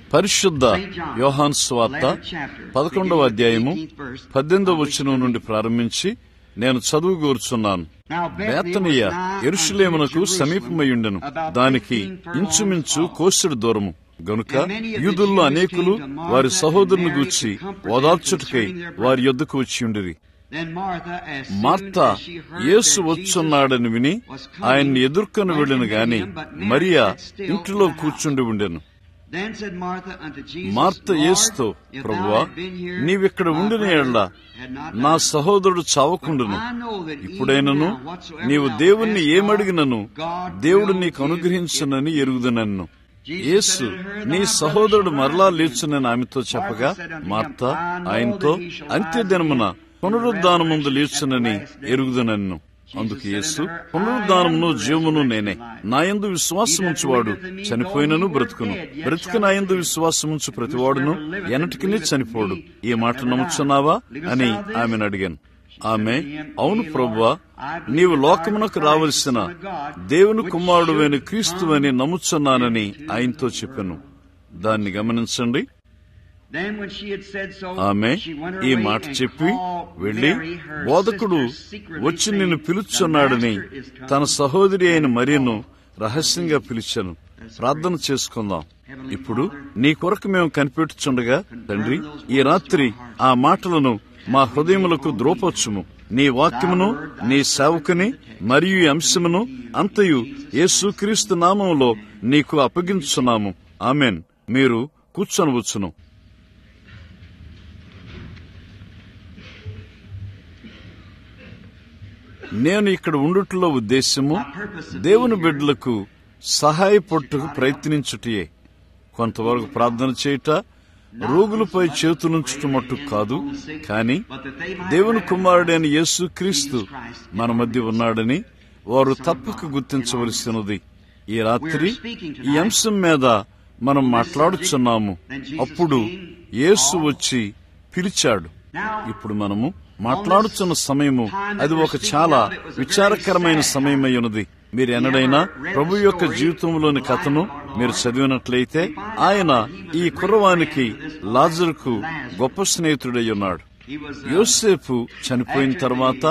పరిశుద్ధ యోహాన్ స్వార్త పదకొండవ అధ్యాయము పద్దెనిమిదవ వచనం నుండి ప్రారంభించి నేను చదువు కోరుచున్నాను బేతనీయ ఎరుషులేమునకు సమీపమయ్యుండెను దానికి ఇంచుమించు కోసుడు దూరము గనుక యూదుల్లో అనేకులు వారి సహోదరుని గూర్చి ఓదార్చుటకై వారి యొద్దకు వచ్చి ఉండిరి మార్త యేసు వచ్చున్నాడని విని ఆయన్ని ఎదుర్కొని వెళ్ళిన గాని మరియా ఇంటిలో కూర్చుండి ఉండెను మార్త యేసుతో ప్రభువా నీవిక్కడ ఉండిన ఎడ్ల నా సహోదరుడు చావకుండును ఇప్పుడైనను నీవు దేవుణ్ణి ఏమడిగినను దేవుడు నీకు అనుగ్రహించునని ఎరుగుదనన్ను యేసు నీ సహోదరుడు మరలా లేచునని ఆమెతో చెప్పగా మార్త ఆయనతో అంత్యదినమున పునరుద్ధానముందు లేచునని ఎరుగుదనన్ను అందుకు యేసు పునరుద్ధానమును జీవమును నేనే నాయందు విశ్వాసముంచువాడు చనిపోయినను బ్రతుకును బ్రతుకు నాయందు విశ్వాసముంచు ప్రతివాడును ఎనటికిని చనిపోడు ఈ మాట నమ్ముచున్నావా అని ఆమెను అడిగాను ఆమె అవును ప్రభువా నీవు లోకమునకు రావలసిన దేవుని కుమారుడువైన క్రీస్తువని నమ్ముచున్నానని ఆయనతో చెప్పాను దాన్ని గమనించండి ఆమె ఈ మాట చెప్పి వెళ్లి బోధకుడు వచ్చి నిన్ను పిలుచున్నాడని తన సహోదరి అయిన మరియను రహస్యంగా పిలిచాను ప్రార్థన చేసుకుందాం ఇప్పుడు నీ కొరకు మేము కనిపెట్టుచుండగా తండ్రి ఈ రాత్రి ఆ మాటలను మా హృదయములకు ద్రోపొచ్చుము నీ వాక్యమును నీ సేవకుని మరియు ఈ అంశమును అంతయు యేసుక్రీస్తు నామములో నీకు అప్పగించున్నాము ఆమెన్ మీరు కూర్చొనవచ్చును నేను ఇక్కడ ఉండుట్లో ఉద్దేశము దేవుని బిడ్డలకు సహాయపట్టుకు ప్రయత్నించుటయే కొంతవరకు ప్రార్థన చేయుట రోగులపై చేతులుంచుట మట్టు కాదు కాని దేవుని కుమారుడైన యేసు క్రీస్తు మన మధ్య ఉన్నాడని వారు తప్పక గుర్తించవలసినది ఈ రాత్రి ఈ అంశం మీద మనం మాట్లాడుచున్నాము అప్పుడు యేసు వచ్చి పిలిచాడు ఇప్పుడు మనము మాట్లాడుతున్న సమయము అది ఒక చాలా విచారకరమైన సమయమై ఉన్నది మీరు ఎన్నడైనా ప్రభు యొక్క జీవితంలోని కథను మీరు చదివినట్లయితే ఆయన ఈ కుర్రవానికి లాజరుకు గొప్ప స్నేహితుడై ఉన్నాడు యోసేపు చనిపోయిన తర్వాత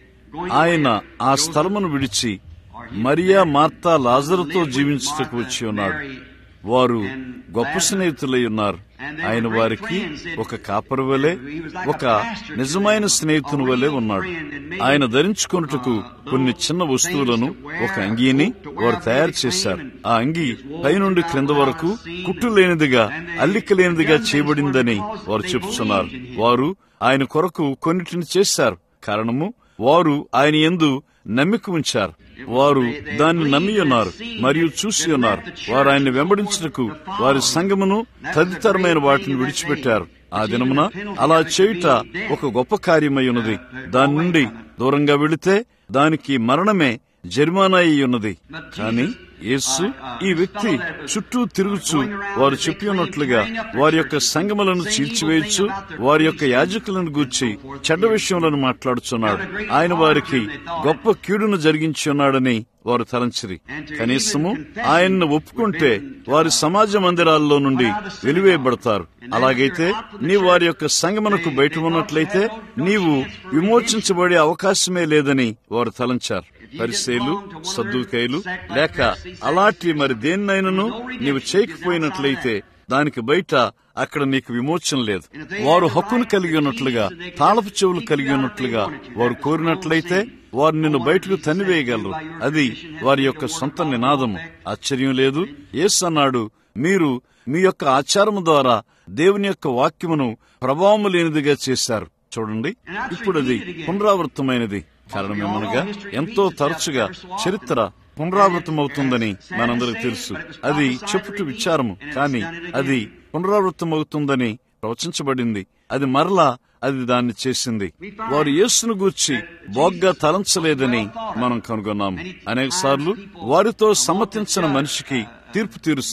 ఆయన ఆ స్థలమును విడిచి మరియా మార్తా లాజరుతో జీవించుటకు వచ్చి ఉన్నాడు వారు గొప్ప స్నేహితులై ఉన్నారు ఆయన వారికి ఒక కాపరి వలె ఒక నిజమైన స్నేహితుని వలె ఉన్నాడు ఆయన ధరించుకున్నట్టుకు కొన్ని చిన్న వస్తువులను ఒక అంగీని వారు తయారు చేశారు ఆ అంగీ పైనుండి క్రింద వరకు కుట్టు లేనిదిగా అల్లిక లేనిదిగా చేయబడిందని వారు చెప్తున్నారు వారు ఆయన కొరకు కొన్నిటిని చేశారు కారణము వారు ఆయన ఎందు నమ్మిక ఉంచారు వారు దాన్ని నమ్మి ఉన్నారు మరియు చూసి ఉన్నారు వారు ఆయన్ని వెంబడించుటకు వారి సంగమును తదితరమైన వాటిని విడిచిపెట్టారు ఆ దినమున అలా చేయుట ఒక గొప్ప కార్యమై ఉన్నది దాని నుండి దూరంగా వెళితే దానికి మరణమే జరిమానా అయి ఉన్నది కానీ యేసు ఈ వ్యక్తి చుట్టూ తిరుగుచు వారు చెప్పి ఉన్నట్లుగా వారి యొక్క సంగములను చీల్చివేయచ్చు వారి యొక్క యాజకులను గూర్చి చెడ్డ విషయములను మాట్లాడుచున్నాడు ఆయన వారికి గొప్ప కీడును జరిగించి ఉన్నాడని వారు తలంచిరి కనీసము ఆయన్ను ఒప్పుకుంటే వారి సమాజ మందిరాల్లో నుండి వెలివేయబడతారు అలాగైతే నీవు వారి యొక్క సంగమనకు బయట ఉన్నట్లయితే నీవు విమోచించబడే అవకాశమే లేదని వారు తలంచారు పరిసేలు సద్దుకైలు లేక అలాంటి మరి దేన్నైనను నీవు చేయకపోయినట్లయితే దానికి బయట అక్కడ నీకు విమోచన లేదు వారు హక్కును కలిగి ఉన్నట్లుగా తాళపు చెవులు కలిగి ఉన్నట్లుగా వారు కోరినట్లయితే వారు నిన్ను బయటకు తన్నివేయగలరు అది వారి యొక్క సొంత నినాదము ఆశ్చర్యం లేదు ఏస్ అన్నాడు మీరు మీ యొక్క ఆచారము ద్వారా దేవుని యొక్క వాక్యమును ప్రభావము లేనిదిగా చేశారు చూడండి ఇప్పుడు అది పునరావృతమైనది కారణమేమనగా ఎంతో తరచుగా చరిత్ర పునరావృతమవుతుందని మనందరికి తెలుసు అది చెప్పుట విచారము కానీ అది పునరావృతమవుతుందని ప్రవచించబడింది అది మరలా అది దాన్ని చేసింది వారు యేసును గూర్చి బోగ్గా తలంచలేదని మనం కనుగొన్నాము అనేక సార్లు వారితో సమ్మతించిన మనిషికి తీర్పు తీరుస్తారు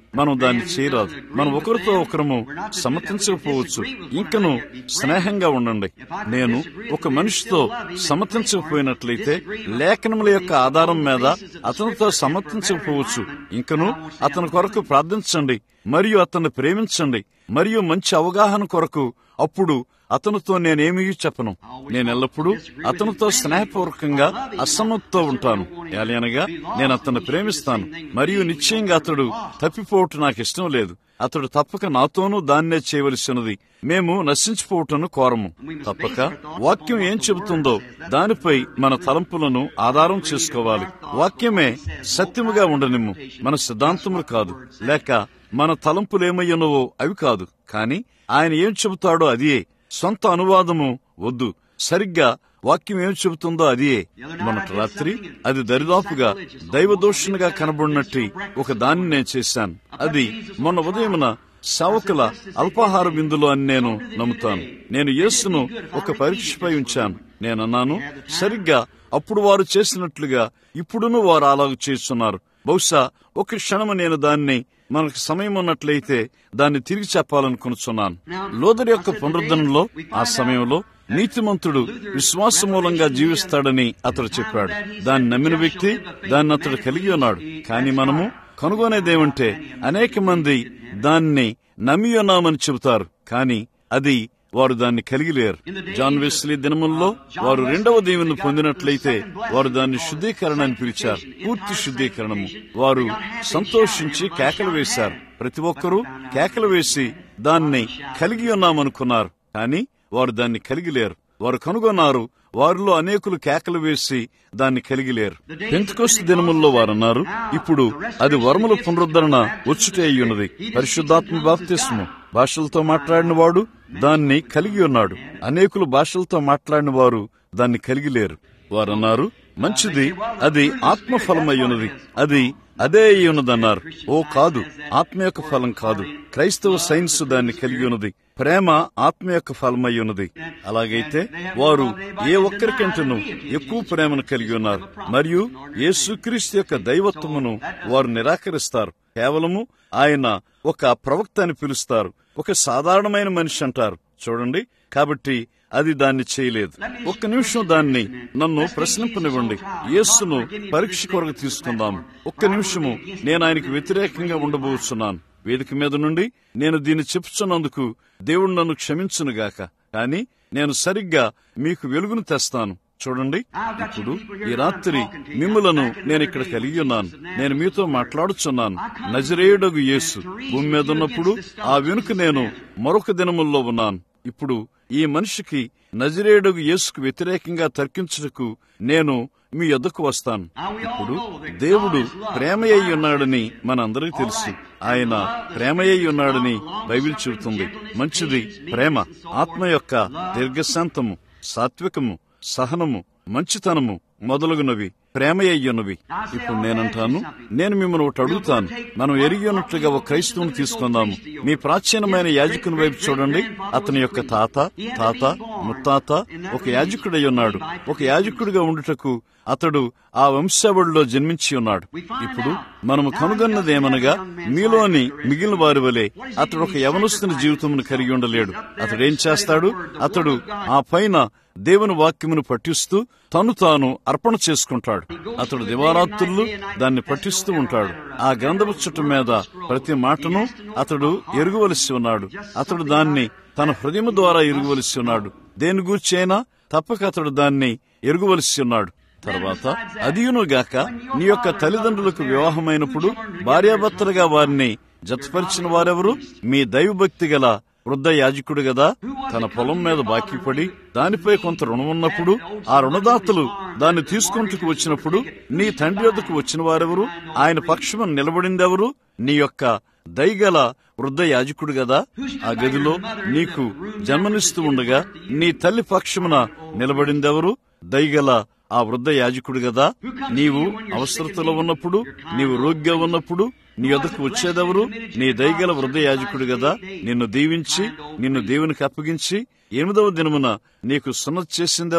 మనం దాన్ని చేయరాదు మనం ఒకరితో ఒకరము సమ్మతించకపోవచ్చు ఇంకను స్నేహంగా ఉండండి నేను ఒక మనిషితో సమ్మతించకపోయినట్లయితే లేఖనముల యొక్క ఆధారం మీద అతనితో సమ్మతించకపోవచ్చు ఇంకను అతని కొరకు ప్రార్థించండి మరియు అతన్ని ప్రేమించండి మరియు మంచి అవగాహన కొరకు అప్పుడు అతనితో నేనేమీ చెప్పను నేను ఎల్లప్పుడూ అతనితో స్నేహపూర్వకంగా అసమ్మతితో ఉంటాను ఏలయనగా నేను అతన్ని ప్రేమిస్తాను మరియు నిశ్చయంగా అతడు తప్పిపోవటం నాకు ఇష్టం లేదు అతడు తప్పక నాతోనూ దాన్నే చేయవలసినది మేము నశించిపోవటను కోరము తప్పక వాక్యం ఏం చెబుతుందో దానిపై మన తలంపులను ఆధారం చేసుకోవాలి వాక్యమే సత్యముగా ఉండనిమ్ము మన సిద్ధాంతములు కాదు లేక మన తలంపులేమయ్యనవో అవి కాదు కాని ఆయన ఏం చెబుతాడో అదియే సొంత అనువాదము వద్దు సరిగ్గా వాక్యం ఏం చెబుతుందో అదియే మొన్నటి రాత్రి అది దరిదాపుగా దైవదోషునిగా కనబడినట్టు ఒక దాన్ని నేను చేశాను అది మొన్న ఉదయమున సేవకుల అల్పాహార బిందులో అని నేను నమ్ముతాను నేను యేసును ఒక పరీక్షపై ఉంచాను నేనన్నాను సరిగ్గా అప్పుడు వారు చేసినట్లుగా ఇప్పుడును వారు అలాగ చేస్తున్నారు బహుశా ఒక క్షణము నేను దాన్ని మనకు సమయం ఉన్నట్లయితే దాన్ని తిరిగి చెప్పాలనుకున్నాను లోదరి యొక్క పునరుద్ధరణలో ఆ సమయంలో నీతిమంతుడు విశ్వాస మూలంగా జీవిస్తాడని అతడు చెప్పాడు దాన్ని నమ్మిన వ్యక్తి దాన్ని అతడు కలిగి ఉన్నాడు కానీ మనము కనుగొనేదేమంటే అనేక మంది దాన్ని నమ్మి ఉన్నామని చెబుతారు కానీ అది వారు దాన్ని కలిగి లేరు జాన్ వెస్లీ దినముల్లో వారు రెండవ దీవెను పొందినట్లయితే వారు దాన్ని శుద్ధీకరణ అని పిలిచారు పూర్తి శుద్ధీకరణము వారు సంతోషించి కేకలు వేశారు ప్రతి ఒక్కరూ కేకలు వేసి దాన్ని కలిగి ఉన్నామనుకున్నారు కానీ వారు దాన్ని కలిగి లేరు వారు కనుగొన్నారు వారిలో అనేకులు కేకలు వేసి దాన్ని కలిగి లేరు పెంతుకోస్తు దినముల్లో వారన్నారు ఇప్పుడు అది వరముల పునరుద్ధరణ వచ్చుటే అయ్యున్నది పరిశుద్ధాత్మ బాప్తిస్ము భాషలతో మాట్లాడిన వాడు దాన్ని కలిగి ఉన్నాడు అనేకులు భాషలతో మాట్లాడిన వారు దాన్ని కలిగి లేరు వారన్నారు మంచిది అది ఆత్మ ఫలమై ఉన్నది అది అదే అయి ఉన్నదన్నారు ఓ కాదు ఆత్మ యొక్క ఫలం కాదు క్రైస్తవ సైన్స్ దాన్ని కలిగి ఉన్నది ప్రేమ ఆత్మ యొక్క ఫలమై ఉన్నది అలాగైతే వారు ఏ ఒక్కరికంటను ఎక్కువ ప్రేమను కలిగి ఉన్నారు మరియు యేసుక్రీస్తు యొక్క దైవత్వమును వారు నిరాకరిస్తారు కేవలము ఆయన ఒక ప్రవక్త అని పిలుస్తారు ఒక సాధారణమైన మనిషి అంటారు చూడండి కాబట్టి అది దాన్ని చేయలేదు ఒక్క నిమిషం దాన్ని నన్ను ప్రశ్నింపనివ్వండి యేసును పరీక్ష కొరకు తీసుకుందాం ఒక్క నిమిషము నేను ఆయనకు వ్యతిరేకంగా ఉండబోతున్నాను వేదిక మీద నుండి నేను దీన్ని చెప్పుచున్నందుకు దేవుడు నన్ను క్షమించునుగాక కానీ నేను సరిగ్గా మీకు వెలుగును తెస్తాను చూడండి ఇప్పుడు ఈ రాత్రి మిమ్ములను నేను ఇక్కడ కలిగి ఉన్నాను నేను మీతో మాట్లాడుచున్నాను నజరేయుడగు యేసు భూమి మీద ఉన్నప్పుడు ఆ వెనుక నేను మరొక దినముల్లో ఉన్నాను ఇప్పుడు ఈ మనిషికి నజరేయుడగు యేసుకు వ్యతిరేకంగా తర్కించుటకు నేను మీ ఎద్దకు వస్తాను ఇప్పుడు దేవుడు ప్రేమయ్యి ఉన్నాడని మనందరికీ తెలుసు ఆయన ప్రేమయ్యి ఉన్నాడని బైబిల్ చెబుతుంది మంచిది ప్రేమ ఆత్మ యొక్క దీర్ఘశాంతము సాత్వికము సహనము మంచితనము మొదలగునవి ప్రేమయ్యున్నవి ఇప్పుడు నేనంటాను నేను మిమ్మల్ని ఒకటి అడుగుతాను మనం ఎరిగి ఉన్నట్లుగా ఒక క్రైస్తవుని తీసుకుందాము మీ ప్రాచీనమైన యాజకుని వైపు చూడండి అతని యొక్క తాత తాత ముత్తాత ఒక యాజకుడై ఉన్నాడు ఒక యాజకుడిగా ఉండుటకు అతడు ఆ వంశావళిలో జన్మించి ఉన్నాడు ఇప్పుడు మనము కనుగొన్నదేమనగా మీలోని మిగిలిన వారి వలె అతడు ఒక యవనస్తుని జీవితమును కలిగి ఉండలేడు అతడు ఏం చేస్తాడు అతడు ఆ పైన దేవుని వాక్యమును పఠిస్తూ తను తాను అర్పణ చేసుకుంటాడు అతడు దివారాత్రులు దాన్ని పఠిస్తూ ఉంటాడు ఆ గ్రంథపు చుట్టు మీద ప్రతి మాటను అతడు ఎరుగువలసి ఉన్నాడు అతడు దాన్ని తన హృదయం ద్వారా ఎరుగువలసి ఉన్నాడు దేని గూర్చైనా తప్పక అతడు దాన్ని ఎరుగువలసి ఉన్నాడు తర్వాత అదియునుగాక నీ యొక్క తల్లిదండ్రులకు వివాహమైనప్పుడు భార్యాభర్తలుగా వారిని జతపరిచిన వారెవరు మీ దైవభక్తి గల వృద్ధ యాజకుడు గదా తన పొలం మీద బాకీ పడి దానిపై కొంత రుణం ఉన్నప్పుడు ఆ రుణదాతలు దాన్ని తీసుకుంటూ వచ్చినప్పుడు నీ తండ్రి వద్దకు వచ్చిన వారెవరు ఆయన పక్షమును నిలబడిందెవరు నీ యొక్క దయగల వృద్ధ యాజకుడు గదా ఆ గదిలో నీకు జన్మనిస్తూ ఉండగా నీ తల్లి పక్షమున నిలబడిందెవరు దయగల ఆ వృద్ధ యాజకుడు గదా నీవు అవసరతలో ఉన్నప్పుడు నీవు రోగ్గా ఉన్నప్పుడు నీ యొద్దకు వచ్చేదెవరు నీ దయగల వృద్ధ యాజకుడు గదా నిన్ను దీవించి నిన్ను దేవునికి అప్పగించి ఎనిమిదవ దినమున నీకు సున్నతి చేసిందెవరు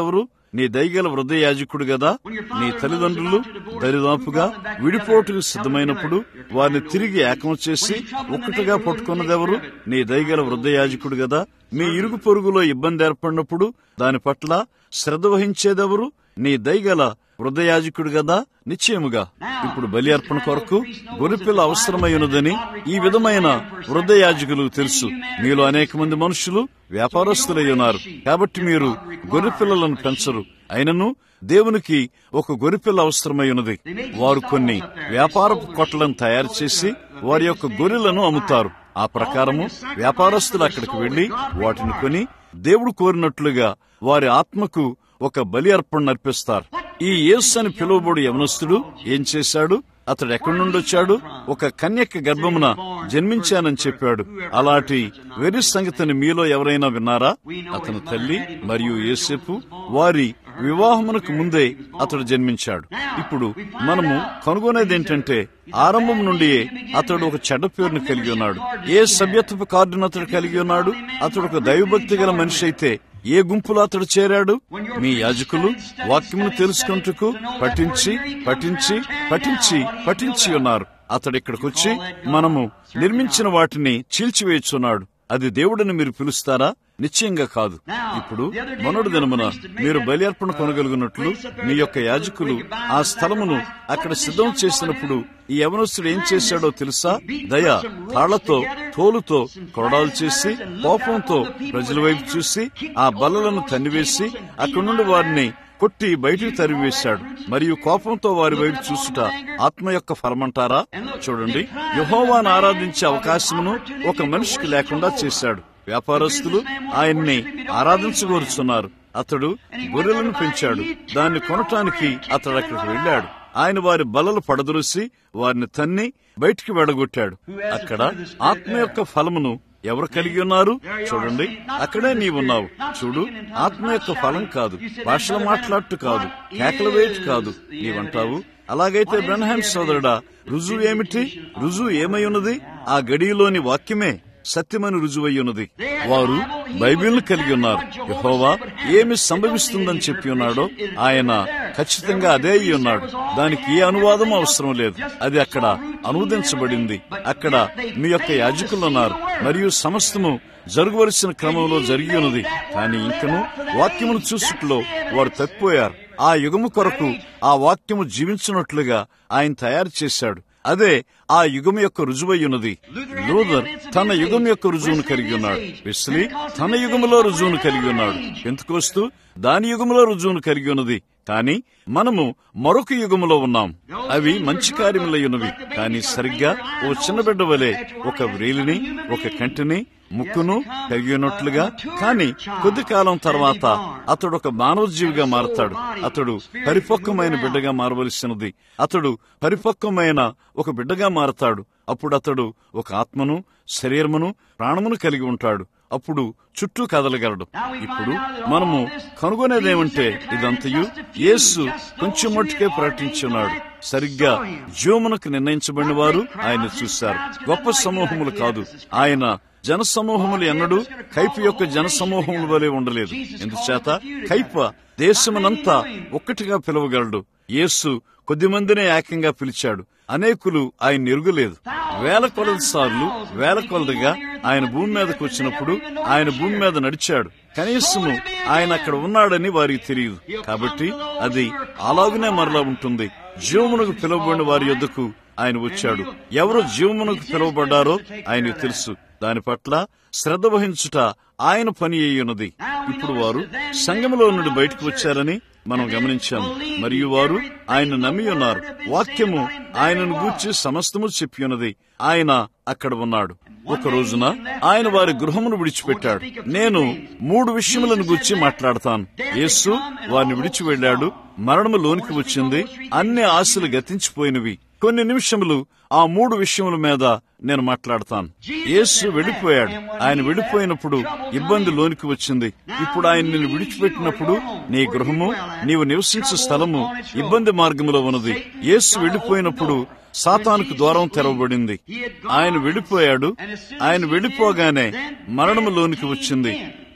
నీ దయగల వృద్ధ యాజకుడు గదా నీ తల్లిదండ్రులు దరిదాపుగా విడిపోటుకు సిద్ధమైనప్పుడు వారిని తిరిగి ఏకం చేసి ఒక్కటిగా పట్టుకున్నదెవరు నీ దయగల వృద్ధ యాజకుడు గదా మీ ఇరుగు పొరుగులో ఇబ్బంది ఏర్పడినప్పుడు దాని పట్ల శ్రద్ధ వహించేదెవరు నీ దయగల వృద్ధయాజకుడు గదా నిశ్చయముగా ఇప్పుడు బలి అర్పణ కొరకు గొరిపిల్ల అవసరమై ఉన్నదని ఈ విధమైన వృద్ధయాజకులు తెలుసు మీలో అనేక మంది మనుషులు వ్యాపారస్తులై ఉన్నారు కాబట్టి మీరు గొర్రెపిల్లలను పెంచరు అయినను దేవునికి ఒక గొర్రెపిల్ల అవసరమై ఉన్నది వారు కొన్ని వ్యాపారపు కొట్లను తయారు చేసి వారి యొక్క గొర్రెలను అమ్ముతారు ఆ ప్రకారము వ్యాపారస్తులు అక్కడికి వెళ్లి వాటిని కొని దేవుడు కోరినట్లుగా వారి ఆత్మకు ఒక బలి అర్పణ అర్పిస్తారు ఈ యేసు అని పిలువబడు యవనస్తుడు ఏం చేశాడు అతడు ఎక్కడి నుండి వచ్చాడు ఒక కన్యక గర్భమున జన్మించానని చెప్పాడు అలాంటి వెరి సంగతిని మీలో ఎవరైనా విన్నారా అతని తల్లి మరియు యేసేపు వారి వివాహమునకు ముందే అతడు జన్మించాడు ఇప్పుడు మనము కనుగొనేది ఏంటంటే ఆరంభం నుండి అతడు ఒక చెడ్డ పేరును కలిగి ఉన్నాడు ఏ సభ్యత్వపు కార్డును అతడు కలిగి ఉన్నాడు అతడు ఒక దైవభక్తి గల మనిషి అయితే ఏ గుంపులో అతడు చేరాడు మీ యాజకులు వాక్యమును తెలుసుకుంటూ పఠించి పఠించి పఠించి పఠించి ఉన్నారు అతడు ఇక్కడికి వచ్చి మనము నిర్మించిన వాటిని చీల్చివేయుచున్నాడు అది దేవుడని మీరు పిలుస్తారా నిశ్చయంగా కాదు ఇప్పుడు మొన్నటి దినమున మీరు బలి అర్పణ కొనగలిగినట్లు మీ యొక్క యాజకులు ఆ స్థలమును అక్కడ సిద్ధం చేసినప్పుడు ఈ యవనస్తుడు ఏం చేశాడో తెలుసా దయ తాళ్లతో తోలుతో కొరడాలు చేసి కోపంతో ప్రజల వైపు చూసి ఆ బల్లలను తన్నివేసి అక్కడి నుండి వారిని కొట్టి బయటికి తరివేశాడు మరియు కోపంతో వారి వైపు చూసుట ఆత్మ యొక్క ఫలమంటారా చూడండి యహోవాను ఆరాధించే అవకాశమును ఒక మనిషికి లేకుండా చేశాడు వ్యాపారస్తులు ఆయన్ని ఆరాధించగోరుచున్నారు అతడు గొర్రెలను పెంచాడు దాన్ని కొనటానికి అతడు అక్కడికి వెళ్ళాడు ఆయన వారి బలలు పడదొలిసి వారిని తన్ని బయటికి వెడగొట్టాడు అక్కడ ఆత్మ యొక్క ఫలమును ఎవరు కలిగి ఉన్నారు చూడండి అక్కడే నీవున్నావు చూడు ఆత్మ యొక్క ఫలం కాదు భాషలు మాట్లాడటు కాదు కేకలు వేయటు కాదు నీవంటావు అలాగైతే బ్రహ్మాన్ సోదరుడా రుజువు ఏమిటి రుజువు ఏమై ఉన్నది ఆ గడిలోని వాక్యమే సత్యమని రుజువై ఉన్నది వారు బైబిల్ను కలిగి ఉన్నారు యహోవా ఏమి సంభవిస్తుందని చెప్పి ఉన్నాడో ఆయన ఖచ్చితంగా అదే అయి ఉన్నాడు దానికి ఏ అనువాదం అవసరం లేదు అది అక్కడ అనువదించబడింది అక్కడ మీ యొక్క యాజకులు ఉన్నారు మరియు సమస్తము జరగవలసిన క్రమంలో జరిగి ఉన్నది కానీ ఇంకను వాక్యమును చూసుట్లో వారు తప్పిపోయారు ఆ యుగము కొరకు ఆ వాక్యము జీవించినట్లుగా ఆయన తయారు చేశాడు అదే ఆ యుగం యొక్క రుజువై ఉన్నది లూథర్ తన యుగం యొక్క రుజువును కలిగి ఉన్నాడు వెస్లీ తన యుగములో రుజువును కలిగి ఉన్నాడు ఎందుకోస్తూ దాని యుగములో రుజువును కలిగి ఉన్నది కానీ మనము మరొక యుగములో ఉన్నాం అవి మంచి కార్యములై ఉన్నవి కానీ సరిగ్గా ఓ చిన్న బిడ్డ వలె ఒక వ్రేలిని ఒక కంటిని ముక్కును కలిగి ఉన్నట్లుగా కానీ కొద్ది కాలం తర్వాత అతడు ఒక మానవ జీవిగా మారతాడు అతడు పరిపక్వమైన బిడ్డగా మారవలసినది అతడు పరిపక్వమైన ఒక బిడ్డగా మారతాడు అప్పుడు అతడు ఒక ఆత్మను శరీరమును ప్రాణమును కలిగి ఉంటాడు అప్పుడు చుట్టూ కదలగలడు ఇప్పుడు మనము కనుగొనేదేమంటే ఇదంతయు యేసు కొంచెం మట్టుకే ప్రకటించున్నాడు సరిగ్గా జీవమునకు నిర్ణయించబడిన వారు ఆయన చూశారు గొప్ప సమూహములు కాదు ఆయన జన సమూహములు ఎన్నడూ కైప యొక్క జన సమూహముల వలె ఉండలేదు ఎందుచేత కైప దేశమునంతా ఒక్కటిగా పిలవగలడు యేసు కొద్ది మందినే ఏకంగా పిలిచాడు అనేకులు ఆయన ఎరుగలేదు వేల కొలది సార్లు వేల కొలదిగా ఆయన భూమి మీదకు వచ్చినప్పుడు ఆయన భూమి మీద నడిచాడు కనీసము ఆయన అక్కడ ఉన్నాడని వారికి తెలియదు కాబట్టి అది అలాగనే మరలా ఉంటుంది జీవమునకు పిలువబడిన వారి యొద్దకు ఆయన వచ్చాడు ఎవరు జీవమునకు పిలువబడ్డారో ఆయనకు తెలుసు దాని పట్ల శ్రద్ధ వహించుట ఆయన పని అయ్యున్నది ఇప్పుడు వారు సంఘములో నుండి బయటకు వచ్చారని మనం గమనించాము మరియు వారు ఆయన నమ్మి ఉన్నారు వాక్యము ఆయనను గూర్చి సమస్తము చెప్పి ఉన్నది ఆయన అక్కడ ఉన్నాడు ఒక రోజున ఆయన వారి గృహమును విడిచిపెట్టాడు నేను మూడు విషయములను గూర్చి మాట్లాడతాను యేసు వారిని విడిచి వెళ్ళాడు మరణము లోనికి వచ్చింది అన్ని ఆశలు గతించిపోయినవి కొన్ని నిమిషములు ఆ మూడు విషయముల మీద నేను మాట్లాడతాను యేసు వెళ్ళిపోయాడు ఆయన వెళ్ళిపోయినప్పుడు ఇబ్బంది లోనికి వచ్చింది ఇప్పుడు ఆయన నిన్ను విడిచిపెట్టినప్పుడు నీ గృహము నీవు నివసించే స్థలము ఇబ్బంది మార్గములో ఉన్నది యేసు వెళ్ళిపోయినప్పుడు సాతానుకు ద్వారం తెరవబడింది ఆయన వెళ్ళిపోయాడు ఆయన వెళ్ళిపోగానే మరణములోనికి వచ్చింది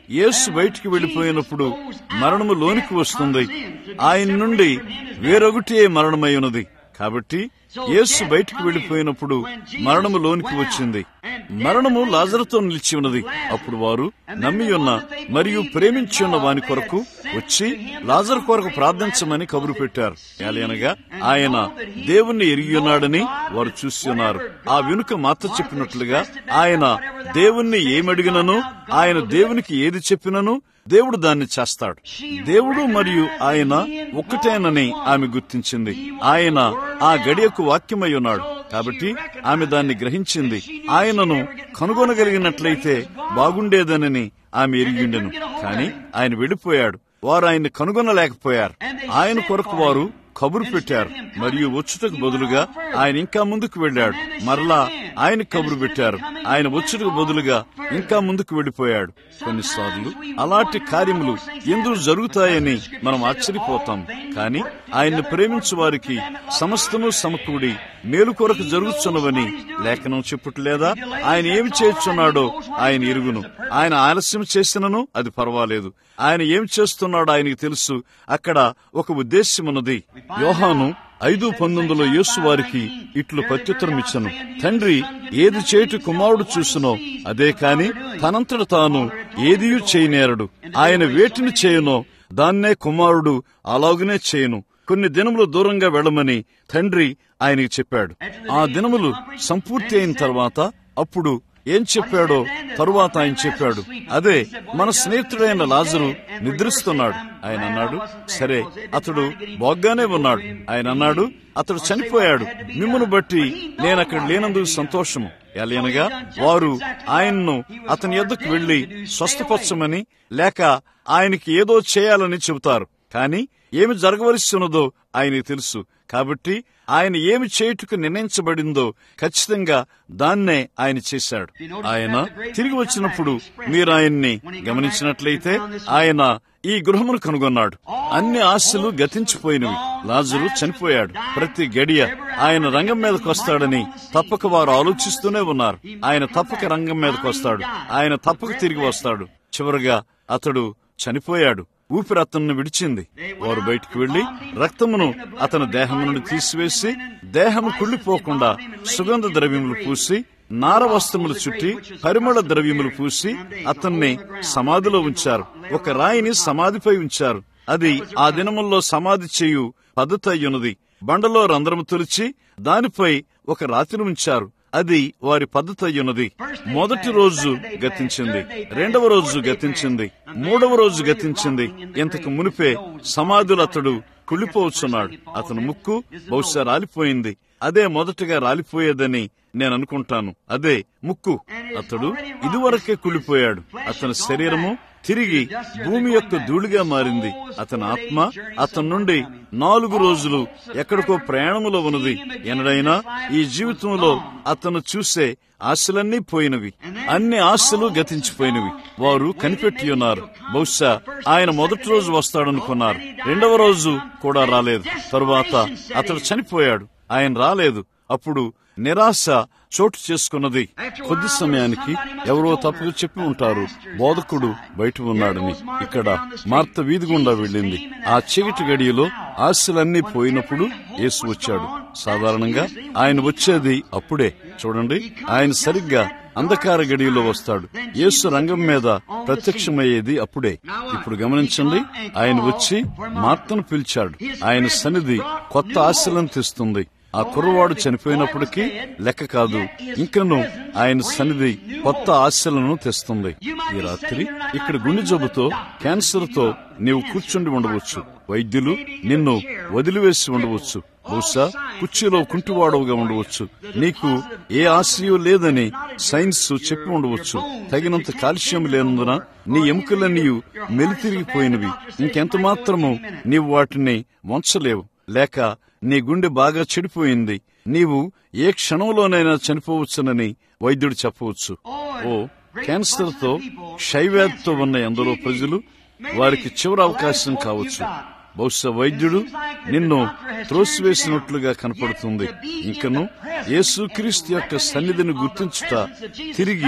యేసు బయటికి వెళ్లిపోయినప్పుడు మరణము లోనికి వస్తుంది ఆయన నుండి వేరొకటే మరణమై ఉన్నది కాబట్టి యేసు బయటికి వెళ్లిపోయినప్పుడు మరణము లోనికి వచ్చింది మరణము లాజరుతో నిలిచి ఉన్నది అప్పుడు వారు నమ్మి ఉన్న మరియు ప్రేమించి ఉన్న వాని కొరకు వచ్చి లాజరు కొరకు ప్రార్థించమని కబురు పెట్టారు ఏలయనగా ఆయన దేవుణ్ణి ఎరిగి ఉన్నాడని వారు చూసి ఉన్నారు ఆ వెనుక మాత చెప్పినట్లుగా ఆయన దేవుణ్ణి ఏమడిగినను ఆయన దేవునికి ఏది చెప్పినను దేవుడు దాన్ని చేస్తాడు దేవుడు మరియు ఆయన ఒక్కటేనని ఆమె గుర్తించింది ఆయన ఆ గడియకు వాక్యమై ఉన్నాడు కాబట్టి ఆమె దాన్ని గ్రహించింది ఆయనను కనుగొనగలిగినట్లయితే బాగుండేదనని ఆమె ఎరిగిండెను కాని ఆయన వెళ్ళిపోయాడు వారు ఆయన్ని కనుగొనలేకపోయారు ఆయన కొరకు వారు కబురు పెట్టారు మరియు వచ్చుటకు బదులుగా ఆయన ఇంకా ముందుకు వెళ్ళాడు మరలా ఆయన కబురు పెట్టారు ఆయన వచ్చుటకు బదులుగా ఇంకా ముందుకు వెళ్ళిపోయాడు కొన్నిసార్లు అలాంటి కార్యములు ఎందుకు జరుగుతాయని మనం ఆశ్చర్యపోతాం కానీ ఆయన్ని ప్రేమించు వారికి సమస్తము సమకూడి మేలు కొరకు జరుగుతున్నవని లేఖనం చెప్పుట్లేదా ఆయన ఏమి చేస్తున్నాడో ఆయన ఎరుగును ఆయన ఆలస్యం చేసినను అది పర్వాలేదు ఆయన ఏం చేస్తున్నాడో ఆయనకి తెలుసు అక్కడ ఒక ఉద్దేశ్యం ఉన్నది యోహాను ఐదు పంతొమ్మిదిలో యేసు వారికి ఇట్లు ప్రత్యుత్తరం ఇచ్చను తండ్రి ఏది చేటు కుమారుడు చూసునో అదే కాని తనంతట తాను ఏదియూ చేయనేరడు ఆయన వేటిని చేయనో దాన్నే కుమారుడు అలాగునే చేయను కొన్ని దినములు దూరంగా వెళ్ళమని తండ్రి ఆయనకి చెప్పాడు ఆ దినములు సంపూర్తి అయిన తర్వాత అప్పుడు ఏం చెప్పాడో తరువాత ఆయన చెప్పాడు అదే మన స్నేహితుడైన లాజరు నిద్రిస్తున్నాడు ఆయన అన్నాడు సరే అతడు బాగ్గానే ఉన్నాడు ఆయన అన్నాడు అతడు చనిపోయాడు మిమ్మను బట్టి నేను అక్కడ లేనందుకు సంతోషము ఎలయనగా వారు ఆయన్ను అతని ఎద్దుకు వెళ్లి స్వస్థపరచమని లేక ఆయనకి ఏదో చేయాలని చెబుతారు కానీ ఏమి జరగవలసి ఉన్నదో ఆయనకి తెలుసు కాబట్టి ఆయన ఏమి చేయుటకు నిర్ణయించబడిందో ఖచ్చితంగా దాన్నే ఆయన చేశాడు ఆయన తిరిగి వచ్చినప్పుడు మీరు ఆయన్ని గమనించినట్లయితే ఆయన ఈ గృహమును కనుగొన్నాడు అన్ని ఆశలు గతించిపోయినవి లాజరు చనిపోయాడు ప్రతి గడియ ఆయన రంగం మీదకు వస్తాడని తప్పక వారు ఆలోచిస్తూనే ఉన్నారు ఆయన తప్పక రంగం మీదకు వస్తాడు ఆయన తప్పక తిరిగి వస్తాడు చివరగా అతడు చనిపోయాడు ఊపిరి అతన్ని విడిచింది వారు బయటికి వెళ్లి రక్తమును అతని దేహం నుండి తీసివేసి దేహము కుళ్ళిపోకుండా సుగంధ ద్రవ్యములు పూసి నార వస్త్రములు చుట్టి పరిమళ ద్రవ్యములు పూసి అతన్ని సమాధిలో ఉంచారు ఒక రాయిని సమాధిపై ఉంచారు అది ఆ దినముల్లో సమాధి చేయు పద్ధతి అయ్యున్నది బండలో రంధ్రము తొలిచి దానిపై ఒక రాతిని ఉంచారు అది వారి పద్ధతి అయ్యున్నది మొదటి రోజు గతించింది రెండవ రోజు గతించింది మూడవ రోజు గతించింది ఇంతకు మునిపే సమాధులు అతడు కుళ్ళిపోవచ్చున్నాడు అతను ముక్కు బహుశా రాలిపోయింది అదే మొదటగా రాలిపోయేదని నేను అనుకుంటాను అదే ముక్కు అతడు ఇదివరకే కుళ్ళిపోయాడు అతని శరీరము తిరిగి భూమి యొక్క ధూళిగా మారింది అతని ఆత్మ అతని నుండి నాలుగు రోజులు ఎక్కడికో ప్రయాణములో ఉన్నది ఎనడైనా ఈ జీవితంలో అతను చూసే ఆశలన్నీ పోయినవి అన్ని ఆశలు గతించిపోయినవి వారు కనిపెట్టి ఉన్నారు బహుశా ఆయన మొదటి రోజు వస్తాడనుకున్నారు రెండవ రోజు కూడా రాలేదు తరువాత అతడు చనిపోయాడు ఆయన రాలేదు అప్పుడు నిరాశ చోటు చేసుకున్నది కొద్ది సమయానికి ఎవరో తప్పుగా చెప్పి ఉంటారు బోధకుడు బయట ఉన్నాడని ఇక్కడ మార్త వీధి గుండా వెళ్ళింది ఆ చీకటి గడియలో ఆశలన్నీ పోయినప్పుడు యేసు వచ్చాడు సాధారణంగా ఆయన వచ్చేది అప్పుడే చూడండి ఆయన సరిగ్గా అంధకార గడియలో వస్తాడు యేసు రంగం మీద ప్రత్యక్షమయ్యేది అప్పుడే ఇప్పుడు గమనించండి ఆయన వచ్చి మార్తను పిలిచాడు ఆయన సన్నిధి కొత్త ఆశలను తెస్తుంది ఆ కుర్రవాడు చనిపోయినప్పటికీ లెక్క కాదు ఇంకను ఆయన సన్నిధి కొత్త ఆశలను తెస్తుంది ఈ రాత్రి ఇక్కడ గుండె జబ్బుతో క్యాన్సర్ తో నీవు కూర్చుండి ఉండవచ్చు వైద్యులు నిన్ను వదిలివేసి ఉండవచ్చు బహుశా కుర్చీలో కుంటివాడవుగా ఉండవచ్చు నీకు ఏ ఆశయం లేదని సైన్స్ చెప్పి ఉండవచ్చు తగినంత కాల్షియం లేనందున నీ ఎముకలన్నీ మెలితిరిగిపోయినవి ఇంకెంత మాత్రము నీవు వాటిని వంచలేవు లేక నీ గుండె బాగా చెడిపోయింది నీవు ఏ క్షణంలోనైనా చనిపోవచ్చునని వైద్యుడు చెప్పవచ్చు ఓ క్యాన్సర్ తో క్షయవ్యాధితో ఉన్న ఎందరో ప్రజలు వారికి చివరి అవకాశం కావచ్చు బహుశా వైద్యుడు నిన్ను త్రోసివేసినట్లుగా కనపడుతుంది ఇంకను యేసుక్రీస్తు యొక్క సన్నిధిని గుర్తించుట తిరిగి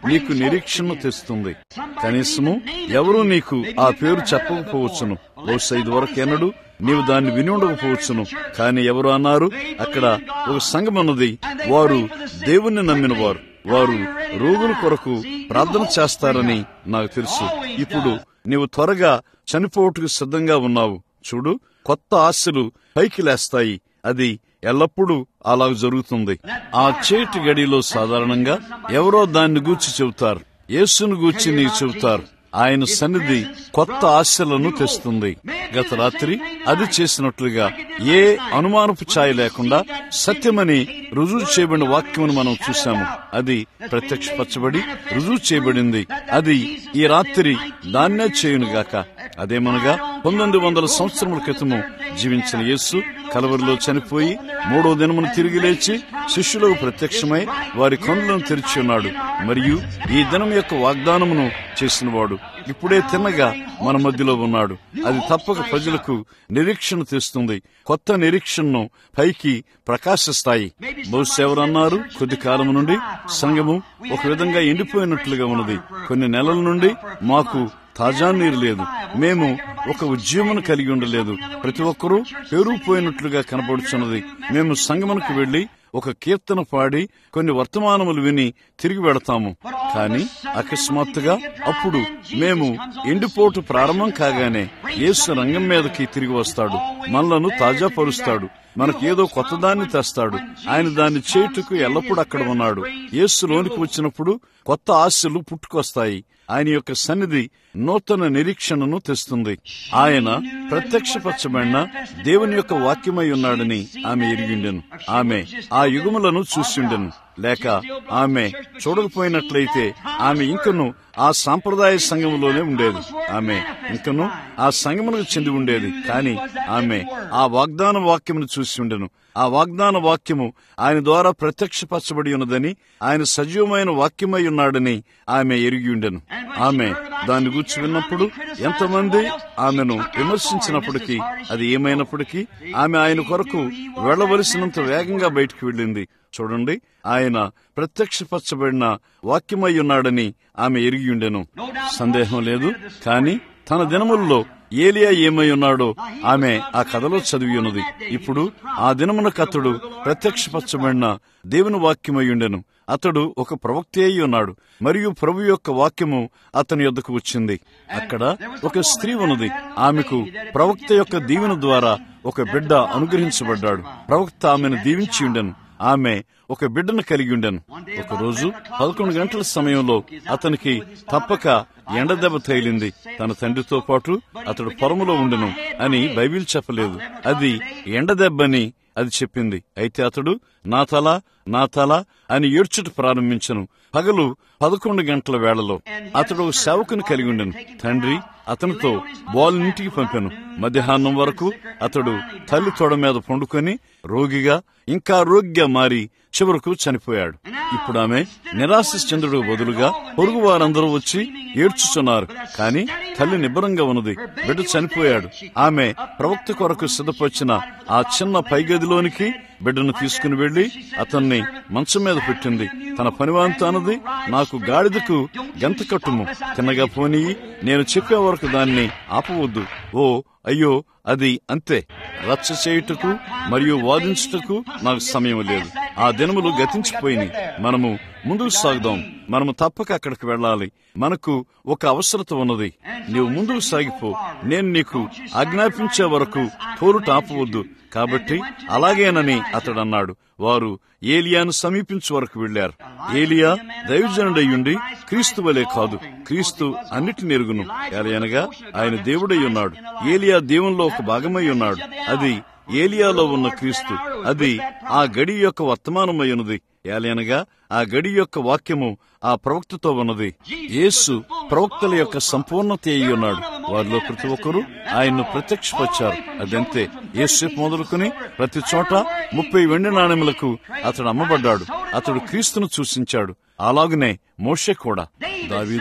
నీకు నిరీక్షణ తెస్తుంది కనీసము ఎవరూ నీకు ఆ పేరు చెప్పకపోవచ్చును బహుశా ఇది వరకు ఎన్నడు నీవు దాన్ని విని ఉండకపోవచ్చును కానీ ఎవరు అన్నారు అక్కడ ఒక సంఘం ఉన్నది వారు దేవుణ్ణి నమ్మిన వారు వారు రోగుల కొరకు ప్రార్థన చేస్తారని నాకు తెలుసు ఇప్పుడు నీవు త్వరగా చనిపోవటకు సిద్ధంగా ఉన్నావు చూడు కొత్త ఆశలు పైకి లేస్తాయి అది ఎల్లప్పుడూ అలా జరుగుతుంది ఆ చేటి గడిలో సాధారణంగా ఎవరో దాన్ని గూర్చి చెబుతారు యేసును గూర్చి నీకు చెబుతారు ఆయన సన్నిధి కొత్త ఆశలను తెస్తుంది గత రాత్రి అది చేసినట్లుగా ఏ అనుమానపు ఛాయ లేకుండా సత్యమని రుజువు చేయబడిన వాక్యమును మనం చూశాము అది ప్రత్యక్షపరచబడి రుజువు చేయబడింది అది ఈ రాత్రి దాన్నే చేయునుగాక అదేమనగా పంతొమ్మిది వందల సంవత్సరముల క్రితము జీవించిన యేసు కలవరిలో చనిపోయి మూడో దినమును తిరిగి లేచి శిష్యులకు ప్రత్యక్షమై వారి కన్నులను తెరిచి ఉన్నాడు మరియు ఈ దినం యొక్క వాగ్దానమును చేసినవాడు ఇప్పుడే తిన్నగా మన మధ్యలో ఉన్నాడు అది తప్పక ప్రజలకు నిరీక్షణ తెస్తుంది కొత్త నిరీక్షణను పైకి ప్రకాశిస్తాయి బహుశా ఎవరన్నారు కొద్ది కాలం నుండి సంఘము ఒక విధంగా ఎండిపోయినట్లుగా ఉన్నది కొన్ని నెలల నుండి మాకు తాజా నీరు లేదు మేము ఒక ఉద్యమను కలిగి ఉండలేదు ప్రతి ఒక్కరూ పేరుపోయినట్లుగా కనపడుచున్నది మేము సంగమునకు వెళ్లి ఒక కీర్తన పాడి కొన్ని వర్తమానములు విని తిరిగి వెడతాము కాని అకస్మాత్తుగా అప్పుడు మేము ఎండిపోటు ప్రారంభం కాగానే యేసు రంగం మీదకి తిరిగి వస్తాడు మనలను తాజా పరుస్తాడు మనకు ఏదో కొత్తదాన్ని తెస్తాడు ఆయన దాన్ని చేయుటకు ఎల్లప్పుడూ అక్కడ ఉన్నాడు యేసు లోనికి వచ్చినప్పుడు కొత్త ఆశలు పుట్టుకొస్తాయి ఆయన యొక్క సన్నిధి నూతన నిరీక్షణను తెస్తుంది ఆయన ప్రత్యక్షపరచబడిన దేవుని యొక్క వాక్యమై ఉన్నాడని ఆమె ఎరిగిండెను ఆమె ఆ యుగములను చూసిండెను లేక ఆమె చూడకపోయినట్లయితే ఆమె ఇంకను ఆ సాంప్రదాయ సంఘములోనే ఉండేది ఆమె ఇంకను ఆ సంఘమునకు చెంది ఉండేది కాని ఆమె ఆ వాగ్దాన వాక్యమును చూసి ఉండెను ఆ వాగ్దాన వాక్యము ఆయన ద్వారా ప్రత్యక్షపరచబడి ఉన్నదని ఆయన సజీవమైన వాక్యమై ఉన్నాడని ఆమె ఎరిగి ఉండెను ఆమె దాన్ని గూర్చి విన్నప్పుడు ఎంతమంది ఆమెను విమర్శించినప్పటికీ అది ఏమైనప్పటికీ ఆమె ఆయన కొరకు వెళ్లవలసినంత వేగంగా బయటికి వెళ్ళింది చూడండి ఆయన ప్రత్యక్షపరచబడిన వాక్యమై ఉన్నాడని ఆమె ఎరిగి ఉండెను సందేహం లేదు కాని తన దినముల్లో ఏలియా ఏమై ఉన్నాడో ఆమె ఆ కథలో చదివి ఉన్నది ఇప్పుడు ఆ దినమునకు అతడు ప్రత్యక్షపరచబడిన దేవుని వాక్యమై ఉండెను అతడు ఒక ప్రవక్త అయి ఉన్నాడు మరియు ప్రభు యొక్క వాక్యము అతని యొద్దకు వచ్చింది అక్కడ ఒక స్త్రీ ఉన్నది ఆమెకు ప్రవక్త యొక్క దీవెన ద్వారా ఒక బిడ్డ అనుగ్రహించబడ్డాడు ప్రవక్త ఆమెను దీవించి ఉండెను ఆమె ఒక బిడ్డను కలిగి ఉండెను ఒకరోజు పదకొండు గంటల సమయంలో అతనికి తప్పక ఎండదెబ్బ తగిలింది తన తండ్రితో పాటు అతడు పొరములో ఉండెను అని బైబిల్ చెప్పలేదు అది ఎండదెబ్బని అది చెప్పింది అయితే అతడు నా తల నా తల అని ఏడ్చుట ప్రారంభించను పగలు పదకొండు గంటల వేళలో అతడు ఒక సేవకుని కలిగి ఉండెను తండ్రి అతనితో బాలునింటికి పంపాను మధ్యాహ్నం వరకు అతడు తల్లి తొడ మీద పండుకొని రోగిగా ఇంకా రోగిగా మారి చివరకు చనిపోయాడు ఇప్పుడు ఆమె నిరాశ చంద్రుడు బదులుగా పొరుగు వారందరూ వచ్చి ఏడ్చుచున్నారు కాని తల్లి నిబ్బరంగా ఉన్నది బిడ్డ చనిపోయాడు ఆమె ప్రవక్త కొరకు సిద్ధపరిచిన ఆ చిన్న పైగదిలోనికి బిడ్డను తీసుకుని వెళ్లి అతన్ని మంచం మీద పెట్టింది తన పనివాంతో అన్నది నాకు గాడిదకు గంత కట్టుము తిన్నగా పోనీ నేను చెప్పే వరకు దాన్ని ఆపవద్దు ఓ అయ్యో అది అంతే రచ్చ చేయుటకు మరియు వాదించుటకు నాకు సమయం లేదు ఆ దినములు గతించిపోయినాయి మనము ముందుకు సాగుదాం మనము తప్పక అక్కడికి వెళ్ళాలి మనకు ఒక అవసరత ఉన్నది నీవు ముందుకు సాగిపో నేను నీకు ఆజ్ఞాపించే వరకు తోరుట ఆపవద్దు కాబట్టి అలాగేనని అతడు అన్నాడు వారు ఏలియాను సమీపించే వరకు వెళ్లారు ఏలియా దైవజనుడయ్యుండి క్రీస్తు వలె కాదు క్రీస్తు అన్నిటిని ఎరుగును అనగా ఆయన దేవుడై ఉన్నాడు ఏలియా దేవునిలో ఒక భాగమై ఉన్నాడు అది ఏలియాలో ఉన్న క్రీస్తు అది ఆ గడి యొక్క వర్తమానమై ఉన్నది ఏలయనగా ఆ గడి యొక్క వాక్యము ఆ ప్రవక్తతో ఉన్నది యేసు ప్రవక్తల యొక్క సంపూర్ణత అయి ఉన్నాడు వారిలో ప్రతి ఒక్కరూ ఆయన్ను ప్రత్యక్షపరిచారు అదంతే యేసు మొదలుకుని ప్రతి చోట ముప్పై వెండి నాణెములకు అతడు అమ్మబడ్డాడు అతడు క్రీస్తును సూచించాడు అలాగనే మోషే కూడా దావీదు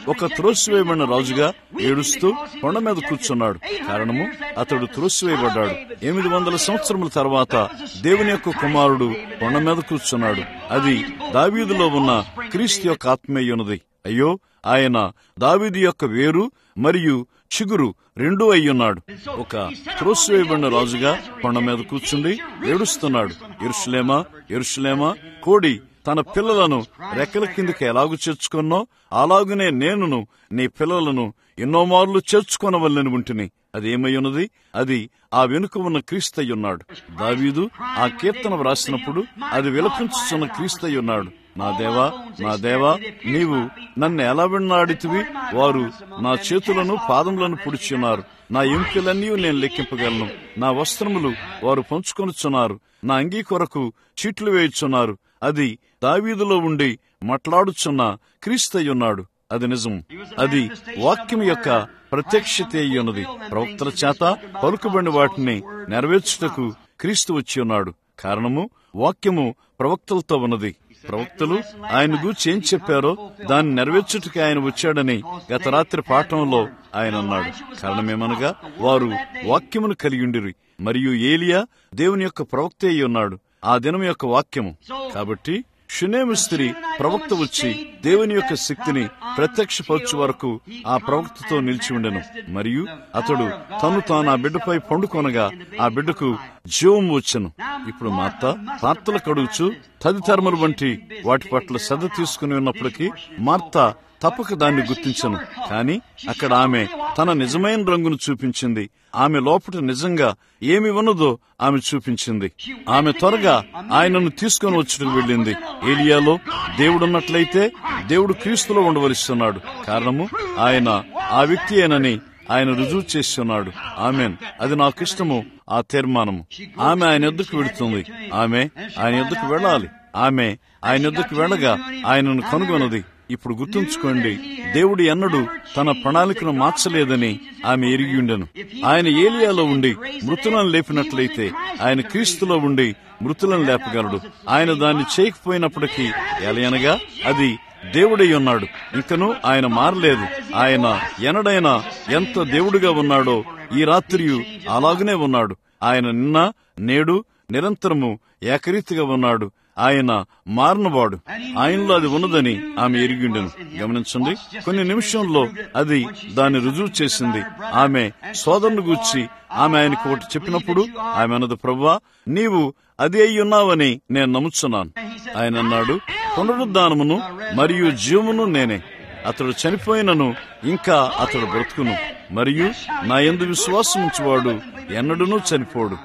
ఒక త్రోసివేయబడిన రాజుగా ఏడుస్తూ కొండ మీద కూర్చున్నాడు కారణము అతడు త్రోసివేయబడ్డాడు ఎనిమిది వందల సంవత్సరముల తర్వాత దేవుని యొక్క కుమారుడు కొండ మీద కూర్చున్నాడు అది దావీదులో ఉన్న క్రీస్తు యొక్క ఆత్మీయున్నది అయ్యో ఆయన దావీదు యొక్క వేరు మరియు చిగురు రెండూ అయ్యున్నాడు ఒక త్రోసివేయబడిన రాజుగా కొండ మీద కూర్చుండి ఏడుస్తున్నాడు ఎరుషులేమా ఎరుషులేమా కోడి తన పిల్లలను రెక్కల కిందకి ఎలాగు చేర్చుకున్నో అలాగునే నేనును నీ పిల్లలను ఎన్నో మార్లు చేర్చుకొనవల్లని ఉంటిని అదేమై ఉన్నది అది ఆ వెనుక ఉన్న క్రీస్తయ్యున్నాడు దావీదు ఆ కీర్తన వ్రాసినప్పుడు అది విలపించుచున్న క్రీస్తయ్యున్నాడు నా దేవా నా దేవా నీవు నన్ను ఎలా విన్నాడితివి వారు నా చేతులను పాదములను పుడిచున్నారు నా ఎంపిలన్నీ నేను లెక్కింపగలను నా వస్త్రములు వారు పంచుకొనుచున్నారు నా అంగీ కొరకు చీట్లు వేయుచున్నారు అది దావీదులో ఉండి మాట్లాడుచున్న క్రీస్తయ్యున్నాడు అది నిజం అది వాక్యం యొక్క ప్రత్యక్షత అయ్యున్నది ప్రవక్తల చేత పలుకుబడిన వాటిని నెరవేర్చుటకు క్రీస్తు వచ్చి ఉన్నాడు కారణము వాక్యము ప్రవక్తలతో ఉన్నది ప్రవక్తలు ఆయన గూర్చి ఏం చెప్పారో దాన్ని నెరవేర్చుటకి ఆయన వచ్చాడని గత రాత్రి పాఠంలో ఆయన అన్నాడు కారణమేమనగా వారు వాక్యమును కలిగిండిరి మరియు ఏలియా దేవుని యొక్క ప్రవక్త అయి ఉన్నాడు ఆ దినం యొక్క వాక్యము కాబట్టి షునేము స్త్రీ ప్రవక్త వచ్చి దేవుని యొక్క శక్తిని ప్రత్యక్షపరచు వరకు ఆ ప్రవక్తతో నిలిచి ఉండెను మరియు అతడు తను తాను ఆ బిడ్డపై పండుకొనగా ఆ బిడ్డకు జీవం వచ్చెను ఇప్పుడు మా అత్త పాత్రలు కడుగుచు తదితరములు వంటి వాటి పట్ల శ్రద్ధ తీసుకుని ఉన్నప్పటికీ మార్త తప్పక దాన్ని గుర్తించను కాని అక్కడ ఆమె తన నిజమైన రంగును చూపించింది ఆమె లోపట నిజంగా ఏమి ఉన్నదో ఆమె చూపించింది ఆమె త్వరగా ఆయనను తీసుకొని వచ్చుటకు వెళ్ళింది ఏలియాలో దేవుడున్నట్లయితే దేవుడు క్రీస్తులో ఉండవలస్తున్నాడు కారణము ఆయన ఆ వ్యక్తి అయినని ఆయన రుజువు చేస్తున్నాడు ఆమెన్ అది నాకు ఇష్టము ఆ తీర్మానము ఆమె ఆయన ఎద్దుకు వెళుతుంది ఆమె ఆయన ఎద్దుకు వెళ్ళాలి ఆమె ఆయన ఎద్దుకు వెళ్ళగా ఆయనను కనుగొనది ఇప్పుడు గుర్తుంచుకోండి దేవుడు ఎన్నడూ తన ప్రణాళికను మార్చలేదని ఆమె ఎరిగి ఉండెను ఆయన ఏలియాలో ఉండి మృతులను లేపినట్లయితే ఆయన క్రీస్తులో ఉండి మృతులను లేపగలడు ఆయన దాన్ని చేయకపోయినప్పటికీ ఎలయనగా అది దేవుడై ఉన్నాడు ఇంకను ఆయన మారలేదు ఆయన ఎనడైనా ఎంత దేవుడిగా ఉన్నాడో ఈ రాత్రి అలాగనే ఉన్నాడు ఆయన నిన్న నేడు నిరంతరము ఏకరీతిగా ఉన్నాడు ఆయన మారినవాడు ఆయనలో అది ఉన్నదని ఆమె ఎరిగిండెను గమనించండి కొన్ని నిమిషంలో అది దాన్ని రుజువు చేసింది ఆమె సోదరుని గూర్చి ఆమె ఆయనకు ఒకటి చెప్పినప్పుడు ఆమె అన్నది ప్రవ్వా నీవు అది అయి ఉన్నావని నేను నమ్ముచున్నాను ఆయన అన్నాడు పునరుద్ధానమును మరియు జీవమును నేనే అతడు చనిపోయినను ఇంకా అతడు బ్రతుకును మరియు నా ఎందు విశ్వాసం ఉంచువాడు ఎన్నడూనూ చనిపోడు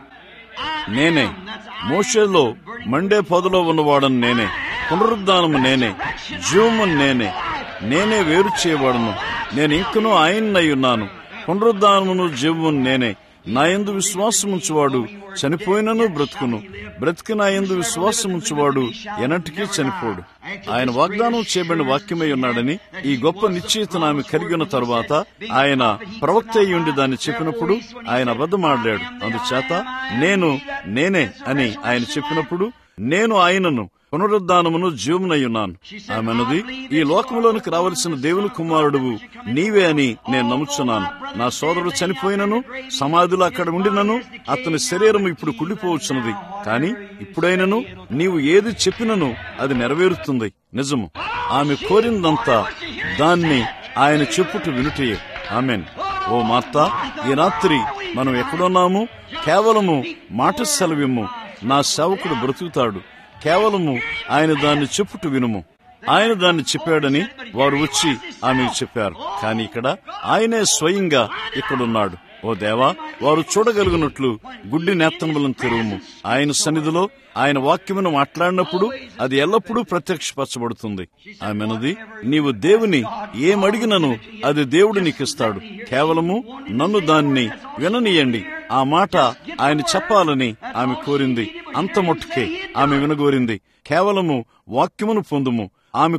నేనే మోషేలో మండే పొదలో ఉన్నవాడను నేనే పునరుద్ధానము నేనే జీవము నేనే నేనే వేరు చేయబడను నేను ఇంకనూ ఆయన్నై ఉన్నాను పునరుద్ధానమును జీవము నేనే నా ఎందు విశ్వాసముంచువాడు చనిపోయినను బ్రతుకును బ్రతికి నా ఎందు విశ్వాసముంచువాడు ఎనటికీ చనిపోడు ఆయన వాగ్దానం చేయబడిన వాక్యమై ఉన్నాడని ఈ గొప్ప నిశ్చయితను ఆమె కలిగి ఉన్న తరువాత ఆయన ప్రవక్త అయ్యుండి దాన్ని చెప్పినప్పుడు ఆయన అబద్ధమాడాడు అందుచేత నేను నేనే అని ఆయన చెప్పినప్పుడు నేను ఆయనను పునరుద్ధానమును జీవమునయ్యున్నాను ఆమెనది ఈ లోకంలోనికి రావలసిన దేవుని కుమారుడువు నీవే అని నేను నమ్ముచున్నాను నా సోదరుడు చనిపోయినను సమాధిలో అక్కడ ఉండినను అతని శరీరం ఇప్పుడు కుళ్ళిపోవచ్చున్నది కాని ఇప్పుడైనను నీవు ఏది చెప్పినను అది నెరవేరుతుంది నిజము ఆమె కోరిందంతా దాన్ని ఆయన చెప్పుట వినుటయే ఆమెన్ ఓ మార్త ఈ రాత్రి మనం ఎక్కడున్నాము కేవలము మాట సెలవిమ్ము నా సేవకుడు బ్రతుకుతాడు కేవలము ఆయన దాన్ని చెప్పుట వినుము ఆయన దాన్ని చెప్పాడని వారు వచ్చి ఆమెకు చెప్పారు కానీ ఇక్కడ ఆయనే స్వయంగా ఇక్కడున్నాడు ఓ దేవా వారు చూడగలిగినట్లు గుడ్డి నేత్తములను తెరువుము ఆయన సన్నిధిలో ఆయన వాక్యమును మాట్లాడినప్పుడు అది ఎల్లప్పుడూ ప్రత్యక్షపరచబడుతుంది ఆమెనది నీవు దేవుని ఏమడిగినను అది దేవుడు నీకిస్తాడు కేవలము నన్ను దాన్ని విననీయండి ఆ మాట ఆయన చెప్పాలని ఆమె కోరింది అంత మట్టుకే ఆమె వినగోరింది కేవలము వాక్యమును పొందుము ఆమెకు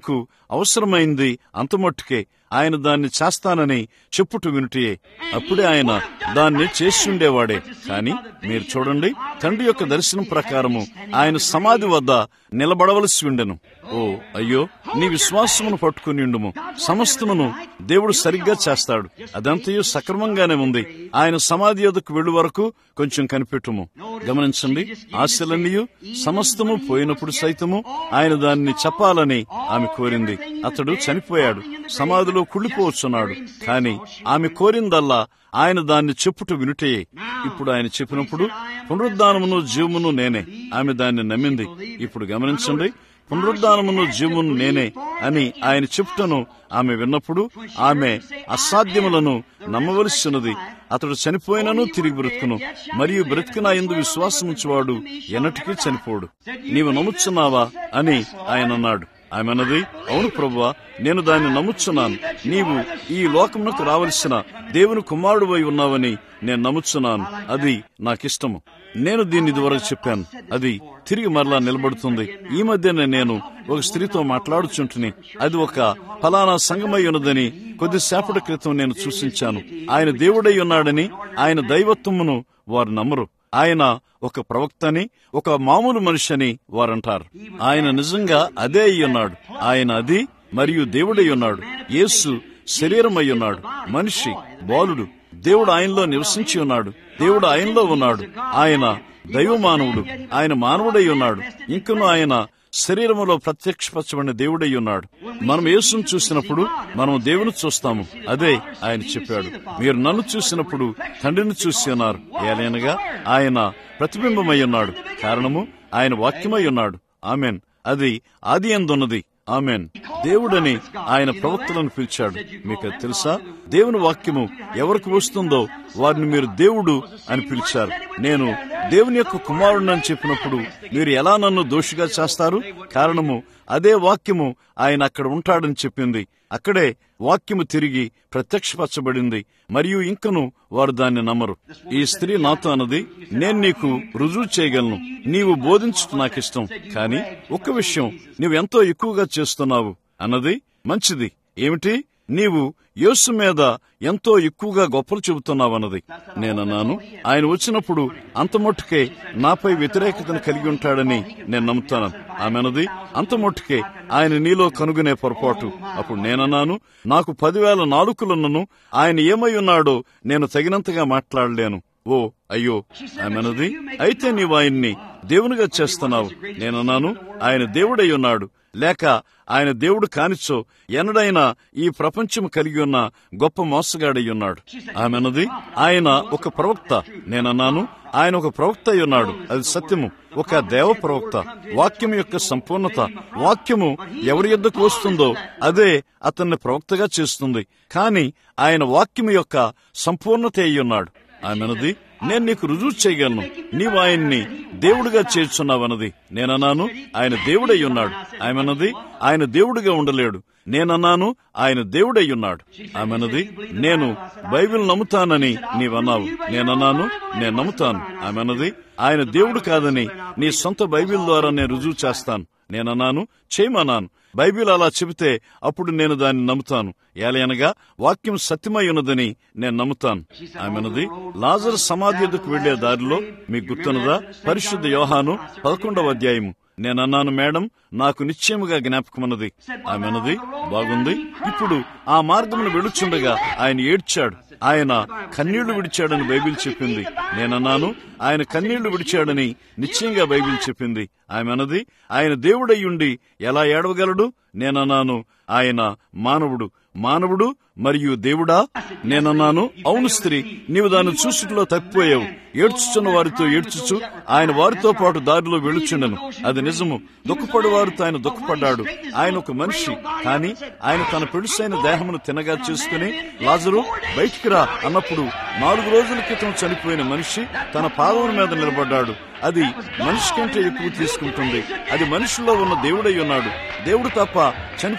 అవసరమైంది అంతమట్టుకే ఆయన దాన్ని చేస్తానని చెప్పుట వినుటియే అప్పుడే ఆయన దాన్ని చేసి ఉండేవాడే కాని మీరు చూడండి తండ్రి యొక్క దర్శనం ప్రకారము ఆయన సమాధి వద్ద నిలబడవలసి ఉండెను ఓ అయ్యో నీ విశ్వాసమును పట్టుకుని ఉండుము సమస్తమును దేవుడు సరిగ్గా చేస్తాడు అదంతయు సక్రమంగానే ఉంది ఆయన సమాధి యొద్దకు వెళ్ళు వరకు కొంచెం కనిపెట్టుము గమనించండి ఆశలన్నీ సమస్తము పోయినప్పుడు సైతము ఆయన దాన్ని చెప్పాలని ఆమె కోరింది అతడు చనిపోయాడు సమాధిలో కుళ్ళిపోవచ్చున్నాడు కాని ఆమె కోరిందల్లా ఆయన దాన్ని చెప్పుట వినుటే ఇప్పుడు ఆయన చెప్పినప్పుడు పునరుద్ధానమును జీవమును నేనే ఆమె దాన్ని నమ్మింది ఇప్పుడు గమనించండి పునరుద్ధానమును జీవమును నేనే అని ఆయన చెప్పుటను ఆమె విన్నప్పుడు ఆమె అసాధ్యములను నమ్మవలసినది అతడు చనిపోయినను తిరిగి బ్రతుకును మరియు బ్రతికిన ఎందు విశ్వాసముంచువాడు ఎన్నటికీ చనిపోడు నీవు నమ్ముచున్నావా అని ఆయన అన్నాడు ఆమె అన్నది అవును ప్రభువా నేను దాన్ని నమ్ముచున్నాను నీవు ఈ లోకమునకు రావలసిన దేవుని కుమారుడు అయి ఉన్నావని నేను నమ్ముచున్నాను అది నాకిష్టము నేను దీన్ని ఇదివరకు చెప్పాను అది తిరిగి మరలా నిలబడుతుంది ఈ మధ్యనే నేను ఒక స్త్రీతో మాట్లాడుచుంటుని అది ఒక ఫలానా సంగమై ఉన్నదని కొద్దిసేపటి క్రితం నేను సూచించాను ఆయన దేవుడై ఉన్నాడని ఆయన దైవత్వమును వారు నమ్మరు ఆయన ఒక ప్రవక్తని ఒక మామూలు మనిషి అని వారంటారు ఆయన నిజంగా అదే అయి ఉన్నాడు ఆయన అది మరియు దేవుడై ఉన్నాడు యేసు శరీరమై ఉన్నాడు మనిషి బాలుడు దేవుడు ఆయనలో నివసించి ఉన్నాడు దేవుడు ఆయనలో ఉన్నాడు ఆయన దైవ మానవుడు ఆయన మానవుడై ఉన్నాడు ఇంకను ఆయన శరీరములో ప్రత్యక్షపరచబడిన దేవుడై ఉన్నాడు మనం యేసును చూసినప్పుడు మనం దేవుని చూస్తాము అదే ఆయన చెప్పాడు మీరు నన్ను చూసినప్పుడు తండ్రిని చూసి ఉన్నారు ఏలైనగా ఆయన ప్రతిబింబమై ఉన్నాడు కారణము ఆయన వాక్యమై ఉన్నాడు ఆమెన్ అది ఆది ఎందున్నది ఆమెన్ దేవుడని ఆయన ప్రవక్తలను పిలిచాడు మీకు అది తెలుసా దేవుని వాక్యము ఎవరికి వస్తుందో వారిని మీరు దేవుడు అని పిలిచారు నేను దేవుని యొక్క కుమారుడిని చెప్పినప్పుడు మీరు ఎలా నన్ను దోషిగా చేస్తారు కారణము అదే వాక్యము ఆయన అక్కడ ఉంటాడని చెప్పింది అక్కడే వాక్యము తిరిగి ప్రత్యక్షపరచబడింది మరియు ఇంకను వారు దాన్ని నమ్మరు ఈ స్త్రీ నాతో అన్నది నేను నీకు రుజువు చేయగలను నీవు బోధించుట నాకిష్టం కానీ ఒక్క విషయం నీవెంతో ఎక్కువగా చేస్తున్నావు అన్నది మంచిది ఏమిటి నీవు యేసు మీద ఎంతో ఎక్కువగా గొప్పలు చెబుతున్నావన్నది నేనన్నాను ఆయన వచ్చినప్పుడు అంతమొట్టుకే నాపై వ్యతిరేకతను కలిగి ఉంటాడని నేను నమ్ముతాను ఆమెనది అంతమొట్టుకే ఆయన నీలో కనుగొనే పొరపాటు అప్పుడు నేనన్నాను నాకు పదివేల నాలుకలున్నను ఆయన ఏమై ఉన్నాడో నేను తగినంతగా మాట్లాడలేను ఓ అయ్యో ఆమెనది అయితే నీవు ఆయన్ని దేవునిగా చేస్తున్నావు నేనన్నాను ఆయన దేవుడై ఉన్నాడు లేక ఆయన దేవుడు కానిచ్చో ఎన్నడైనా ఈ ప్రపంచం కలిగి ఉన్న గొప్ప మోసగాడై ఉన్నాడు ఆమెనది ఆయన ఒక ప్రవక్త నేనన్నాను ఆయన ఒక ప్రవక్త అయి ఉన్నాడు అది సత్యము ఒక దేవ ప్రవక్త వాక్యం యొక్క సంపూర్ణత వాక్యము ఎవరి ఎద్దకు వస్తుందో అదే అతన్ని ప్రవక్తగా చేస్తుంది కానీ ఆయన వాక్యము యొక్క సంపూర్ణత అయి ఉన్నాడు ఆమెనది నేను నీకు రుజువు చేయగలను నీవు ఆయన్ని దేవుడిగా చేర్చున్నావన్నది నేనన్నాను ఆయన దేవుడై ఉన్నాడు ఆమెనది ఆయన దేవుడిగా ఉండలేడు నేనన్నాను ఆయన దేవుడై ఉన్నాడు ఆమెనది నేను బైబిల్ నమ్ముతానని నీవన్నావు నేనన్నాను నేను నమ్ముతాను ఆమెనది ఆయన దేవుడు కాదని నీ సొంత బైబిల్ ద్వారా నేను రుజువు చేస్తాను నేనన్నాను చేయమన్నాను బైబిల్ అలా చెబితే అప్పుడు నేను దాన్ని నమ్ముతాను ఏలయనగా వాక్యం సత్యమై ఉన్నదని నేను నమ్ముతాను ఆమెనది లాజర్ సమాధి ఎదుకు వెళ్లే దారిలో మీకు గుర్తున్నదా పరిశుద్ధ యోహాను పదకొండవ అధ్యాయము నేనన్నాను మేడం నాకు నిశ్చయముగా జ్ఞాపకమన్నది ఆమెనది బాగుంది ఇప్పుడు ఆ మార్గమును వెళుచుండగా ఆయన ఏడ్చాడు ఆయన కన్నీళ్లు విడిచాడని బైబిల్ చెప్పింది నేనన్నాను ఆయన కన్నీళ్లు విడిచాడని నిశ్చయంగా బైబిల్ చెప్పింది ఆమె అన్నది ఆయన దేవుడయ్యుండి ఎలా ఏడవగలడు నేనన్నాను ఆయన మానవుడు మానవుడు మరియు దేవుడా నేనన్నాను అవును స్త్రీ నీవు దాన్ని చూసుట్లో తప్పిపోయావు ఏడ్చుచున్న వారితో ఏడ్చుచు ఆయన వారితో పాటు దారిలో వెళుచుండెను అది నిజము దుఃఖపడు వారితో ఆయన దుఃఖపడ్డాడు ఆయన ఒక మనిషి కానీ ఆయన తన పెడుసైన దేహమును తినగా చేసుకుని లాజరు బయటికి రా అన్నప్పుడు నాలుగు రోజుల క్రితం చనిపోయిన మనిషి తన పాదముల మీద నిలబడ్డాడు అది మనిషి కంటే ఎక్కువ తీసుకుంటుంది అది మనిషిలో ఉన్న దేవుడై ఉన్నాడు దేవుడు తప్ప చనిపోయిన వారిని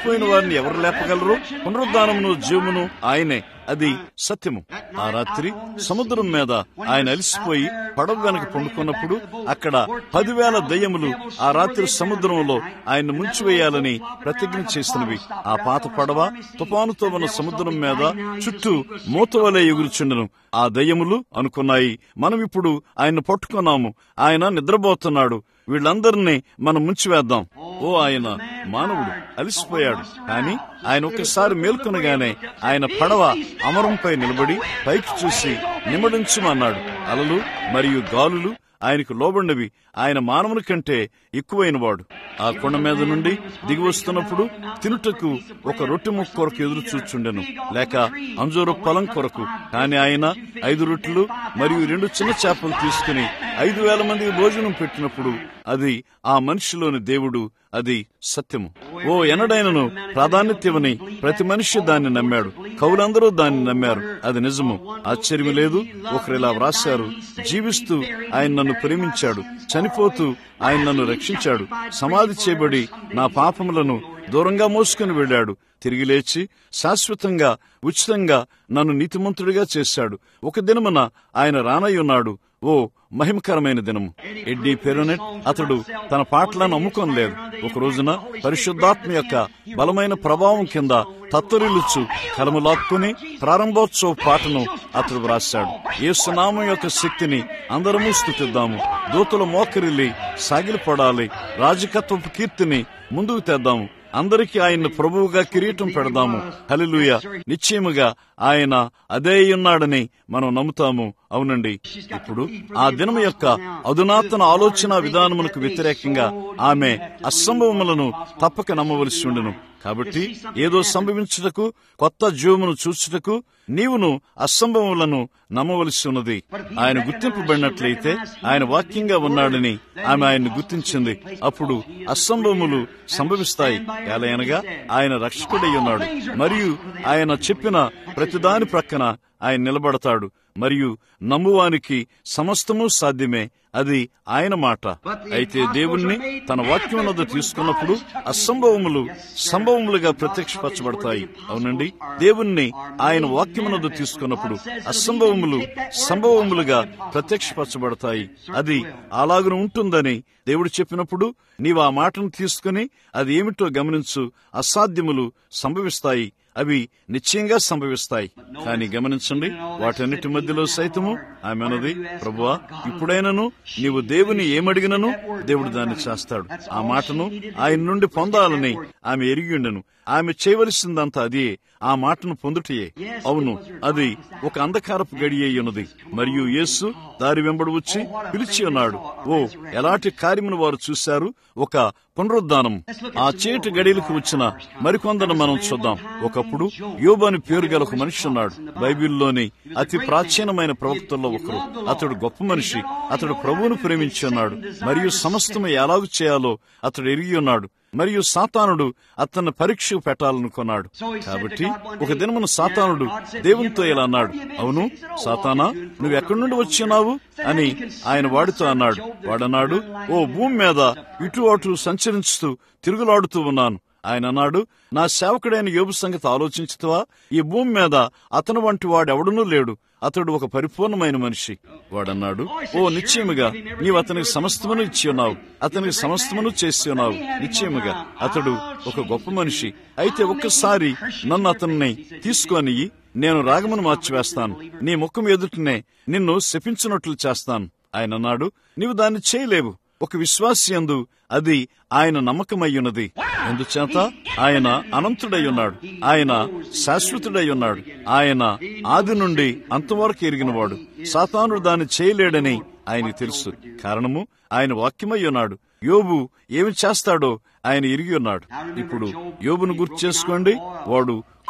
వారిని ఎవరు లేపగలరు పునరుద్ధానమును జీవమును ఆయనే అది సత్యము ఆ రాత్రి సముద్రం మీద ఆయన అలిసిపోయి పడవ వెనక పండుకున్నప్పుడు అక్కడ పదివేల దయ్యములు ఆ రాత్రి సముద్రంలో ఆయన ముంచివేయాలని ప్రతిజ్ఞ చేసినవి ఆ పాత పడవ తుపానుతో ఉన్న సముద్రం మీద చుట్టూ మూతవలే ఎగురుచుండను ఆ దయ్యములు అనుకున్నాయి మనం ఇప్పుడు ఆయన పట్టుకున్నాము ఆయన నిద్రపోతున్నాడు వీళ్ళందరినీ మనం ముంచివేద్దాం ఓ ఆయన మానవుడు అలిసిపోయాడు కానీ ఆయన ఒక్కసారి మేల్కొనగానే ఆయన పడవ అమరంపై నిలబడి పైకి చూసి నిమ్మడించమన్నాడు అలలు మరియు గాలులు ఆయనకు లోబడినవి ఆయన మానవుని కంటే ఎక్కువైనవాడు ఆ కొండ మీద నుండి దిగి వస్తున్నప్పుడు తినుటకు ఒక రొట్టె ముక్క కొరకు ఎదురు చూచుండెను లేక అంజూరు పొలం కొరకు కాని ఆయన ఐదు రొట్టెలు మరియు రెండు చిన్న చేపలు తీసుకుని ఐదు వేల మందికి భోజనం పెట్టినప్పుడు అది ఆ మనిషిలోని దేవుడు అది సత్యము ఓ ఎనడైనను ప్రాధాన్యతవని ప్రతి మనిషి దాన్ని నమ్మాడు కవులందరూ దాన్ని నమ్మారు అది నిజము ఆశ్చర్యం లేదు ఒకరు ఇలా వ్రాశారు జీవిస్తూ ఆయన నన్ను ప్రేమించాడు చనిపోతూ ఆయన నన్ను రక్షించాడు సమాధి చేయబడి నా పాపములను దూరంగా మోసుకుని వెళ్ళాడు తిరిగి లేచి శాశ్వతంగా ఉచితంగా నన్ను నీతిమంతుడిగా చేశాడు ఒక దినమున ఆయన రానయ్యున్నాడు ఓ మహిమకరమైన దినము ఎడ్డీ పెరోనెట్ అతడు తన పాటలను అమ్ముకోనలేదు ఒక రోజున పరిశుద్ధాత్మ యొక్క బలమైన ప్రభావం కింద తత్తరిల్లుచు కలము లాక్కుని ప్రారంభోత్సవ పాటను అతడు వ్రాశాడు ఏసునామం యొక్క శక్తిని అందరము స్థుతిద్దాము దూతల మోకరిల్లి సాగిలిపడాలి రాజకత్వపు కీర్తిని ముందుకు తెద్దాము అందరికీ ఆయన ప్రభువుగా కిరీటం పెడదాము హలిలుయ నిశ్చయముగా ఆయన అదే ఉన్నాడని మనం నమ్ముతాము అవునండి ఇప్పుడు ఆ దినము యొక్క అధునాతన ఆలోచన విధానమునకు వ్యతిరేకంగా ఆమె అసంభవములను తప్పక నమ్మవలసి ఉండును కాబట్టి ఏదో సంభవించుటకు కొత్త జీవమును చూచుటకు నీవును అసంభవములను నమ్మవలసి ఉన్నది ఆయన గుర్తింపబడినట్లయితే ఆయన వాక్యంగా ఉన్నాడని ఆమె ఆయన్ని గుర్తించింది అప్పుడు అసంభవములు సంభవిస్తాయి ఎలయనగా ఆయన రక్షకుడై ఉన్నాడు మరియు ఆయన చెప్పిన ప్రతిదాని ప్రక్కన ఆయన నిలబడతాడు మరియు నమ్మువానికి సమస్తము సాధ్యమే అది ఆయన మాట అయితే దేవుణ్ణి తన వాక్యం వద్ద తీసుకున్నప్పుడు అసంభవములు సంభవములుగా ప్రత్యక్షపరచబడతాయి అవునండి దేవుణ్ణి ఆయన వాక్యం వద్ద తీసుకున్నప్పుడు అసంభవములు సంభవములుగా ప్రత్యక్షపరచబడతాయి అది అలాగున ఉంటుందని దేవుడు చెప్పినప్పుడు నీవు ఆ మాటను తీసుకుని అది ఏమిటో గమనించు అసాధ్యములు సంభవిస్తాయి అవి నిశ్చయంగా సంభవిస్తాయి కానీ గమనించండి వాటన్నిటి మధ్యలో సైతము ఆమె అన్నది ప్రభువా ఇప్పుడైనను నీవు దేవుని ఏమడిగినను దేవుడు దాన్ని చేస్తాడు ఆ మాటను ఆయన నుండి పొందాలని ఆమె ఎరిగి ఉండెను ఆమె చేయవలసిందంతా అదే ఆ మాటను పొందుటయే అవును అది ఒక అంధకారపు గడి అయి ఉన్నది మరియు యేసు దారి వెంబడి వచ్చి పిలిచి ఉన్నాడు ఓ ఎలాంటి కార్యమును వారు చూశారు ఒక పునరుద్ధానం ఆ చేటి గడిలకు వచ్చిన మరికొందరు మనం చూద్దాం ఒకప్పుడు యోబు అని పేరు గల ఒక మనిషి ఉన్నాడు బైబిల్లోని అతి ప్రాచీనమైన ప్రవక్తల్లో ఒకరు అతడు గొప్ప మనిషి అతడు ప్రభువును ప్రేమించి ఉన్నాడు మరియు సమస్తము ఎలాగు చేయాలో అతడు ఎరిగి ఉన్నాడు మరియు సాతానుడు అతన్ని పరీక్ష పెట్టాలనుకున్నాడు కాబట్టి ఒక దినమున సాతానుడు దేవునితో ఇలా అన్నాడు అవును సాతానా నువ్వు ఎక్కడి నుండి వచ్చినావు అని ఆయన వాడితో అన్నాడు వాడన్నాడు ఓ భూమి మీద ఇటు అటు సంచరిస్తూ తిరుగులాడుతూ ఉన్నాను ఆయన అన్నాడు నా సేవకుడైన యోబు సంగతి ఆలోచించుతావా ఈ భూమి మీద అతను వంటి వాడెవడనూ లేడు అతడు ఒక పరిపూర్ణమైన మనిషి వాడన్నాడు ఓ నిశ్చయముగా నీవు అతనికి సమస్తమును ఇచ్చి ఉన్నావు అతనికి సమస్తమును చేసి ఉన్నావు నిశ్చయముగా అతడు ఒక గొప్ప మనిషి అయితే ఒక్కసారి నన్ను అతన్ని తీసుకొని నేను రాగమును మార్చివేస్తాను నీ ముఖం ఎదుటినే నిన్ను శపించినట్లు చేస్తాను ఆయన అన్నాడు నీవు దాన్ని చేయలేవు ఒక విశ్వాసి అందు అది ఆయన నమ్మకమయ్యున్నది ఎందుచేత ఆయన అనంతుడై ఉన్నాడు ఆయన శాశ్వతుడై ఉన్నాడు ఆయన ఆది నుండి అంతవరకు ఎరిగినవాడు సాతానుడు దాన్ని చేయలేడని ఆయనకు తెలుసు కారణము ఆయన వాక్యమై ఉన్నాడు యోబు ఏమి చేస్తాడో ఆయన ఎరిగి ఉన్నాడు ఇప్పుడు యోబును గుర్తు చేసుకోండి వాడు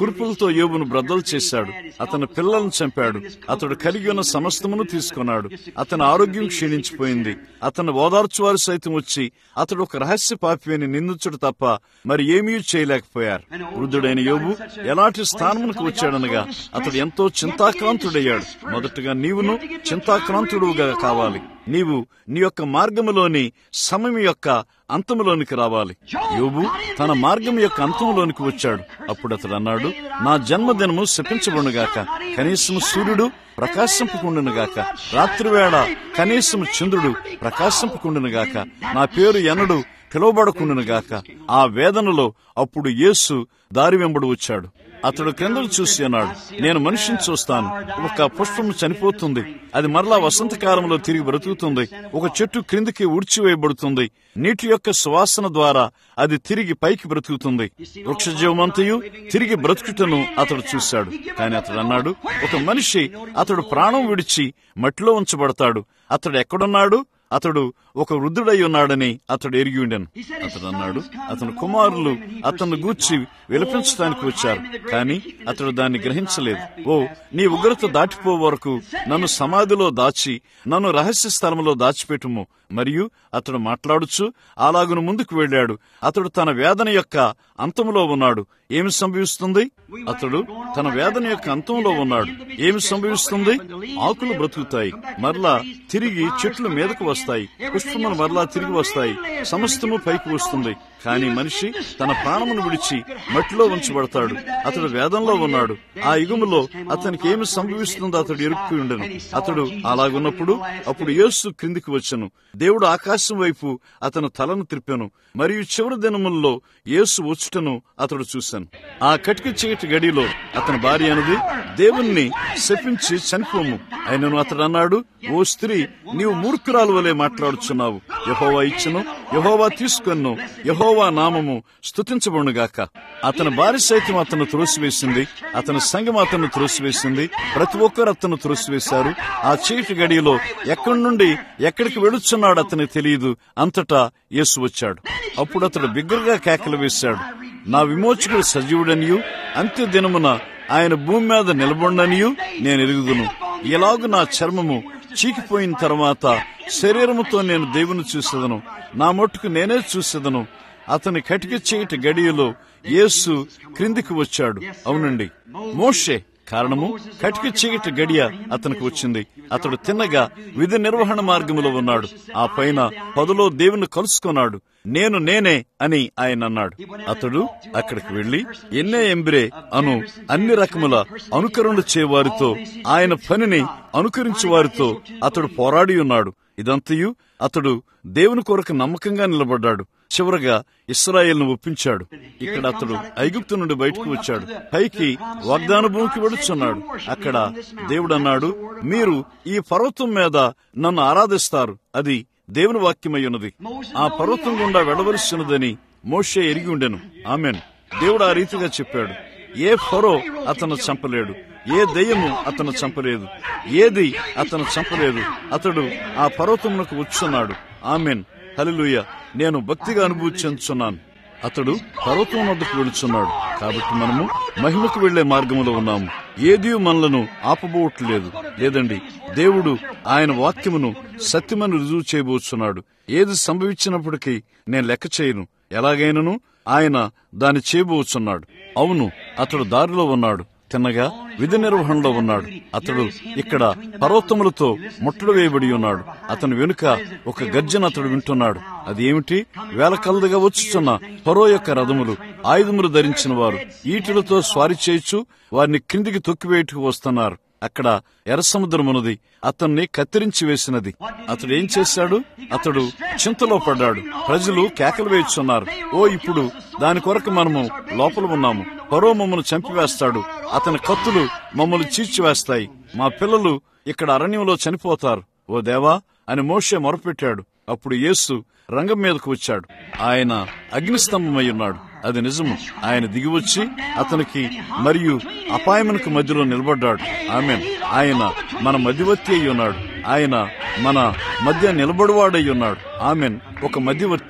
కురుపులతో యోబును బ్రద్దలు చేశాడు అతని పిల్లలను చంపాడు అతడు కలిగి ఉన్న సమస్తమును తీసుకున్నాడు అతని ఆరోగ్యం క్షీణించిపోయింది అతను ఓదార్చువారు సైతం వచ్చి అతడు ఒక రహస్య పాపి అని నిందించుడు తప్ప మరి ఏమీ చేయలేకపోయారు వృద్ధుడైన యోబు ఎలాంటి స్థానమునకు వచ్చాడనగా అతడు ఎంతో చింతాక్రాంతుడయ్యాడు మొదటగా నీవును చింతాక్రాంతుడుగా కావాలి నీవు నీ యొక్క మార్గములోని సమయం యొక్క అంతములోనికి రావాలి యోబు తన మార్గం యొక్క అంతములోనికి వచ్చాడు అప్పుడు అతడు అన్నాడు నా జన్మదినము శపించబడునుగాక కనీసం సూర్యుడు ప్రకాశింపకుండునుగాక రాత్రివేళ కనీసం చంద్రుడు ప్రకాశింపకుండునుగాక నా పేరు ఎన్నడు పిలువబడకుండునుగాక ఆ వేదనలో అప్పుడు యేసు దారి వెంబడి వచ్చాడు అతడు క్రిందకు చూసి అన్నాడు నేను మనిషిని చూస్తాను ఒక పుష్పం చనిపోతుంది అది మరలా వసంతకాలంలో తిరిగి బ్రతుకుతుంది ఒక చెట్టు క్రిందికి ఊడ్చివేయబడుతుంది నీటి యొక్క సువాసన ద్వారా అది తిరిగి పైకి బ్రతుకుతుంది వృక్షజీవమంతయు తిరిగి బ్రతుకుటను అతడు చూశాడు కానీ అతడు అన్నాడు ఒక మనిషి అతడు ప్రాణం విడిచి మట్టిలో ఉంచబడతాడు అతడు ఎక్కడున్నాడు అతడు ఒక వృద్ధుడై ఉన్నాడని అతడు ఎరిగి ఉండెను అతడు అన్నాడు అతని కుమారులు అతను గూర్చి విలపించడానికి వచ్చారు కానీ అతడు దాన్ని గ్రహించలేదు ఓ నీ ఉగ్రత దాటిపో వరకు నన్ను సమాధిలో దాచి నన్ను రహస్య స్థలంలో దాచిపెట్టుము మరియు అతడు మాట్లాడుచు అలాగును ముందుకు వెళ్ళాడు అతడు తన వేదన యొక్క అంతంలో ఉన్నాడు ఏమి సంభవిస్తుంది అతడు తన వేదన యొక్క అంతంలో ఉన్నాడు ఏమి సంభవిస్తుంది ఆకులు బ్రతుకుతాయి మరలా తిరిగి చెట్లు మీదకు వస్తాయి పుష్పములు మరలా తిరిగి వస్తాయి సమస్తము పైకి వస్తుంది కానీ మనిషి తన ప్రాణమును విడిచి మట్టిలో ఉంచబడతాడు అతడు వేదంలో ఉన్నాడు ఆ యుగములో అతనికి ఏమి సంభవిస్తుందో అతడు ఎరుక్కు ఉండను అతడు అలాగున్నప్పుడు అప్పుడు యేసు క్రిందికి వచ్చను దేవుడు ఆకాశం వైపు అతను తలను త్రిప్పాను మరియు చివరి దినముల్లో యేసు వచ్చుటను అతడు చూశాను ఆ కటిక చీకటి గడిలో అతని భార్య అన్నది దేవుణ్ణి శపించి చనిపోము అయినను అతడు అన్నాడు ఓ స్త్రీ నీవు మూర్ఖురాలు వలె మాట్లాడుచున్నావు యహోవా ఇచ్చను యహోవా తీసుకొన్ను యహోవా నామము స్తుతించబడుగాక అతని భార్య సైతం అతను త్రోసివేసింది అతని సంఘం అతను త్రోసివేసింది ప్రతి ఒక్కరు అతను త్రోసివేశారు ఆ చీకటి గడియలో ఎక్కడి నుండి ఎక్కడికి వెళుచున్నాడు అతనికి తెలియదు అంతటా యేసు వచ్చాడు అప్పుడు అతడు బిగ్గరగా కేకలు వేశాడు నా విమోచకుడు సజీవుడనియు అంత్య దినమున ఆయన భూమి మీద నిలబడిననియు నేను ఎరుగుదును ఎలాగు నా చర్మము చీకిపోయిన తర్వాత శరీరముతో నేను దేవుని చూసేదను నా మట్టుకు నేనే చూసేదను అతని కటిక చీకటి గడియలో యేసు క్రిందికి వచ్చాడు అవునండి మోషే కారణము కటిక చీకటి గడియ అతనికి వచ్చింది అతడు తిన్నగా విధి నిర్వహణ మార్గములో ఉన్నాడు ఆ పైన పదులో దేవుని కలుసుకున్నాడు నేను నేనే అని ఆయన అన్నాడు అతడు అక్కడికి వెళ్లి ఎన్నే ఎంబ్రే అను అన్ని రకముల అనుకరణలు చేవారితో ఆయన పనిని అనుకరించే వారితో అతడు పోరాడి ఉన్నాడు ఇదంతయు అతడు దేవుని కొరకు నమ్మకంగా నిలబడ్డాడు చివరగా ఇస్రాయేల్ను ఒప్పించాడు ఇక్కడ అతడు ఐగుప్తు నుండి బయటకు వచ్చాడు పైకి వాగ్దాన భూమికి వెడుచున్నాడు అక్కడ దేవుడు అన్నాడు మీరు ఈ పర్వతం మీద నన్ను ఆరాధిస్తారు అది దేవుని వాక్యమై ఉన్నది ఆ పర్వతం గుండా వెడవలసినదని మోషే ఎరిగి ఉండెను ఆమెన్ దేవుడు ఆ రీతిగా చెప్పాడు ఏ ఫరో అతను చంపలేడు ఏ దయ్యము అతను చంపలేదు ఏది అతను చంపలేదు అతడు ఆ పర్వతమునకు వచ్చున్నాడు ఆమెన్ హలిలుయ నేను భక్తిగా అనుభూతి చెందుతున్నాను అతడు పర్వతం వద్దకు వెళుచున్నాడు కాబట్టి మనము మహిమకు వెళ్లే మార్గంలో ఉన్నాము ఏది మనలను ఆపబోవట్లేదు లేదండి దేవుడు ఆయన వాక్యమును సత్యమని రుజువు చేయబోచున్నాడు ఏది సంభవించినప్పటికీ నేను లెక్క చేయను ఎలాగైనను ఆయన దాన్ని చేయబోచున్నాడు అవును అతడు దారిలో ఉన్నాడు తిన్నగా విధి నిర్వహణలో ఉన్నాడు అతడు ఇక్కడ పర్వతములతో ముట్టడి వేయబడి ఉన్నాడు అతని వెనుక ఒక గర్జన అతడు వింటున్నాడు అది ఏమిటి వేల కలదుగా వచ్చుచున్న పరో యొక్క రథములు ఆయుధములు ధరించిన వారు ఈటులతో స్వారీ చేయొచ్చు వారిని క్రిందికి తొక్కివేయటకు వస్తున్నారు అక్కడ ఎర్ర సముద్రమున్నది అతన్ని కత్తిరించి వేసినది అతడు ఏం చేశాడు అతడు చింతలో పడ్డాడు ప్రజలు కేకలు వేయుచున్నారు ఓ ఇప్పుడు దాని కొరకు మనము లోపల ఉన్నాము పరో మమ్మల్ని చంపివేస్తాడు అతని కత్తులు మమ్మల్ని చీల్చివేస్తాయి మా పిల్లలు ఇక్కడ అరణ్యంలో చనిపోతారు ఓ దేవా అని మోషే మొరపెట్టాడు అప్పుడు యేసు రంగం మీదకు వచ్చాడు ఆయన అగ్నిస్తంభమై ఉన్నాడు అది నిజము ఆయన దిగివచ్చి అతనికి మరియు అపాయమునకు మధ్యలో నిలబడ్డాడు ఆమె ఆయన మన మధ్యవర్తి అయి ఉన్నాడు ఆయన మన మధ్య నిలబడివాడై ఉన్నాడు ఆమెన్ ఒక మధ్యవర్తి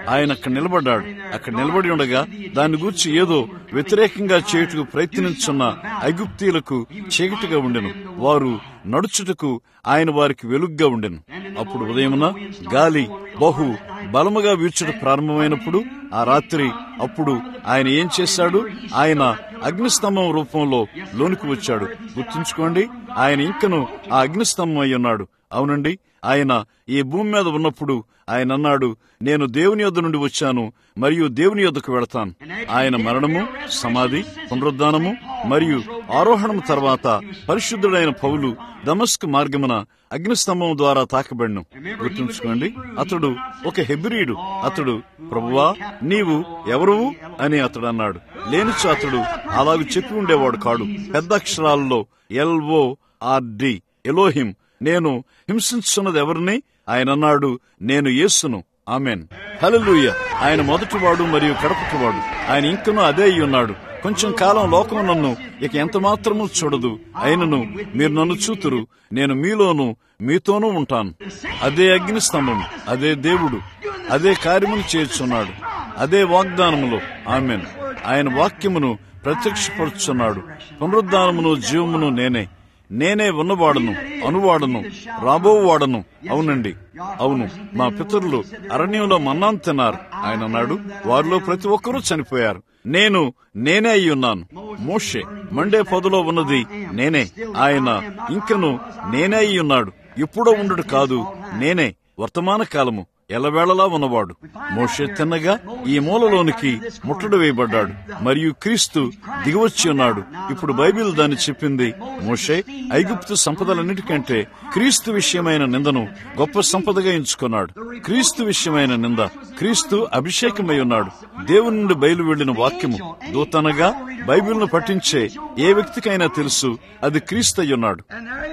ఆయన అక్కడ నిలబడ్డాడు అక్కడ నిలబడి ఉండగా దాని గూర్చి ఏదో వ్యతిరేకంగా చేయుటకు ప్రయత్నించున్న ఐగుప్తీయులకు చీకటిగా ఉండెను వారు నడుచుటకు ఆయన వారికి వెలుగ్గా ఉండెను అప్పుడు ఉదయమున గాలి బహు బలముగా వీచుట ప్రారంభమైనప్పుడు ఆ రాత్రి అప్పుడు ఆయన ఏం చేశాడు ఆయన అగ్నిస్తంభం రూపంలో లోనికి వచ్చాడు గుర్తుంచుకోండి ఆయన ఇంకను ఆ అగ్నిస్తంభం అయి ఉన్నాడు అవునండి ఆయన ఈ భూమి మీద ఉన్నప్పుడు ఆయన అన్నాడు నేను దేవుని యొద్ద నుండి వచ్చాను మరియు దేవుని యొద్దకు వెళతాను ఆయన మరణము సమాధి పునరుద్ధానము మరియు ఆరోహణం తర్వాత పరిశుద్ధుడైన పౌలు దమస్క్ మార్గమున అగ్నిస్తంభం ద్వారా తాకబడిను గుర్తుంచుకోండి అతడు ఒక హెబ్రియుడు అతడు ప్రభువా నీవు ఎవరువు అని అతడు అన్నాడు లేనిచో అతడు అలాగూ చెప్పి ఉండేవాడు కాడు పెద్ద అక్షరాల్లో ఎల్ఓ ఆర్ డి ఎలోహిం నేను హింసించున్నది ఎవరిని ఆయన అన్నాడు నేను యేసును ఆమెన్ హలలుయ ఆయన మొదటివాడు మరియు కడపటివాడు ఆయన ఇంకనూ అదే అయి ఉన్నాడు కొంచెం కాలం లోకం నన్ను ఇక ఎంత మాత్రము చూడదు అయినను మీరు నన్ను చూతురు నేను మీలోను మీతోనూ ఉంటాను అదే అగ్నిస్తంభం అదే దేవుడు అదే కార్యములు చేర్చున్నాడు అదే వాగ్దానములో ఆమెన్ ఆయన వాక్యమును ప్రత్యక్షపరుచున్నాడు పునరుద్ధానమును జీవమును నేనే నేనే ఉన్నవాడను అనువాడను రాబోవాడను అవునండి అవును మా పితరులు అరణ్యంలో మన్నాను తిన్నారు ఆయన అన్నాడు వారిలో ప్రతి ఒక్కరూ చనిపోయారు నేను నేనే అయి ఉన్నాను మోషే మండే పొదలో ఉన్నది నేనే ఆయన ఇంకను నేనే అయి ఉన్నాడు ఎప్పుడో ఉండడు కాదు నేనే వర్తమాన కాలము ఎలవేళలా ఉన్నవాడు మోషే తిన్నగా ఈ మూలలోనికి ముట్టడి వేయబడ్డాడు మరియు క్రీస్తు దిగివచ్చి ఉన్నాడు ఇప్పుడు బైబిల్ దాన్ని చెప్పింది మోషే ఐగుప్తు సంపదలన్నిటికంటే క్రీస్తు విషయమైన నిందను గొప్ప సంపదగా ఎంచుకున్నాడు క్రీస్తు విషయమైన నింద క్రీస్తు అభిషేకమై ఉన్నాడు దేవుని నుండి బయలు వెళ్లిన వాక్యము దూతనగా బైబిల్ను పఠించే ఏ వ్యక్తికైనా తెలుసు అది క్రీస్తు అయి ఉన్నాడు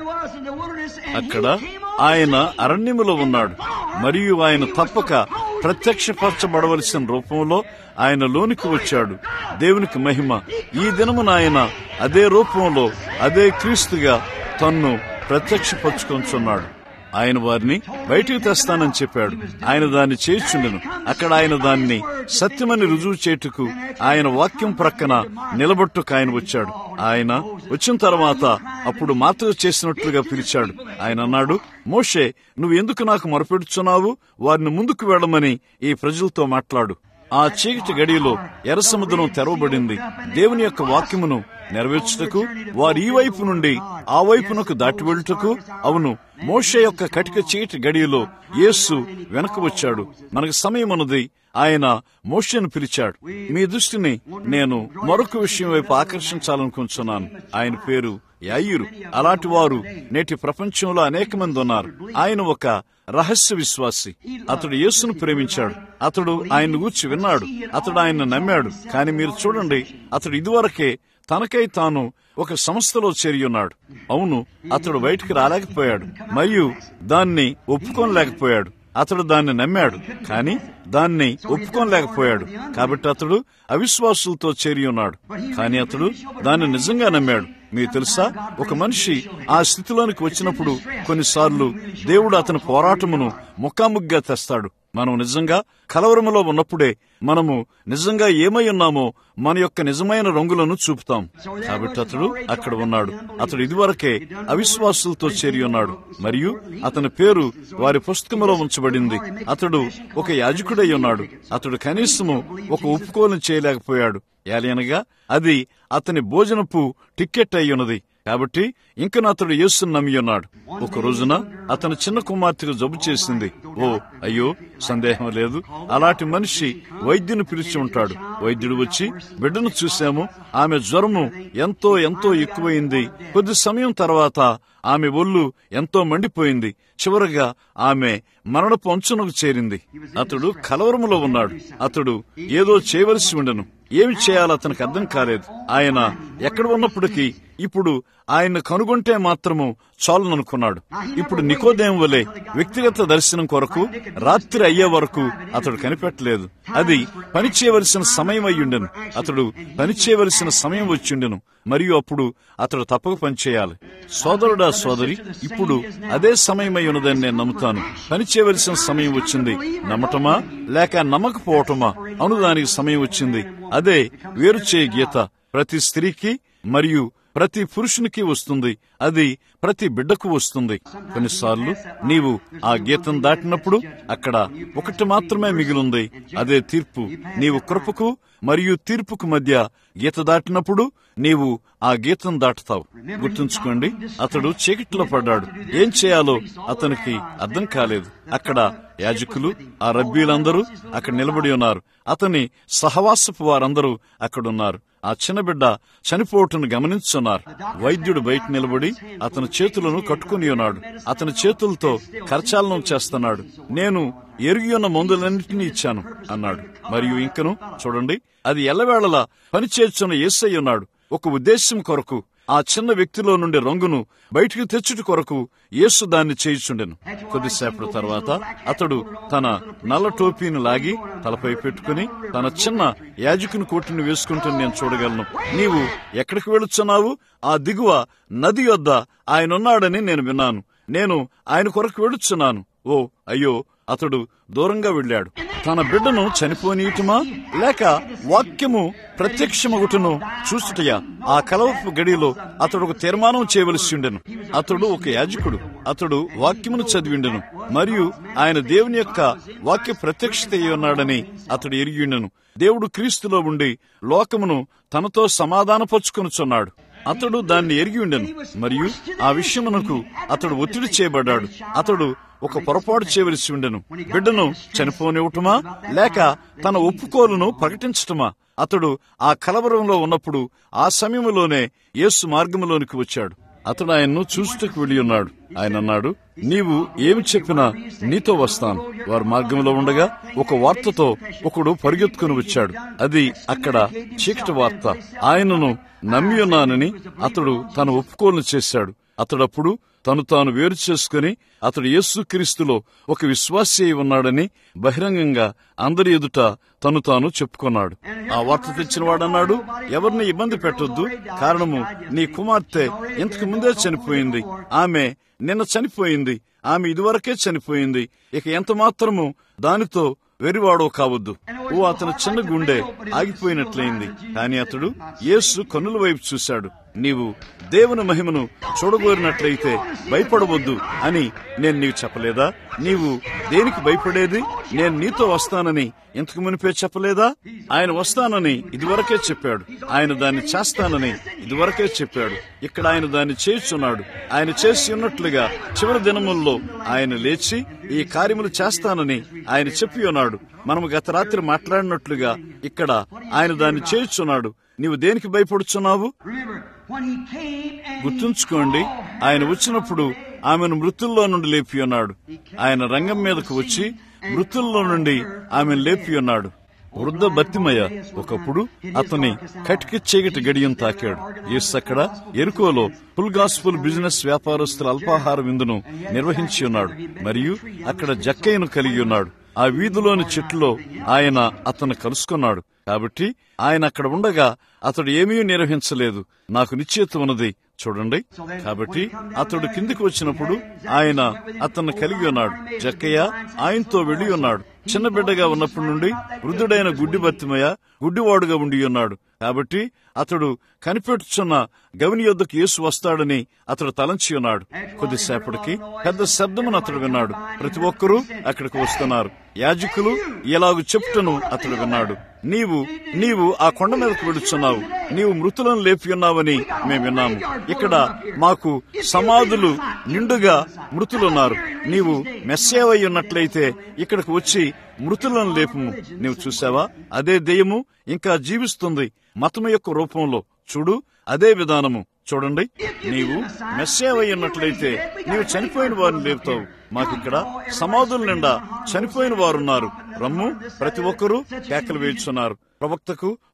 అక్కడ ఆయన అరణ్యములో ఉన్నాడు మరియు ఆయన తప్పక ప్రత్యక్షపరచబడవలసిన రూపంలో ఆయన లోనికి వచ్చాడు దేవునికి మహిమ ఈ దినమున ఆయన అదే రూపంలో అదే క్రీస్తుగా తన్ను ప్రత్యక్షపరచుకొంచున్నాడు ఆయన వారిని బయటికి తెస్తానని చెప్పాడు ఆయన దాన్ని చేర్చుండెను అక్కడ ఆయన దాన్ని సత్యమని రుజువు చేటుకు ఆయన వాక్యం ప్రక్కన నిలబట్టుకు ఆయన వచ్చాడు ఆయన వచ్చిన తర్వాత అప్పుడు మాత్ర చేసినట్లుగా పిలిచాడు ఆయన అన్నాడు మోషే నువ్వు ఎందుకు నాకు మొరపెడుచున్నావు వారిని ముందుకు వెళ్ళమని ఈ ప్రజలతో మాట్లాడు ఆ చీకటి గడియలో ఎర్ర సముద్రం తెరవబడింది దేవుని యొక్క వాక్యమును నెరవేర్చుటకు వారు ఈ వైపు నుండి ఆ వైపునకు దాటి వెళ్ళుటకు అవును మోషే యొక్క కటిక చీకటి గడియలో యేసు వెనక వచ్చాడు మనకు సమయం ఉన్నది ఆయన మోషను పిలిచాడు మీ దృష్టిని నేను మరొక విషయం వైపు ఆకర్షించాలనుకుంటున్నాను ఆయన పేరు యాయిరు అలాంటి వారు నేటి ప్రపంచంలో అనేక మంది ఉన్నారు ఆయన ఒక రహస్య విశ్వాసి అతడు యేసును ప్రేమించాడు అతడు ఆయన గూర్చి విన్నాడు అతడు ఆయన నమ్మాడు కానీ మీరు చూడండి అతడు ఇదివరకే తనకై తాను ఒక సంస్థలో చేరి ఉన్నాడు అవును అతడు బయటికి రాలేకపోయాడు మరియు దాన్ని ఒప్పుకోలేకపోయాడు అతడు దాన్ని నమ్మాడు కానీ దాన్ని ఒప్పుకోలేకపోయాడు కాబట్టి అతడు అవిశ్వాసులతో చేరి ఉన్నాడు కానీ అతడు దాన్ని నిజంగా నమ్మాడు మీకు తెలుసా ఒక మనిషి ఆ స్థితిలోనికి వచ్చినప్పుడు కొన్నిసార్లు దేవుడు అతని పోరాటమును ముఖాముగ్గా తెస్తాడు మనం నిజంగా కలవరములో ఉన్నప్పుడే మనము నిజంగా ఏమై ఉన్నామో మన యొక్క నిజమైన రంగులను చూపుతాం కాబట్టి అతడు అక్కడ ఉన్నాడు అతడు ఇదివరకే అవిశ్వాసులతో చేరి ఉన్నాడు మరియు అతని పేరు వారి పుస్తకములో ఉంచబడింది అతడు ఒక యాజకుడై ఉన్నాడు అతడు కనీసము ఒక ఒప్పుకోలు చేయలేకపోయాడు ఏలయనగా అది అతని భోజనపు టిక్కెట్ అయి ఉన్నది కాబట్టి ఇంకను అతడు యేసును నమ్మి ఉన్నాడు ఒక రోజున అతని చిన్న కుమార్తెకు జబ్బు చేసింది ఓ అయ్యో సందేహం లేదు అలాంటి మనిషి వైద్యుని పిలిచి ఉంటాడు వైద్యుడు వచ్చి బిడ్డను చూశాము ఆమె జ్వరము ఎంతో ఎంతో ఎక్కువైంది కొద్ది సమయం తర్వాత ఆమె ఒళ్ళు ఎంతో మండిపోయింది చివరగా ఆమె మరణపు అంచునకు చేరింది అతడు కలవరములో ఉన్నాడు అతడు ఏదో చేయవలసి ఉండను ఏమి చేయాలో అతనికి అర్థం కాలేదు ఆయన ఎక్కడ ఉన్నప్పటికీ ఇప్పుడు ఆయన కనుగొంటే మాత్రము చాలుననుకున్నాడు ఇప్పుడు నికోదేం వలె వ్యక్తిగత దర్శనం కొరకు రాత్రి అయ్యే వరకు అతడు కనిపెట్టలేదు అది పని చేయవలసిన సమయం అయ్యుండెను అతడు పని చేయవలసిన సమయం వచ్చిండెను మరియు అప్పుడు అతడు తప్పక పనిచేయాలి సోదరుడా సోదరి ఇప్పుడు అదే సమయమై ఉన్నదని నేను నమ్ముతాను పని చేయవలసిన సమయం వచ్చింది నమ్మటమా లేక నమ్మకపోవటమా అను దానికి సమయం వచ్చింది అదే వేరు చేయ గీత ప్రతి స్త్రీకి మరియు ప్రతి పురుషునికి వస్తుంది అది ప్రతి బిడ్డకు వస్తుంది కొన్నిసార్లు నీవు ఆ గీతం దాటినప్పుడు అక్కడ ఒకటి మాత్రమే మిగిలింది అదే తీర్పు నీవు కృపకు మరియు తీర్పుకు మధ్య గీత దాటినప్పుడు నీవు ఆ గీతం దాటుతావు గుర్తుంచుకోండి అతడు చీకట్లో పడ్డాడు ఏం చేయాలో అతనికి అర్థం కాలేదు అక్కడ యాజకులు ఆ రబ్బీలందరూ అక్కడ నిలబడి ఉన్నారు అతని సహవాసపు వారందరూ అక్కడున్నారు ఆ చిన్న బిడ్డ చనిపోవటం గమనించున్నారు వైద్యుడు బయట నిలబడి అతని చేతులను కట్టుకుని ఉన్నాడు అతని చేతులతో కరచాలనం చేస్తున్నాడు నేను ఎరిగి ఉన్న మందులన్నింటినీ ఇచ్చాను అన్నాడు మరియు ఇంకను చూడండి అది ఎల్లవేళలా పనిచేస్తున్న ఏసై ఉన్నాడు ఒక ఉద్దేశం కొరకు ఆ చిన్న వ్యక్తిలో నుండి రంగును బయటికి తెచ్చుట కొరకు యేసు దాన్ని చేయుచుండెను కొద్దిసేపటి తర్వాత అతడు తన నల్ల టోపీని లాగి తలపై పెట్టుకుని తన చిన్న యాజకుని కోటిని వేసుకుంటూ నేను చూడగలను నీవు ఎక్కడికి వెళుచున్నావు ఆ దిగువ నది యొద్ద ఆయనున్నాడని నేను విన్నాను నేను ఆయన కొరకు వెళుచున్నాను ఓ అయ్యో అతడు దూరంగా వెళ్ళాడు తన బిడ్డను చనిపోనీయటమా లేక వాక్యము ప్రత్యక్షమగుటను చూసుటయా ఆ కలవపు గడిలో అతడు ఒక తీర్మానం చేయవలసి ఉండెను అతడు ఒక యాజకుడు అతడు వాక్యమును చదివిండెను మరియు ఆయన దేవుని యొక్క వాక్య ప్రత్యక్షత అయి ఉన్నాడని అతడు ఎరిగి ఉండెను దేవుడు క్రీస్తులో ఉండి లోకమును తనతో సమాధానపరుచుకొనుచున్నాడు అతడు దాన్ని ఎరిగి ఉండెను మరియు ఆ విషయమునకు అతడు ఒత్తిడి చేయబడ్డాడు అతడు ఒక పొరపాటు చేయవలసి ఉండెను బిడ్డను చనిపోనివ్వటమా లేక తన ఒప్పుకోలును ప్రకటించటమా అతడు ఆ కలవరంలో ఉన్నప్పుడు ఆ సమయంలోనే యేసు మార్గంలోనికి వచ్చాడు అతడు ఆయన్ను చూసుటకు వెళ్ళి ఉన్నాడు ఆయన అన్నాడు నీవు ఏమి చెప్పినా నీతో వస్తాను వారు మార్గంలో ఉండగా ఒక వార్తతో ఒకడు పరిగెత్తుకుని వచ్చాడు అది అక్కడ చీకటి వార్త ఆయనను నమ్మి ఉన్నానని అతడు తన ఒప్పుకోలు చేశాడు అతడప్పుడు తను తాను వేరు చేసుకుని అతడు యేసుక్రీస్తులో ఒక విశ్వాసి అయి ఉన్నాడని బహిరంగంగా అందరి ఎదుట తను తాను చెప్పుకున్నాడు ఆ వార్త తెచ్చిన వాడన్నాడు ఎవరిని ఇబ్బంది పెట్టొద్దు కారణము నీ కుమార్తె ఇంతకు ముందే చనిపోయింది ఆమె నిన్న చనిపోయింది ఆమె ఇదివరకే చనిపోయింది ఇక ఎంత మాత్రము దానితో వెరివాడో కావద్దు ఓ అతని చిన్న గుండె ఆగిపోయినట్లయింది కాని అతడు యేసు కన్నుల వైపు చూశాడు నీవు దేవుని మహిమను చూడగోరినట్లయితే భయపడవద్దు అని నేను నీకు చెప్పలేదా నీవు దేనికి భయపడేది నేను నీతో వస్తానని ఇంతకు మునిపే చెప్పలేదా ఆయన వస్తానని ఇదివరకే చెప్పాడు ఆయన దాన్ని చేస్తానని ఇదివరకే చెప్పాడు ఇక్కడ ఆయన దాన్ని చేయుచున్నాడు ఆయన చేసి ఉన్నట్లుగా చివరి దినముల్లో ఆయన లేచి ఈ కార్యములు చేస్తానని ఆయన చెప్పి ఉన్నాడు మనము గత రాత్రి మాట్లాడినట్లుగా ఇక్కడ ఆయన దాన్ని చేయుచున్నాడు నీవు దేనికి భయపడుచున్నావు గుర్తుంచుకోండి ఆయన వచ్చినప్పుడు ఆమెను మృతుల్లో నుండి లేపి ఉన్నాడు ఆయన రంగం మీదకు వచ్చి మృతుల్లో నుండి ఆమెను లేపి ఉన్నాడు వృద్ధ బత్తిమయ్య ఒకప్పుడు అతని కటికి చీకటి గడియం తాకాడు యేసు అక్కడ ఎరుకోలో ఫుల్ గాస్పుల్ బిజినెస్ వ్యాపారస్తుల అల్పాహార విందును నిర్వహించి ఉన్నాడు మరియు అక్కడ జక్కయ్యను కలిగి ఉన్నాడు ఆ వీధిలోని చెట్టులో ఆయన అతను కలుసుకున్నాడు కాబట్టి ఆయన అక్కడ ఉండగా అతడు ఏమీ నిర్వహించలేదు నాకు నిశ్చేత ఉన్నది చూడండి కాబట్టి అతడు కిందికి వచ్చినప్పుడు ఆయన అతన్ని కలిగి ఉన్నాడు జక్కయ్య ఆయనతో వెళ్లి ఉన్నాడు చిన్న బిడ్డగా ఉన్నప్పటి నుండి వృద్ధుడైన గుడ్డి బత్తిమయ్య గుడ్డివాడుగా ఉండి ఉన్నాడు కాబట్టి అతడు కనిపెట్టుచున్న గవిని యొద్దకు యేసు వస్తాడని అతడు తలంచి ఉన్నాడు కొద్దిసేపటికి పెద్ద శబ్దమును అతడు విన్నాడు ప్రతి ఒక్కరూ అక్కడికి వస్తున్నారు యాజకులు ఇలాగు చెప్పుటను అతడు విన్నాడు నీవు నీవు ఆ కొండ మీదకు వెడుచున్నావు నీవు మృతులను లేపి ఉన్నావని మేము విన్నాము ఇక్కడ మాకు సమాధులు నిండుగా మృతులున్నారు నీవు మెస్సేవై ఉన్నట్లయితే ఇక్కడికి వచ్చి మృతులను లేపుము నీవు చూసావా అదే దెయ్యము ఇంకా జీవిస్తుంది మతము యొక్క రూపంలో చూడు అదే విధానము చూడండి నీవు మెస్సేవై ఉన్నట్లయితే నీవు చనిపోయిన వారిని లేపుతావు మాకిక్కడ సమాధుల నిండా చనిపోయిన వారున్నారు రమ్ము ప్రతి ఒక్కరూ కేకలు వేయుచున్నారు ప్రవక్తకు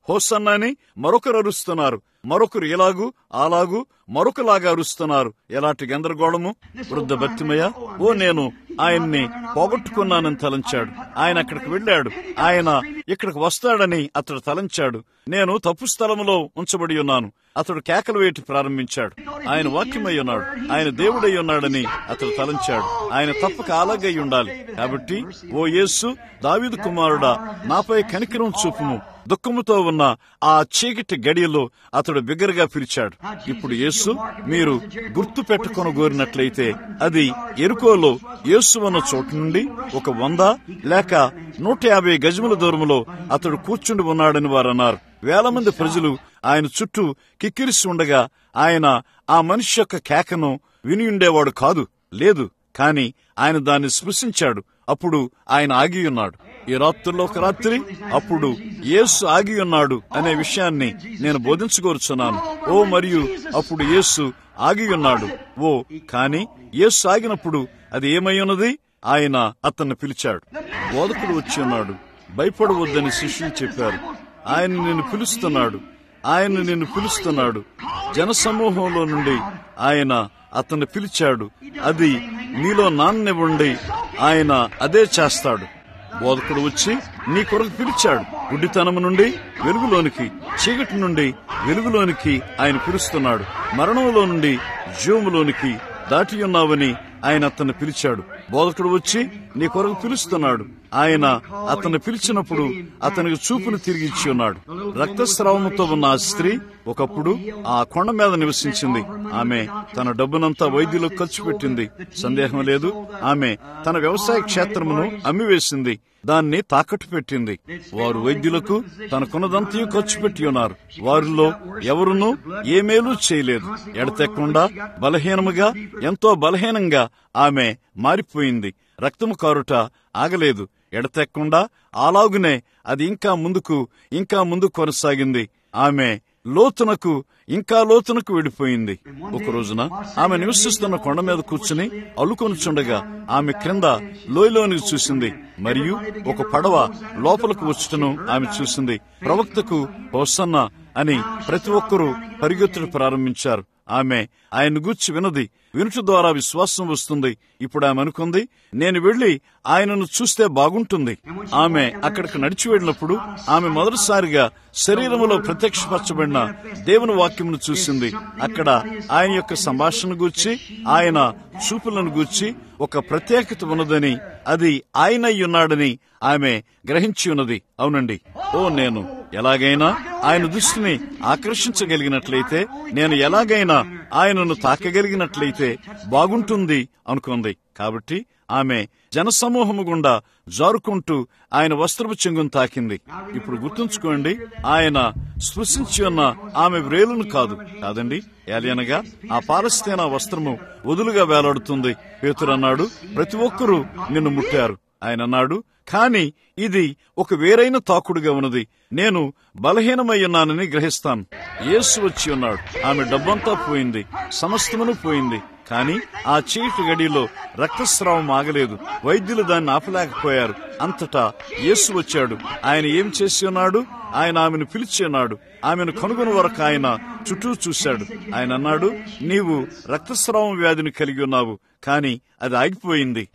హోసన్న అని మరొకరు అరుస్తున్నారు మరొకరు ఇలాగు అలాగు మరొకలాగా అరుస్తున్నారు ఎలాంటి గందరగోళము వృద్ధ భక్తిమయ్య ఓ నేను ఆయన్ని పోగొట్టుకున్నానని తలంచాడు ఆయన అక్కడికి వెళ్ళాడు ఆయన ఇక్కడికి వస్తాడని అతడు తలంచాడు నేను తప్పు స్థలములో ఉంచబడి ఉన్నాను అతడు కేకలు వేయటి ప్రారంభించాడు ఆయన వాక్యమై ఉన్నాడు ఆయన దేవుడై ఉన్నాడని అతడు తలంచాడు ఆయన తప్పక అలాగై ఉండాలి కాబట్టి ఓ యేసు దావిదు కుమారుడా నాపై కనికరం చూపుము దుఃఖముతో ఉన్న ఆ చీకటి గడియలో అతడు బిగ్గరగా పిలిచాడు ఇప్పుడు యేసు మీరు గుర్తు పెట్టుకొని కోరినట్లయితే అది ఎరుకోలో యేసు ఉన్న చోటు నుండి ఒక వంద లేక నూట యాభై గజముల దూరంలో అతడు కూర్చుండి ఉన్నాడని వారు అన్నారు వేల మంది ప్రజలు ఆయన చుట్టూ కిక్కిరిసి ఉండగా ఆయన ఆ మనిషి యొక్క కేకను విని ఉండేవాడు కాదు లేదు కాని ఆయన దాన్ని స్పృశించాడు అప్పుడు ఆయన ఆగి ఉన్నాడు ఈ రాత్రుల్లో ఒక రాత్రి అప్పుడు యేసు ఆగి ఉన్నాడు అనే విషయాన్ని నేను బోధించుకోరుచున్నాను ఓ మరియు అప్పుడు యేసు ఆగి ఉన్నాడు ఓ కాని యేసు ఆగినప్పుడు అది ఏమై ఉన్నది ఆయన అతన్ని పిలిచాడు బోధకుడు వచ్చి ఉన్నాడు భయపడవద్దని శిష్యులు చెప్పారు ఆయన నిన్ను పిలుస్తున్నాడు ఆయన నిన్ను పిలుస్తున్నాడు జనసమూహంలో నుండి ఆయన అతన్ని పిలిచాడు అది నీలో నాన్నివ్వండి ఆయన అదే చేస్తాడు బోధకుడు వచ్చి నీ కొరకు పిలిచాడు గుడ్డితనము నుండి వెలుగులోనికి చీకటి నుండి వెలుగులోనికి ఆయన పిలుస్తున్నాడు మరణంలో నుండి జీవములోనికి దాటి ఉన్నావని ఆయన అతన్ని పిలిచాడు బోధకుడు వచ్చి నీ కొరకు పిలుస్తున్నాడు ఆయన అతన్ని పిలిచినప్పుడు అతనికి చూపును తిరిగి ఇచ్చి ఉన్నాడు రక్తస్రావముతో ఉన్న ఆ స్త్రీ ఒకప్పుడు ఆ కొండ మీద నివసించింది ఆమె తన డబ్బునంతా వైద్యులకు ఖర్చు పెట్టింది సందేహం లేదు ఆమె తన వ్యవసాయ క్షేత్రమును అమ్మివేసింది దాన్ని తాకట్టు పెట్టింది వారు వైద్యులకు తనకున్నదంతయు ఖర్చు పెట్టి ఉన్నారు వారిలో ఎవరునూ ఏ మేలు చేయలేదు ఎడతెక్కకుండా బలహీనముగా ఎంతో బలహీనంగా ఆమె మారిపోయింది రక్తము కారుట ఆగలేదు ఎడతెక్కకుండా అలాగునే అది ఇంకా ముందుకు ఇంకా ముందుకు కొనసాగింది ఆమె లోతునకు ఇంకా లోతునకు వెళ్ళిపోయింది ఒక రోజున ఆమె నివసిస్తున్న కొండ మీద కూర్చుని అల్లుకొనుచుండగా ఆమె క్రింద లోయలోనికి చూసింది మరియు ఒక పడవ లోపలకు వచ్చుటను ఆమె చూసింది ప్రవక్తకు హోసన్న అని ప్రతి ఒక్కరూ పరిగెత్తుడు ప్రారంభించారు ఆమె ఆయన గూర్చి వినది వినుట ద్వారా విశ్వాసం వస్తుంది ఇప్పుడు ఆమె అనుకుంది నేను వెళ్లి ఆయనను చూస్తే బాగుంటుంది ఆమె అక్కడికి నడిచి వెళ్ళినప్పుడు ఆమె మొదటిసారిగా శరీరములో ప్రత్యక్షపరచబడిన దేవుని వాక్యమును చూసింది అక్కడ ఆయన యొక్క సంభాషణ గూర్చి ఆయన చూపులను గూర్చి ఒక ప్రత్యేకత ఉన్నదని అది ఆయన ఉన్నాడని ఆమె గ్రహించి ఉన్నది అవునండి ఓ నేను ఎలాగైనా ఆయన దృష్టిని ఆకర్షించగలిగినట్లయితే నేను ఎలాగైనా ఆయనను తాకగలిగినట్లయితే బాగుంటుంది అనుకుంది కాబట్టి ఆమె జనసమూహము గుండా జారుకుంటూ ఆయన వస్త్రపు చెంగును తాకింది ఇప్పుడు గుర్తుంచుకోండి ఆయన స్పృశించి ఉన్న ఆమె వ్రేలును కాదు కాదండి ఏలయనగా ఆ పాలస్తీనా వస్త్రము వదులుగా వేలాడుతుంది పేతురన్నాడు ప్రతి ఒక్కరూ నిన్ను ముట్టారు ఆయన అన్నాడు కాని ఇది ఒక వేరైన తాకుడుగా ఉన్నది నేను బలహీనమయ్యున్నానని గ్రహిస్తాను యేసు వచ్చి ఉన్నాడు ఆమె డబ్బంతా పోయింది సమస్తమును పోయింది కాని ఆ చీటి గడిలో రక్తస్రావం ఆగలేదు వైద్యులు దాన్ని ఆపలేకపోయారు అంతటా యేసు వచ్చాడు ఆయన ఏం చేసి ఉన్నాడు ఆయన ఆమెను పిలిచి ఉన్నాడు ఆమెను కనుగొని వరకు ఆయన చుట్టూ చూశాడు ఆయన అన్నాడు నీవు రక్తస్రావం వ్యాధిని కలిగి ఉన్నావు కాని అది ఆగిపోయింది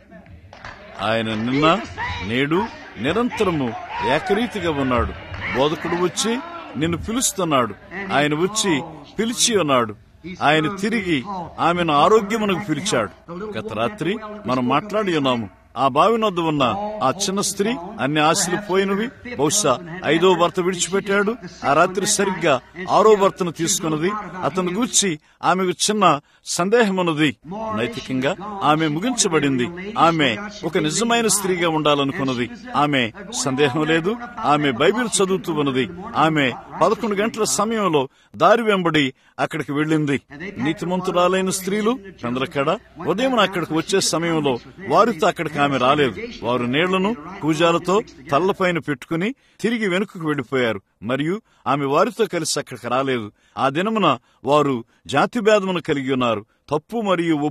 ఆయన నిన్న నేడు నిరంతరము ఏకరీతిగా ఉన్నాడు బోధకుడు వచ్చి నిన్ను పిలుస్తున్నాడు ఆయన వచ్చి పిలిచి ఉన్నాడు ఆయన తిరిగి ఆమెను ఆరోగ్యమునకు పిలిచాడు గత రాత్రి మనం మాట్లాడి ఉన్నాము ఆ బావి నొద్ద ఉన్న ఆ చిన్న స్త్రీ అన్ని ఆశలు పోయినవి బహుశా ఐదో భర్త విడిచిపెట్టాడు ఆ రాత్రి సరిగ్గా ఆరో భర్తను తీసుకున్నది అతను గూర్చి ఆమెకు చిన్న సందేహం ఉన్నది నైతికంగా ఆమె ముగించబడింది ఆమె ఒక నిజమైన స్త్రీగా ఉండాలనుకున్నది ఆమె సందేహం లేదు ఆమె బైబిల్ చదువుతూ ఉన్నది ఆమె పదకొండు గంటల సమయంలో దారి వెంబడి అక్కడికి వెళ్ళింది నీతిమంతురాలైన స్త్రీలు చంద్రకడ ఉదయం అక్కడికి వచ్చే సమయంలో వారితో అక్కడికి ఆమె రాలేదు వారు నీళ్లను కూజాలతో తల్లపైన పెట్టుకుని తిరిగి వెనుకకు వెళ్లిపోయారు మరియు ఆమె వారితో కలిసి అక్కడికి రాలేదు ఆ దినమున వారు జాతిభేదమును కలిగి ఉన్నారు తప్పు మరియు ఒప్పు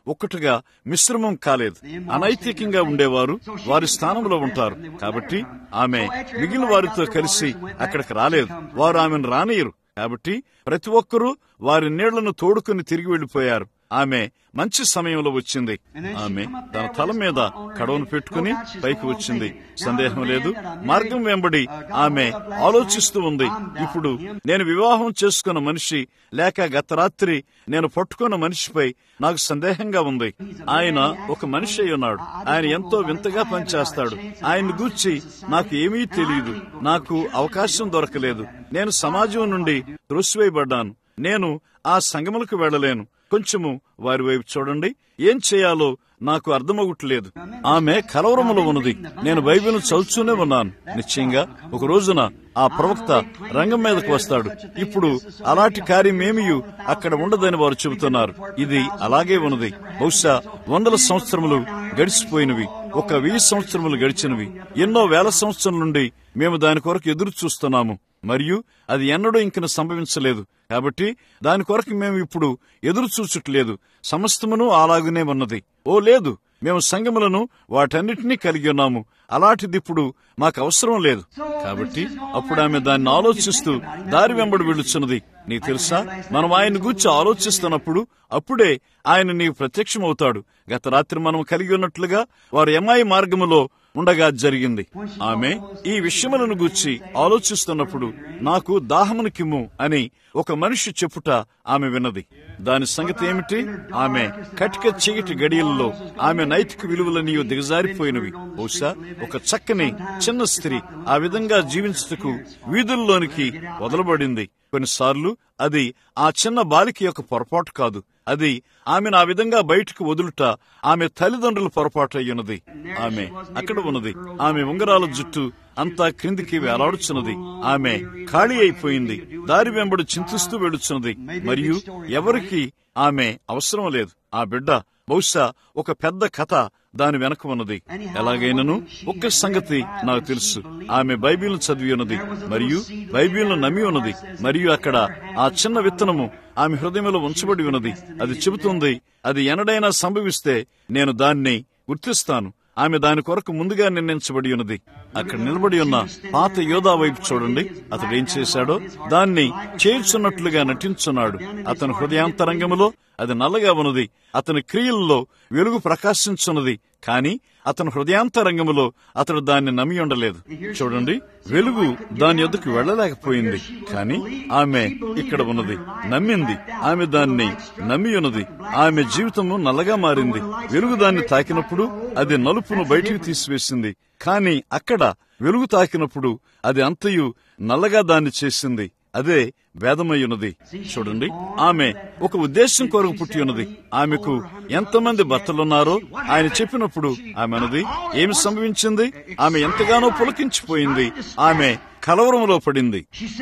ఒక్కటిగా మిశ్రమం కాలేదు అనైతికంగా ఉండేవారు వారి స్థానంలో ఉంటారు కాబట్టి ఆమె మిగిలిన వారితో కలిసి అక్కడికి రాలేదు వారు ఆమెను రానియరు కాబట్టి ప్రతి ఒక్కరూ వారి నీళ్లను తోడుకుని తిరిగి వెళ్లిపోయారు ఆమె మంచి సమయంలో వచ్చింది ఆమె తన తల మీద కడవను పెట్టుకుని పైకి వచ్చింది సందేహం లేదు మార్గం వెంబడి ఆమె ఆలోచిస్తూ ఉంది ఇప్పుడు నేను వివాహం చేసుకున్న మనిషి లేక గత రాత్రి నేను పట్టుకున్న మనిషిపై నాకు సందేహంగా ఉంది ఆయన ఒక మనిషి అయి ఉన్నాడు ఆయన ఎంతో వింతగా పనిచేస్తాడు ఆయన్ని గూర్చి నాకు ఏమీ తెలియదు నాకు అవకాశం దొరకలేదు నేను సమాజం నుండి త్రోసివేయబడ్డాను నేను ఆ సంగములకు వెళ్లలేను కొంచెము వారి వైపు చూడండి ఏం చేయాలో నాకు అర్థమవుట్లేదు ఆమె కలవరములో ఉన్నది నేను బైబిల్ చదువుతూనే ఉన్నాను నిశ్చయంగా ఒక రోజున ఆ ప్రవక్త రంగం మీదకు వస్తాడు ఇప్పుడు అలాంటి కార్యమేమియు అక్కడ ఉండదని వారు చెబుతున్నారు ఇది అలాగే ఉన్నది బహుశా వందల సంవత్సరములు గడిచిపోయినవి ఒక వెయ్యి సంవత్సరములు గడిచినవి ఎన్నో వేల సంవత్సరం నుండి మేము దాని కొరకు ఎదురు చూస్తున్నాము మరియు అది ఎన్నడూ ఇంకను సంభవించలేదు కాబట్టి దాని కొరకు మేము ఇప్పుడు ఎదురు చూచుట్లేదు సమస్తమును అలాగునే ఉన్నది ఓ లేదు మేము సంగములను వాటన్నిటినీ కలిగి ఉన్నాము అలాంటిది ఇప్పుడు మాకు అవసరం లేదు కాబట్టి అప్పుడు ఆమె దాన్ని ఆలోచిస్తూ దారి వెంబడి వెళ్ళుచున్నది నీకు తెలుసా మనం ఆయన గూర్చి ఆలోచిస్తున్నప్పుడు అప్పుడే ఆయన నీకు ప్రత్యక్షమవుతాడు గత రాత్రి మనం కలిగి ఉన్నట్లుగా వారు ఎమ్మాయి మార్గములో ఉండగా జరిగింది ఆమె ఈ విషయములను గూర్చి ఆలోచిస్తున్నప్పుడు నాకు దాహమును కిమ్ము అని ఒక మనిషి చెప్పుట ఆమె విన్నది దాని సంగతి ఏమిటి ఆమె కటిక చీకటి గడియల్లో ఆమె నైతిక విలువలన్నీ దిగజారిపోయినవి బహుశా ఒక చక్కని చిన్న స్త్రీ ఆ విధంగా జీవించుటకు వీధుల్లోనికి వదలబడింది కొన్నిసార్లు అది ఆ చిన్న బాలిక యొక్క పొరపాటు కాదు అది ఆమెను ఆ విధంగా బయటకు వదులుట ఆమె తల్లిదండ్రుల పొరపాటు అయ్యున్నది ఆమె అక్కడ ఉన్నది ఆమె ఉంగరాల జుట్టు అంతా క్రిందికి వేలాడుచున్నది ఆమె ఖాళీ అయిపోయింది దారి వెంబడి చింతిస్తూ వెడుచున్నది మరియు ఎవరికి ఆమె అవసరం లేదు ఆ బిడ్డ బహుశా ఒక పెద్ద కథ దాని వెనక ఉన్నది ఎలాగైనను ఒక్క సంగతి నాకు తెలుసు ఆమె బైబిల్ను చదివి ఉన్నది మరియు బైబిల్ను నమ్మి ఉన్నది మరియు అక్కడ ఆ చిన్న విత్తనము ఆమె హృదయంలో ఉంచబడి ఉన్నది అది చెబుతుంది అది ఎనడైనా సంభవిస్తే నేను దాన్ని గుర్తిస్తాను ఆమె దాని కొరకు ముందుగా నిర్ణయించబడి ఉన్నది అక్కడ నిలబడి ఉన్న పాత యోధా వైపు చూడండి అతడు ఏం చేశాడో దాన్ని చేర్చున్నట్లుగా నటించున్నాడు అతని హృదయాంతరంగములో అది నల్లగా ఉన్నది అతని క్రియల్లో వెలుగు ప్రకాశించున్నది కాని అతని హృదయాంతరంగములో అతడు దాన్ని నమ్మి ఉండలేదు చూడండి వెలుగు దాని ఎదుకు వెళ్ళలేకపోయింది కాని ఆమె ఇక్కడ ఉన్నది నమ్మింది ఆమె దాన్ని నమ్మి ఉన్నది ఆమె జీవితము నల్లగా మారింది వెలుగు దాన్ని తాకినప్పుడు అది నలుపును బయటికి తీసివేసింది కాని అక్కడ వెలుగు తాకినప్పుడు అది అంతయు నల్లగా దాన్ని చేసింది అదే వేదమయ్యున్నది చూడండి ఆమె ఒక ఉద్దేశం కొరకు పుట్టి ఉన్నది ఆమెకు ఎంతమంది భర్తలున్నారో ఆయన చెప్పినప్పుడు ఆమె అన్నది ఏమి సంభవించింది ఆమె ఎంతగానో పులకించిపోయింది ఆమె కలవరంలో పడింది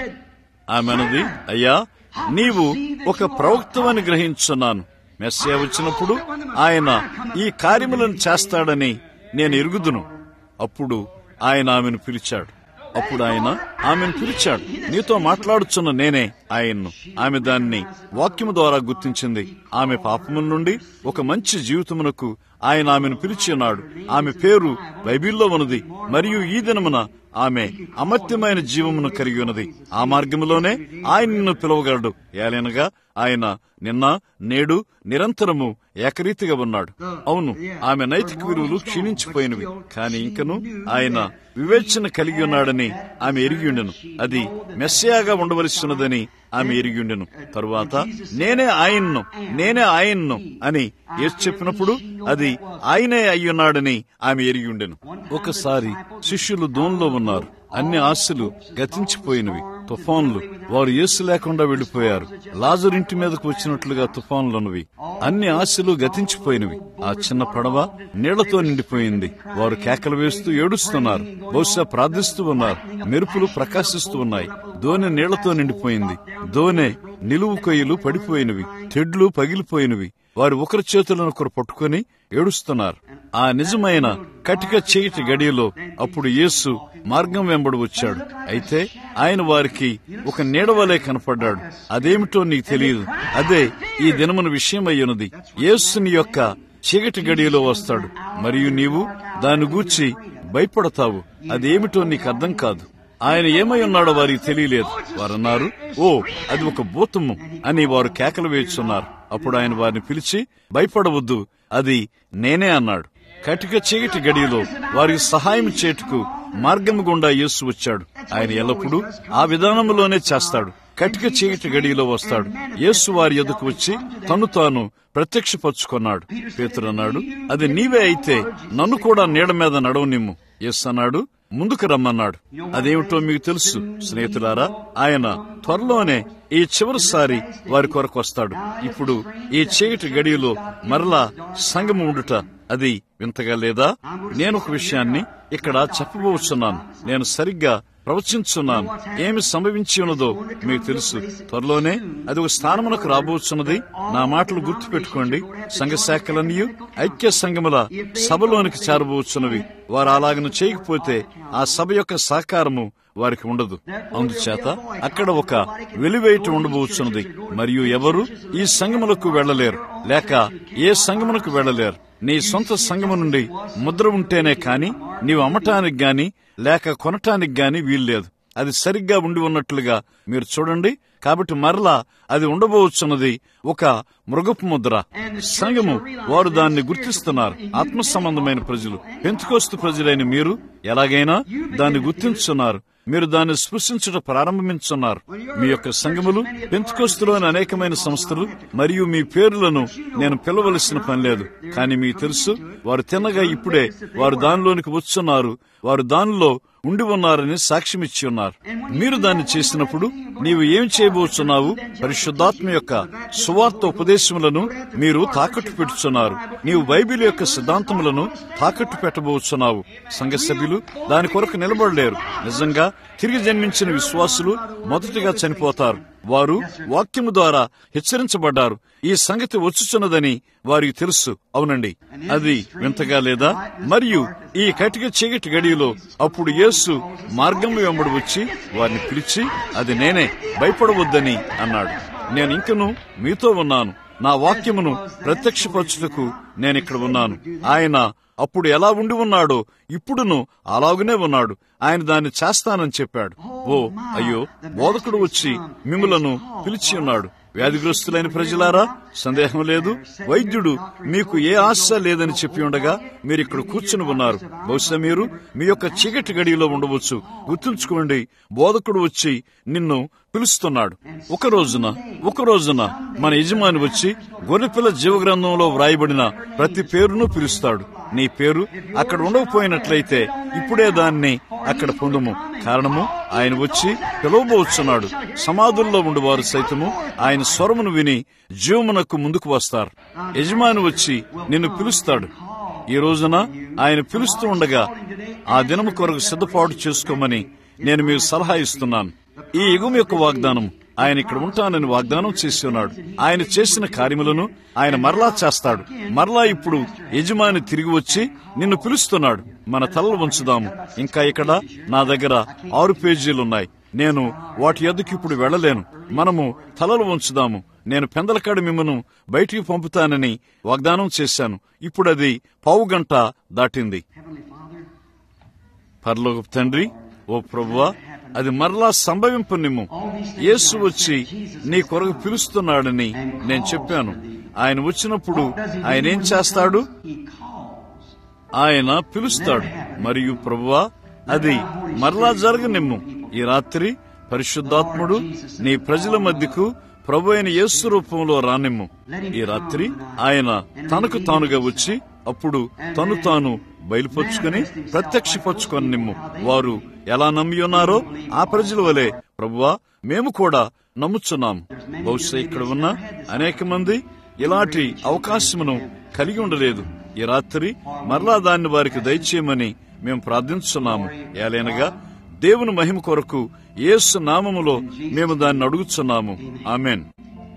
ఆమె అన్నది అయ్యా నీవు ఒక ప్రవక్తవని గ్రహించున్నాను మెస్సే వచ్చినప్పుడు ఆయన ఈ కార్యములను చేస్తాడని నేను ఎరుగుదును అప్పుడు ఆయన ఆమెను పిలిచాడు అప్పుడు ఆయన ఆమెను పిలిచాడు నీతో మాట్లాడుచున్న నేనే ఆయన్ను ఆమె దాన్ని వాక్యము ద్వారా గుర్తించింది ఆమె పాపముల నుండి ఒక మంచి జీవితమునకు ఆయన ఆమెను పిలిచి ఉన్నాడు ఆమె పేరు బైబిల్లో ఉన్నది మరియు ఈ దినమున ఆమె అమర్త్యమైన జీవమును కలిగి ఉన్నది ఆ మార్గములోనే ఆయన నిన్ను పిలవగలడు ఏలైనగా ఆయన నిన్న నేడు నిరంతరము ఏకరీతిగా ఉన్నాడు అవును ఆమె నైతిక విలువలు క్షీణించిపోయినవి కాని ఇంకను ఆయన వివేచన కలిగి ఉన్నాడని ఆమె ఎరిగిండెను అది మెస్సయాగా ఉండవలసినదని ఆమె ఎరిగిండెను తరువాత నేనే ఆయన్ను నేనే ఆయన్ను అని యేసు చెప్పినప్పుడు అది ఆయనే అయ్యున్నాడని ఆమె ఎరిగిండెను ఒకసారి శిష్యులు దోన్లో ఉన్నారు అన్ని ఆశలు గతించిపోయినవి తుఫాన్లు వారు యేసు లేకుండా వెళ్లిపోయారు లాజర్ ఇంటి మీదకు వచ్చినట్లుగా తుఫాన్లున్నవి అన్ని ఆశలు గతించిపోయినవి ఆ చిన్న పడవ నీళ్లతో నిండిపోయింది వారు కేకలు వేస్తూ ఏడుస్తున్నారు బహుశా ప్రార్థిస్తూ ఉన్నారు మెరుపులు ప్రకాశిస్తూ ఉన్నాయి దోనె నీళ్లతో నిండిపోయింది దోనె నిలువు కొయ్యలు పడిపోయినవి తెడ్లు పగిలిపోయినవి వారు ఒకరి చేతులను ఒకరు పట్టుకుని ఏడుస్తున్నారు ఆ నిజమైన కటిక చీకటి గడియలో అప్పుడు యేసు మార్గం వెంబడి వచ్చాడు అయితే ఆయన వారికి ఒక నీడవలే కనపడ్డాడు అదేమిటో నీకు తెలియదు అదే ఈ దినమున విషయమయ్యున్నది యేసుని యొక్క చీకటి గడియలో వస్తాడు మరియు నీవు దాని గూర్చి భయపడతావు అదేమిటో నీకు అర్థం కాదు ఆయన ఏమై ఉన్నాడో వారికి తెలియలేదు వారన్నారు ఓ అది ఒక భూతము అని వారు కేకలు వేస్తున్నారు అప్పుడు ఆయన వారిని పిలిచి భయపడవద్దు అది నేనే అన్నాడు కటిక చీకటి గడియలో వారికి సహాయం చేటుకు మార్గం గుండా యేసు వచ్చాడు ఆయన ఎల్లప్పుడూ ఆ విధానంలోనే చేస్తాడు కటిక చీకటి గడియలో వస్తాడు యేసు వారి ఎదుకు వచ్చి తను తాను ప్రత్యక్షపరుచుకున్నాడు పేతురు అన్నాడు అది నీవే అయితే నన్ను కూడా నీడ మీద నడవనిమ్ము ఎస్ అన్నాడు ముందుకు రమ్మన్నాడు అదేమిటో మీకు తెలుసు స్నేహితులారా ఆయన త్వరలోనే ఈ చివరిసారి వారి కొరకు వస్తాడు ఇప్పుడు ఈ చీకటి గడియలో మరలా సంగము ఉండుట అది వింతగా లేదా నేను ఒక విషయాన్ని ఇక్కడ చెప్పబోతున్నాను నేను సరిగ్గా ప్రవచించున్నాను ఏమి సంభవించి ఉన్నదో మీకు తెలుసు త్వరలోనే అది ఒక స్థానమునకు రాబోతున్నది నా మాటలు గుర్తు పెట్టుకోండి సంఘ శాఖలన్నీ ఐక్య సంఘముల సభలోనికి చేరబోతున్నవి వారు అలాగను చేయకపోతే ఆ సభ యొక్క సహకారము వారికి ఉండదు అందుచేత అక్కడ ఒక వెలివేయట ఉండబోతున్నది మరియు ఎవరు ఈ సంఘములకు వెళ్లలేరు లేక ఏ సంఘమునకు వెళ్లలేరు నీ సొంత సంఘము నుండి ముద్ర ఉంటేనే కాని నీవు అమ్మటానికి గాని లేక కొనటానికి గాని వీల్లేదు అది సరిగ్గా ఉండి ఉన్నట్లుగా మీరు చూడండి కాబట్టి మరలా అది ఉండబోతున్నది ఒక మృగపు ముద్ర సంఘము వారు దాన్ని గుర్తిస్తున్నారు ఆత్మ సంబంధమైన ప్రజలు పెంతుకోస్తు ప్రజలైన మీరు ఎలాగైనా దాన్ని గుర్తించున్నారు మీరు దాన్ని స్పృశించుట ప్రారంభించున్నారు మీ యొక్క సంఘములు పెంతుకోస్తులోని అనేకమైన సంస్థలు మరియు మీ పేర్లను నేను పిలవలసిన పని లేదు కానీ మీకు తెలుసు వారు తిన్నగా ఇప్పుడే వారు దానిలోనికి వచ్చున్నారు వారు దానిలో ఉండి ఉన్నారని సాక్ష్యమిచ్చి ఉన్నారు మీరు దాన్ని చేసినప్పుడు నీవు ఏం చేయబోతున్నావు పరిశుద్ధాత్మ యొక్క సువార్త ఉపదేశములను మీరు తాకట్టు పెట్టుచున్నారు నీవు బైబిల్ యొక్క సిద్ధాంతములను తాకట్టు పెట్టబోతున్నావు సంఘ సభ్యులు దాని కొరకు నిలబడలేరు నిజంగా తిరిగి జన్మించిన విశ్వాసులు మొదటిగా చనిపోతారు వారు వాక్యము ద్వారా హెచ్చరించబడ్డారు ఈ సంగతి వచ్చుచున్నదని వారికి తెలుసు అవునండి అది వింతగా లేదా మరియు ఈ కటిక చీకటి గడియలో అప్పుడు యేసు మార్గం వెంబడి వచ్చి వారిని పిలిచి అది నేనే భయపడవద్దని అన్నాడు నేను ఇంకను మీతో ఉన్నాను నా వాక్యమును ప్రత్యక్షపరచుటకు నేను ఇక్కడ ఉన్నాను ఆయన అప్పుడు ఎలా ఉండి ఉన్నాడో ఇప్పుడును అలాగునే ఉన్నాడు ఆయన దాన్ని చేస్తానని చెప్పాడు ఓ అయ్యో బోధకుడు వచ్చి మిమ్మలను పిలిచి ఉన్నాడు వ్యాధిగ్రస్తులైన ప్రజలారా సందేహం లేదు వైద్యుడు మీకు ఏ ఆశ లేదని చెప్పి ఉండగా మీరు ఇక్కడ కూర్చుని ఉన్నారు బహుశా మీరు మీ యొక్క చీకటి గడిలో ఉండవచ్చు గుర్తుంచుకోండి బోధకుడు వచ్చి నిన్ను పిలుస్తున్నాడు ఒక రోజున ఒక రోజున మన యజమాని వచ్చి గొర్రెపిల్ల జీవగ్రంథంలో వ్రాయబడిన ప్రతి పేరును పిలుస్తాడు నీ పేరు అక్కడ ఉండకపోయినట్లయితే ఇప్పుడే దాన్ని అక్కడ పొందుము కారణము ఆయన వచ్చి పిలువబోచున్నాడు సమాధుల్లో ఉండువారు సైతము ఆయన స్వరమును విని జీవమునకు ముందుకు వస్తారు యజమాని వచ్చి నిన్ను పిలుస్తాడు ఈ రోజున ఆయన పిలుస్తూ ఉండగా ఆ దినము కొరకు సిద్ధపాటు చేసుకోమని నేను మీకు సలహా ఇస్తున్నాను ఈ యుగం యొక్క వాగ్దానం ఆయన ఇక్కడ ఉంటానని వాగ్దానం చేసి ఉన్నాడు ఆయన చేసిన కార్యములను ఆయన మరలా చేస్తాడు మరలా ఇప్పుడు యజమాని తిరిగి వచ్చి నిన్ను పిలుస్తున్నాడు మన తలలు ఉంచుదాము ఇంకా ఇక్కడ నా దగ్గర ఆరు పేజీలున్నాయి నేను వాటి ఎద్దుకు ఇప్పుడు వెళ్ళలేను మనము తలలు ఉంచుదాము నేను పెందలకాడు మిమ్మను బయటికి పంపుతానని వాగ్దానం చేశాను ఇప్పుడు అది పావు గంట దాటింది పర్లోక తండ్రి ఓ ప్రభువా అది మరలా సంభవింపు నిమ్ము యేసు వచ్చి నీ కొరకు పిలుస్తున్నాడని నేను చెప్పాను ఆయన వచ్చినప్పుడు ఆయన ఏం చేస్తాడు ఆయన పిలుస్తాడు మరియు ప్రభువా అది మరలా జరగనిమ్ము ఈ రాత్రి పరిశుద్ధాత్ముడు నీ ప్రజల మధ్యకు ప్రభు అయిన యేసు రూపంలో రానిమ్ము ఈ రాత్రి ఆయన తనకు తానుగా వచ్చి అప్పుడు తను తాను బయలుపరుచుకుని ప్రత్యక్షపరుచుకొని నిమ్ము వారు ఎలా నమ్మి ఉన్నారో ఆ ప్రజల వలె ప్రభువా మేము కూడా నమ్ముచున్నాము బహుశా ఇక్కడ ఉన్న అనేక మంది ఇలాంటి అవకాశమును కలిగి ఉండలేదు ఈ రాత్రి మరలా దాన్ని వారికి దయచేయమని మేము ప్రార్థించున్నాము ఏలైనగా దేవుని మహిమ కొరకు యేసు నామములో మేము దాన్ని అడుగుచున్నాము ఆమెన్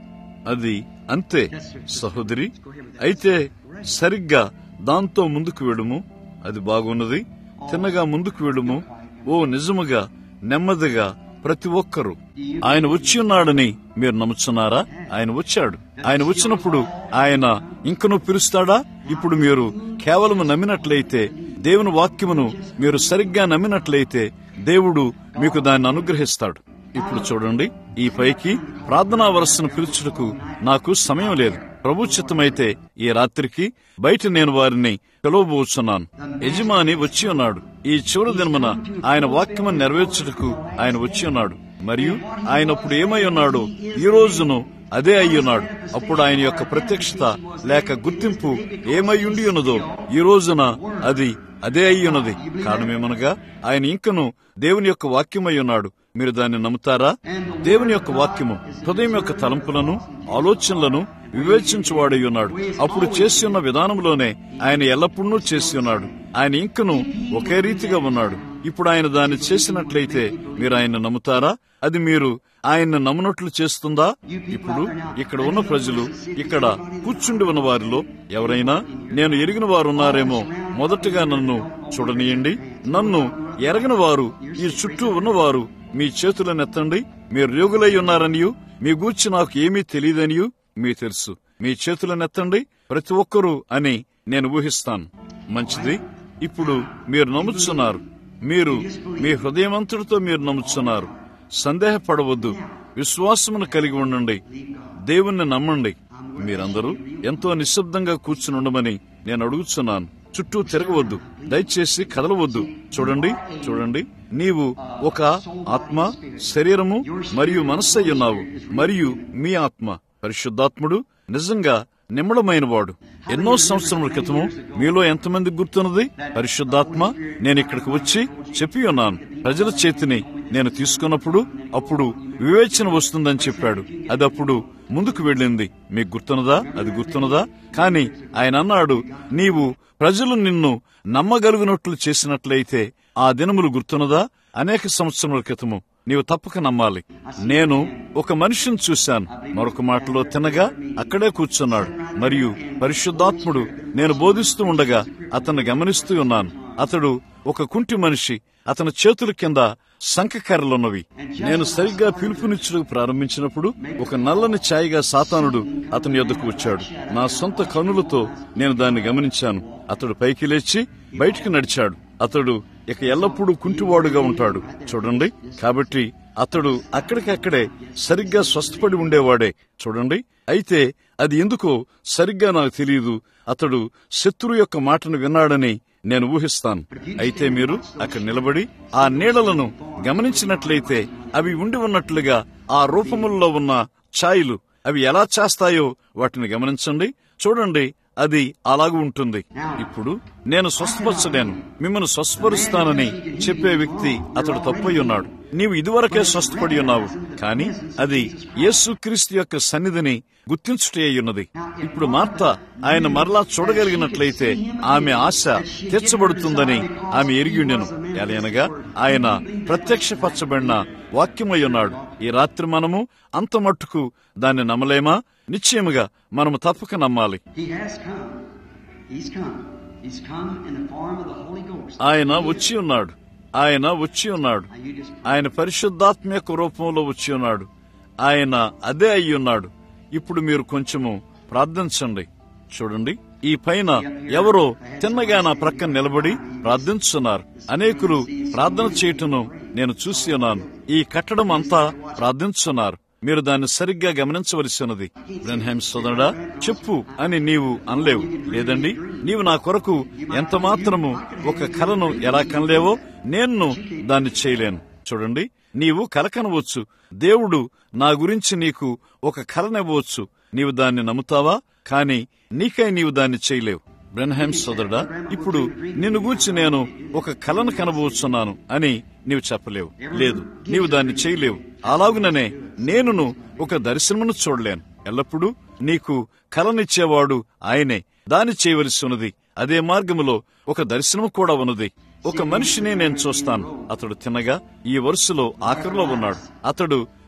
అది అంతే సహోదరి అయితే సరిగ్గా దాంతో ముందుకు వెడుము అది బాగున్నది తిన్నగా ముందుకు వెడుము ఓ నిజముగా నెమ్మదిగా ప్రతి ఒక్కరూ ఆయన వచ్చి ఉన్నాడని మీరు నమ్ముచున్నారా ఆయన వచ్చాడు ఆయన వచ్చినప్పుడు ఆయన ఇంకనూ పిలుస్తాడా ఇప్పుడు మీరు కేవలం నమ్మినట్లయితే దేవుని వాక్యమును మీరు సరిగ్గా నమ్మినట్లయితే దేవుడు మీకు దాన్ని అనుగ్రహిస్తాడు ఇప్పుడు చూడండి ఈ పైకి ప్రార్థనా వరసను పిలుచుటకు నాకు సమయం లేదు ప్రభు చిత్తమైతే ఈ రాత్రికి బయట నేను వారిని పిలవబోచున్నాను యజమాని వచ్చి ఉన్నాడు ఈ చివరి దినమున ఆయన వాక్యమును నెరవేర్చుటకు ఆయన వచ్చి ఉన్నాడు మరియు ఆయన అప్పుడు ఏమై ఉన్నాడో ఈ రోజును అదే అయి ఉన్నాడు అప్పుడు ఆయన యొక్క ప్రత్యక్షత లేక గుర్తింపు ఏమై ఉండి ఉన్నదో ఈ రోజున అది అదే అయి ఉన్నది కారణమేమనగా ఆయన ఇంకను దేవుని యొక్క వాక్యమై ఉన్నాడు మీరు దాన్ని నమ్ముతారా దేవుని యొక్క వాక్యము హృదయం యొక్క తలంపులను ఆలోచనలను వివేచించువాడై ఉన్నాడు అప్పుడు చేసి ఉన్న విధానంలోనే ఆయన ఎల్లప్పుడూ చేసి ఉన్నాడు ఆయన ఇంకను ఒకే రీతిగా ఉన్నాడు ఇప్పుడు ఆయన దాన్ని చేసినట్లయితే మీరు ఆయన నమ్ముతారా అది మీరు ఆయన్ని నమ్మనట్లు చేస్తుందా ఇప్పుడు ఇక్కడ ఉన్న ప్రజలు ఇక్కడ కూర్చుండి ఉన్న వారిలో ఎవరైనా నేను ఎరిగిన వారు ఉన్నారేమో మొదటగా నన్ను చూడనీయండి నన్ను ఎరగిన వారు ఈ చుట్టూ ఉన్నవారు మీ చేతులనెత్తండి మీరు యోగులై ఉన్నారనియు మీ గూర్చి నాకు ఏమీ తెలియదనియు మీ తెలుసు మీ చేతులనెత్తండి ప్రతి ఒక్కరూ అని నేను ఊహిస్తాను మంచిది ఇప్పుడు మీరు నమ్ముచున్నారు మీరు మీ హృదయమంతుడితో మీరు నమ్ముచున్నారు సందేహపడవద్దు విశ్వాసమును కలిగి ఉండండి దేవుణ్ణి నమ్మండి మీరందరూ ఎంతో నిశ్శబ్దంగా కూర్చుని ఉండమని నేను అడుగుతున్నాను చుట్టూ తిరగవద్దు దయచేసి కదలవద్దు చూడండి చూడండి నీవు ఒక ఆత్మ శరీరము మరియు మనస్సు ఉన్నావు మరియు మీ ఆత్మ పరిశుద్ధాత్ముడు నిజంగా నిమ్మడమైన వాడు ఎన్నో సంవత్సరముల క్రితము మీలో ఎంతమంది గుర్తున్నది పరిశుద్ధాత్మ నేను ఇక్కడికి వచ్చి చెప్పి ఉన్నాను ప్రజల చేతిని నేను తీసుకున్నప్పుడు అప్పుడు వివేచన వస్తుందని చెప్పాడు అది అప్పుడు ముందుకు వెళ్ళింది మీకు గుర్తున్నదా అది గుర్తున్నదా కాని ఆయన అన్నాడు నీవు ప్రజలు నిన్ను నమ్మగలుగునట్లు చేసినట్లయితే ఆ దినములు గుర్తున్నదా అనేక సంవత్సరముల క్రితము నీవు తప్పక నమ్మాలి నేను ఒక మనిషిని చూశాను మరొక మాటలో తినగా అక్కడే కూర్చున్నాడు మరియు పరిశుద్ధాత్ముడు నేను బోధిస్తూ ఉండగా అతన్ని గమనిస్తూ ఉన్నాను అతడు ఒక కుంటి మనిషి అతని చేతుల కింద శంఖకర్రలున్నవి నేను సరిగ్గా పిలుపునిచ్చుటకు ప్రారంభించినప్పుడు ఒక నల్లని ఛాయగా సాతానుడు అతని యొద్దకు వచ్చాడు నా సొంత కనులతో నేను దాన్ని గమనించాను అతడు పైకి లేచి బయటికి నడిచాడు అతడు ఇక ఎల్లప్పుడూ కుంటివాడుగా ఉంటాడు చూడండి కాబట్టి అతడు అక్కడికక్కడే సరిగ్గా స్వస్థపడి ఉండేవాడే చూడండి అయితే అది ఎందుకో సరిగ్గా నాకు తెలియదు అతడు శత్రు యొక్క మాటను విన్నాడని నేను ఊహిస్తాను అయితే మీరు అక్కడ నిలబడి ఆ నీళ్లను గమనించినట్లయితే అవి ఉండి ఉన్నట్లుగా ఆ రూపముల్లో ఉన్న ఛాయలు అవి ఎలా చేస్తాయో వాటిని గమనించండి చూడండి అది అలాగూ ఉంటుంది ఇప్పుడు నేను స్వస్థపరచలేను మిమ్మల్ని స్వస్థపరుస్తానని చెప్పే వ్యక్తి అతడు తప్పై ఉన్నాడు నీవు ఇదివరకే స్వస్థపడి ఉన్నావు కానీ అది యేసుక్రీస్తు యొక్క సన్నిధిని గుర్తించుటే ఉన్నది ఇప్పుడు మార్త ఆయన మరలా చూడగలిగినట్లయితే ఆమె ఆశ తీర్చబడుతుందని ఆమె ఎరిగిండెను ఎలయనగా ఆయన ప్రత్యక్షపరచబడిన వాక్యమై ఉన్నాడు ఈ రాత్రి మనము అంత మట్టుకు దాన్ని నమ్మలేమా నిశ్చయముగా మనము తప్పక నమ్మాలి He has come. He's come. He's come in the form of the Holy Ghost. ఆయన వచ్చి ఉన్నాడు ఆయన వచ్చి ఉన్నాడు Now you just ఆయన పరిశుద్ధాత్మ యొక్క రూపంలో వచ్చి ఉన్నాడు ఆయన అదే అయి ఉన్నాడు ఇప్పుడు మీరు కొంచెము ప్రార్థించండి చూడండి ఈ పైన ఎవరో తిన్నగా నా ప్రక్కన నిలబడి ప్రార్థించున్నారు అనేకులు ప్రార్థన చేయటను నేను చూసి ఉన్నాను ఈ కట్టడం అంతా ప్రార్థించున్నారు మీరు దాన్ని సరిగ్గా గమనించవలసినది బ్రెన్హైమ్ సోదరుడా చెప్పు అని నీవు అనలేవు లేదండి నీవు నా కొరకు ఎంత మాత్రము ఒక కలను ఎలా కనలేవో నేను దాన్ని చేయలేను చూడండి నీవు కల కనవచ్చు దేవుడు నా గురించి నీకు ఒక కలనివ్వచ్చు నీవు దాన్ని నమ్ముతావా కాని నీకై నీవు దాన్ని చేయలేవు బ్రెన్హైమ్ సోదరుడా ఇప్పుడు నిన్ను గూర్చి నేను ఒక కలను కనబోచున్నాను అని నీవు చెప్పలేవు లేదు నీవు దాన్ని చేయలేవు అలాగుననే నేనును ఒక దర్శనమును చూడలేను ఎల్లప్పుడూ నీకు కలనిచ్చేవాడు ఆయనే దాన్ని చేయవలసి ఉన్నది అదే మార్గములో ఒక దర్శనము కూడా ఉన్నది ఒక మనిషిని నేను చూస్తాను అతడు తినగా ఈ వరుసలో ఆఖరిలో ఉన్నాడు అతడు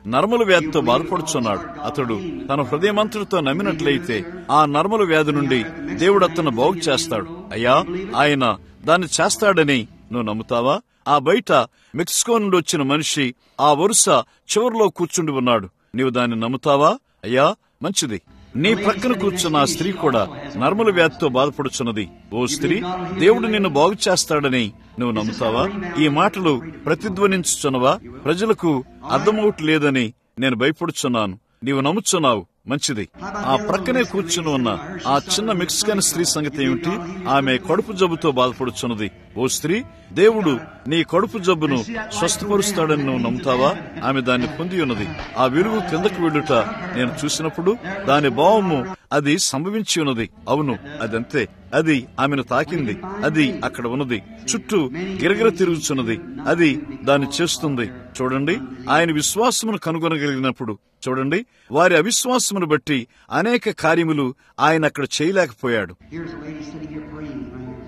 నర్మల వ్యాధితో బాధపడుచున్నాడు అతడు తన హృదయమంతుడితో నమ్మినట్లయితే ఆ నర్మల వ్యాధి నుండి దేవుడు అతను బాగు చేస్తాడు అయ్యా ఆయన దాన్ని చేస్తాడని నువ్వు నమ్ముతావా ఆ బయట మెక్సికో నుండి వచ్చిన మనిషి ఆ వరుస చివరిలో కూర్చుండి ఉన్నాడు నీవు దాన్ని నమ్ముతావా అయ్యా మంచిది నీ ప్రక్కన కూర్చున్న ఆ స్త్రీ కూడా నర్మల వ్యాధితో బాధపడుచున్నది ఓ స్త్రీ దేవుడు నిన్ను బాగు చేస్తాడని నువ్వు నమ్ముతావా ఈ మాటలు ప్రతిధ్వనించుచున్నవా ప్రజలకు అర్థమవట్లేదని నేను భయపడుచున్నాను నీవు నమ్ముచున్నావు మంచిది ఆ ప్రక్కనే కూర్చుని ఉన్న ఆ చిన్న మెక్సికన్ స్త్రీ సంగతి ఏమిటి ఆమె కడుపు జబ్బుతో బాధపడుచున్నది ఓ స్త్రీ దేవుడు నీ కడుపు జబ్బును స్వస్థపరుస్తాడని నువ్వు నమ్ముతావా ఆమె దాన్ని పొంది ఉన్నది ఆ వెలుగు కిందకు వెళ్ళుట నేను చూసినప్పుడు దాని భావము అది సంభవించి ఉన్నది అవును అదంతే అది ఆమెను తాకింది అది అక్కడ ఉన్నది చుట్టూ గిరగిర తిరుగుచున్నది అది దాన్ని చేస్తుంది చూడండి ఆయన విశ్వాసమును కనుగొనగలిగినప్పుడు చూడండి వారి అవిశ్వాసమును బట్టి అనేక కార్యములు ఆయన అక్కడ చేయలేకపోయాడు Here's a lady sitting here praying right here.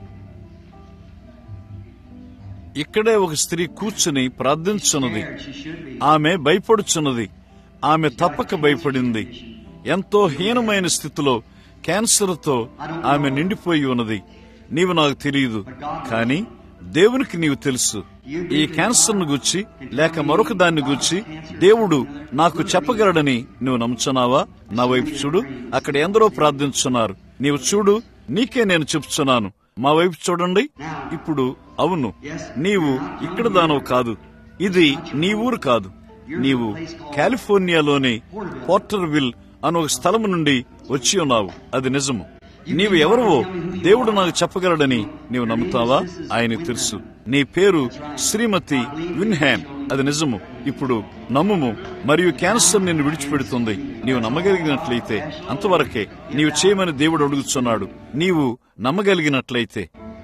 ఇక్కడే ఒక స్త్రీ కూర్చుని ప్రార్థించున్నది Scared she should be. ఆమె భయపడుచున్నది ఆమె తప్పక భయపడింది ఎంతో హీనమైన స్థితిలో క్యాన్సర్తో ఆమె నిండిపోయి ఉన్నది నీవు నాకు తెలియదు కానీ దేవునికి నీవు తెలుసు ఈ క్యాన్సర్ను గుచ్చి లేక మరొక దాన్ని గుచ్చి దేవుడు నాకు చెప్పగలడని నువ్వు నమ్ముచున్నావా నా వైపు చూడు అక్కడ ఎందరో ప్రార్థించున్నారు నీవు చూడు నీకే నేను చెప్తున్నాను మా వైపు చూడండి ఇప్పుడు అవును నీవు ఇక్కడ దానవు కాదు ఇది నీ ఊరు కాదు నీవు కాలిఫోర్నియాలోని పోర్టర్విల్ అను ఒక స్థలము నుండి వచ్చి ఉన్నావు అది నిజము నీవు ఎవరవో దేవుడు నాకు చెప్పగలడని నీవు నమ్ముతావా ఆయనకు తెలుసు నీ పేరు శ్రీమతి విన్హామ్ అది నిజము ఇప్పుడు నమ్ముము మరియు క్యాన్సర్ నిన్ను విడిచిపెడుతుంది నీవు నమ్మగలిగినట్లయితే అంతవరకే నీవు చేయమని దేవుడు అడుగుతున్నాడు నీవు నమ్మగలిగినట్లయితే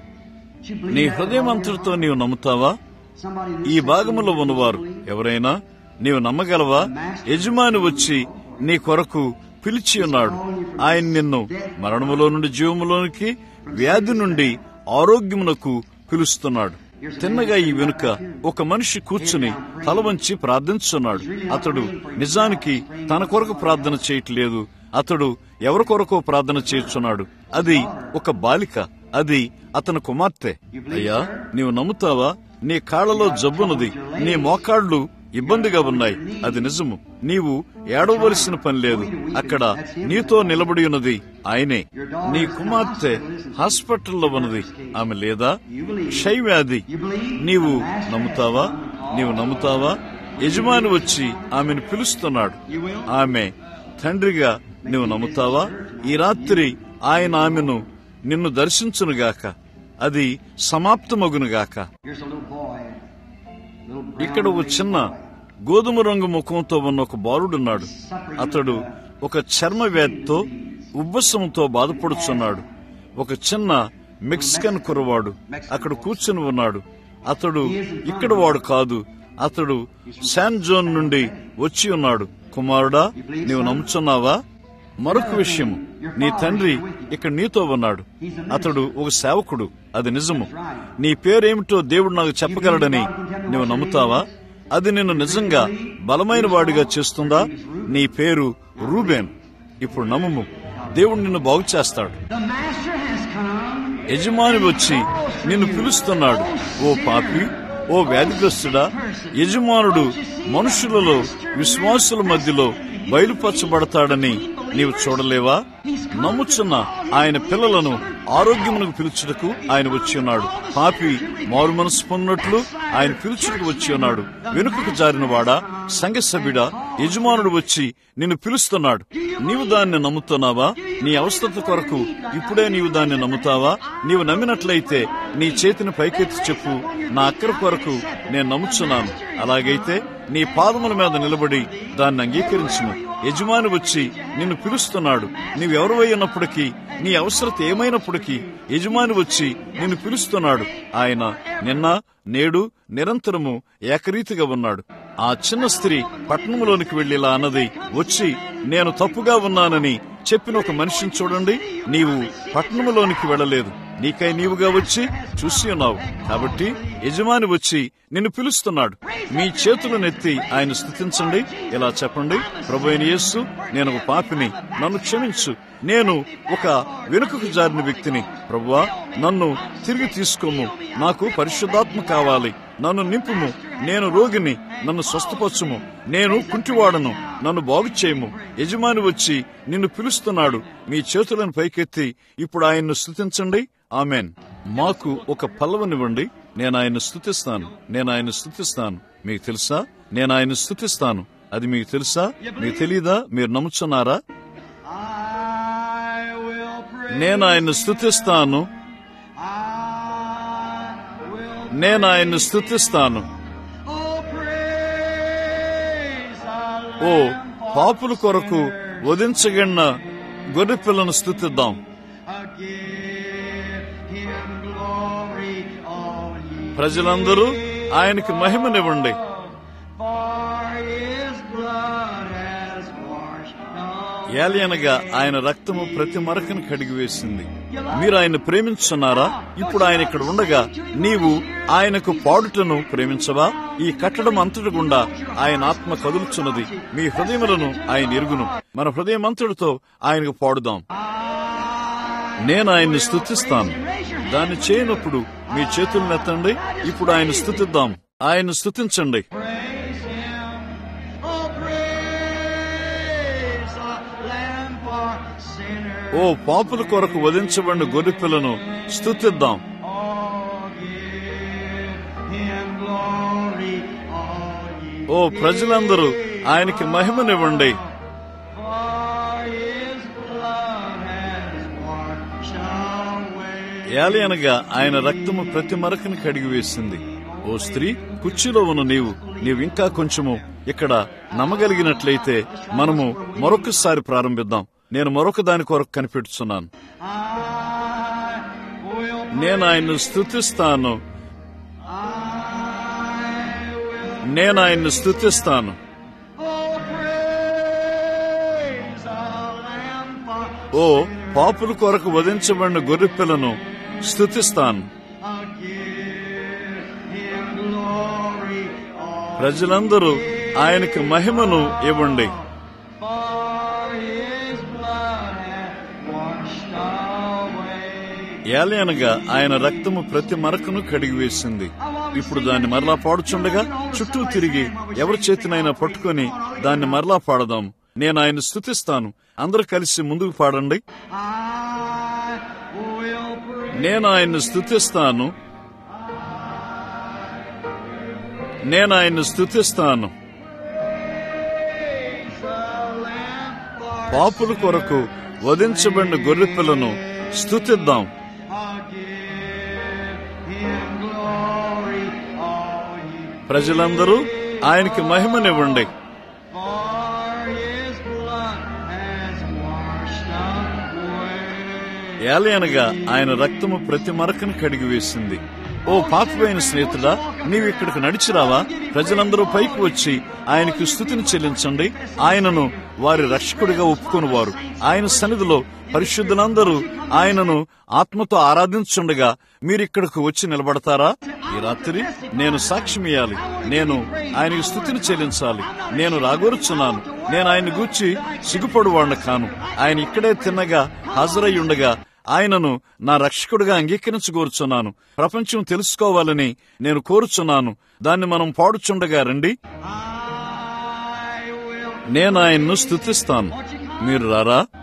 She believed నీ that హృదయం అంతటితో నీవు నమ్ముతావా somebody knew ఈ something భాగములో was ఉన్నవారు doing. ఎవరైనా నీవు నమ్మగలవా యజమాని వచ్చి నీ కొరకు పిలిచి ఉన్నాడు ఆయన నిన్ను మరణములో నుండి జీవములోనికి వ్యాధి నుండి ఆరోగ్యమునకు పిలుస్తున్నాడు తిన్నగా ఈ వెనుక ఒక మనిషి కూర్చుని తల వంచి ప్రార్థించున్నాడు అతడు నిజానికి తన కొరకు ప్రార్థన చేయట్లేదు అతడు ఎవరి కొరకో ప్రార్థన చేస్తున్నాడు అది ఒక బాలిక అది అతని కుమార్తె అయ్యా నీవు నమ్ముతావా నీ కాళ్లలో జబ్బున్నది నీ మోకాళ్ళు ఇబ్బందిగా ఉన్నాయి అది నిజము నీవు ఏడవలసిన పని లేదు అక్కడ నీతో నిలబడి ఉన్నది ఆయనే నీ కుమార్తె హాస్పిటల్లో ఉన్నది ఆమె లేదా క్షయ వ్యాధి నీవు నమ్ముతావా నీవు నమ్ముతావా యజమాని వచ్చి ఆమెను పిలుస్తున్నాడు ఆమె తండ్రిగా నీవు నమ్ముతావా ఈ రాత్రి ఆయన ఆమెను నిన్ను దర్శించునుగాక అది సమాప్తమగునుగాక Here's a little boy. Little brown ఇక్కడ ఒక faced చిన్న boy. గోధుమ రంగు ముఖంతో ఉన్న ఒక బాలుడున్నాడు అతడు ఒక చర్మ వ్యాధితో ఉబ్బసంతో బాధపడుచున్నాడు ఒక చిన్న మెక్సికన్ కుర్రవాడు అక్కడ కూర్చుని ఉన్నాడు అతడు ఇక్కడ వాడు కాదు అతడు శాన్ జోన్ నుండి వచ్చి ఉన్నాడు కుమారుడా నీవు నమ్ముచున్నావా మరొక విషయం నీ తండ్రి ఇక్కడ నీతో ఉన్నాడు అతడు ఒక సేవకుడు అది నిజము నీ పేరేమిటో దేవుడు నాకు చెప్పగలడని నువ్వు నమ్ముతావా అది నిన్ను నిజంగా బలమైన వాడిగా చేస్తుందా నీ పేరు రూబేన్ ఇప్పుడు నమ్ముము దేవుడు నిన్ను బాగు చేస్తాడు The master has come. యజమాని వచ్చి నిన్ను పిలుస్తున్నాడు ఓ పాపి ఓ వ్యాధిగ్రస్తుడా యజమానుడు మనుషులలో విశ్వాసుల మధ్యలో బయలుపరచబడతాడని నీవు చూడలేవా నమ్ముచున్న ఆయన పిల్లలను ఆరోగ్యమునకు పిలుచుటకు ఆయన వచ్చి ఉన్నాడు పాపి మారు మనసు పొందినట్లు ఆయన పిలుచుటకు వచ్చి ఉన్నాడు వెనుకకు జారిన వాడా సంఘ సభ్యుడా యజమానుడు వచ్చి నిన్ను పిలుస్తున్నాడు నీవు దాన్ని నమ్ముతున్నావా నీ అవసరత కొరకు ఇప్పుడే నీవు దాన్ని నమ్ముతావా నీవు నమ్మినట్లయితే నీ చేతిని పైకెత్తి చెప్పు నా అక్కర కొరకు నేను నమ్ముచున్నాను అలాగైతే నీ పాదముల మీద నిలబడి దాన్ని అంగీకరించుము యజమాని వచ్చి నిన్ను పిలుస్తున్నాడు నీవెవరివై ఉన్నప్పటికీ నీ అవసరత ఏమైనప్పటికీ యజమాని వచ్చి నిన్ను పిలుస్తున్నాడు ఆయన నిన్న నేడు నిరంతరము ఏకరీతిగా ఉన్నాడు ఆ చిన్న స్త్రీ పట్టణంలోనికి వెళ్ళిలా అన్నది వచ్చి నేను తప్పుగా ఉన్నానని చెప్పిన ఒక మనిషిని చూడండి నీవు పట్టణంలోనికి వెళ్ళలేదు నీకై నీవుగా వచ్చి చూసి ఉన్నావు కాబట్టి యజమాని వచ్చి నిన్ను పిలుస్తున్నాడు మీ చేతులనెత్తి ఆయన స్థుతించండి ఇలా చెప్పండి ప్రభు అయిన యేస్సు నేను ఒక పాపిని నన్ను క్షమించు నేను ఒక వెనుకకు జారిన వ్యక్తిని ప్రభువా నన్ను తిరిగి తీసుకోము నాకు పరిశుద్ధాత్మ కావాలి నన్ను నింపుము నేను రోగిని నన్ను స్వస్థపరచుము నేను కుంటివాడను నన్ను బాగు చేయము యజమాని వచ్చి నిన్ను పిలుస్తున్నాడు మీ చేతులను పైకెత్తి ఇప్పుడు ఆయన్ను స్థుతించండి ఆమెన్ మాకు ఒక పల్లవనివ్వండి నేను ఆయన్ని స్థుతిస్తాను నేను ఆయన స్థుతిస్తాను మీకు తెలుసా నేను ఆయన స్థుతిస్తాను అది మీకు తెలుసా మీకు తెలీదా మీరు నమ్ముచున్నారా I will praise. నేను ఆయన్ని స్థుతిస్తాను I will. నేను ఆయన్ని స్థుతిస్తాను Oh, praise the oh Lamb for పాపుల కొరకు వధించగన్న గొర్రె పిల్లను స్థుతిద్దాం Give him glory, all ye ప్రజలందరూ ఆయనకి మహిమనివ్వండి for his blood has washed away. ఏలియనగా ఆయన రక్తము ప్రతి మరకను కడిగివేసింది మీరు ఆయన ప్రేమించున్నారా ఇప్పుడు ఆయన ఇక్కడ ఉండగా నీవు ఆయనకు పాడుటను ప్రేమించవా ఈ కట్టడం అంతటి గుండా ఆయన ఆత్మ కదులుచున్నది మీ హృదయములను ఆయన ఎరుగును మన హృదయం అంతటితో ఆయనకు పాడుదాం నేను ఆయన్ని స్తుతిస్తాను దాన్ని చేయనప్పుడు మీ చేతులను ఎత్తండి ఇప్పుడు ఆయన స్తుతిద్దాం ఆయన స్తుతించండి Praise him. Oh, praise the Lamb for sinners. ఓ పాపుల కొరకు వధించబడిన గొర్రెపిల్లను స్తుతిద్దాం Oh, give him glory, all ye ఓ ప్రజలందరూ ఆయనకి మహిమనివ్వండి for his blood has washed away. ఏలయనగా ఆయన రక్తము ప్రతి మరకని కడిగివేసింది ఓ స్త్రీ కుర్చీలో ఉన్న నీవు నీవు ఇంకా కొంచెము ఇక్కడ నమ్మగలిగినట్లయితే మనము మరొకసారి ప్రారంభిద్దాం నేను మరొక దాని కొరకు కనిపెడుతున్నాను I will, నేను ఆయన్ను స్థుతిస్తాను I will, నేను ఆయన్ను స్థుతిస్తాను oh, praise the Lamb for ఓ పాపుల కొరకు వధించబడిన గొర్రెపిల్లను స్థుతిస్తాను I'll give him glory, all ప్రజలందరూ ఆయనకి మహిమను ఇవ్వండి for his blood hath washed away. ఏలయనగా ఆయన రక్తము ప్రతి మరకను కడిగివేసింది ఇప్పుడు దాన్ని మరలా పాడుచుండగా చుట్టూ తిరిగి ఎవరి చేతినైనా పట్టుకొని దాన్ని మరలా పాడదాం నేను ఆయన స్థుతిస్తాను అందరూ కలిసి ముందుకు పాడండి I will praise నేను ఆయన్ని స్థుతిస్తాను నేను ఆయన్ని స్థుతిస్తాను the Lamb for పాపుల కొరకు వధించబడిన గొర్రెపిల్లను స్థుతిద్దాం I'll give him glory, all ye ప్రజలందరూ ఆయనకి మహిమనివ్వండి for his blood has washed away. ఏలయనగా ఆయన రక్తము ప్రతి మరకను కడిగివేసింది ఓ పాపిపోయిన స్నేహితుడా నీవు ఇక్కడికి నడిచిరావా ప్రజలందరూ పైకి వచ్చి ఆయనకు స్థుతిని చెల్లించండి ఆయనను వారి రక్షకుడిగా ఒప్పుకొని వారు ఆయన సన్నిధిలో పరిశుద్ధులందరూ ఆయనను ఆత్మతో ఆరాధించుండగా మీరిక్కడకు వచ్చి నిలబడతారా ఈ రాత్రి నేను సాక్ష్యమియాలి నేను ఆయనకు స్థుతిని చెల్లించాలి నేను రాగోరుచున్నాను నేను ఆయన గూర్చి సిగ్గుపడువాడిన కాను ఆయన ఇక్కడే తిన్నగా హాజరై ఉండగా ఆయనను నా రక్షకుడిగా అంగీకరించగోరుచున్నాను ప్రపంచం తెలుసుకోవాలని నేను కోరుచున్నాను దాన్ని మనం పాడుచుండగా రండి I will, నేను ఆయన్ను స్థుతిస్తాను మీరు రారా I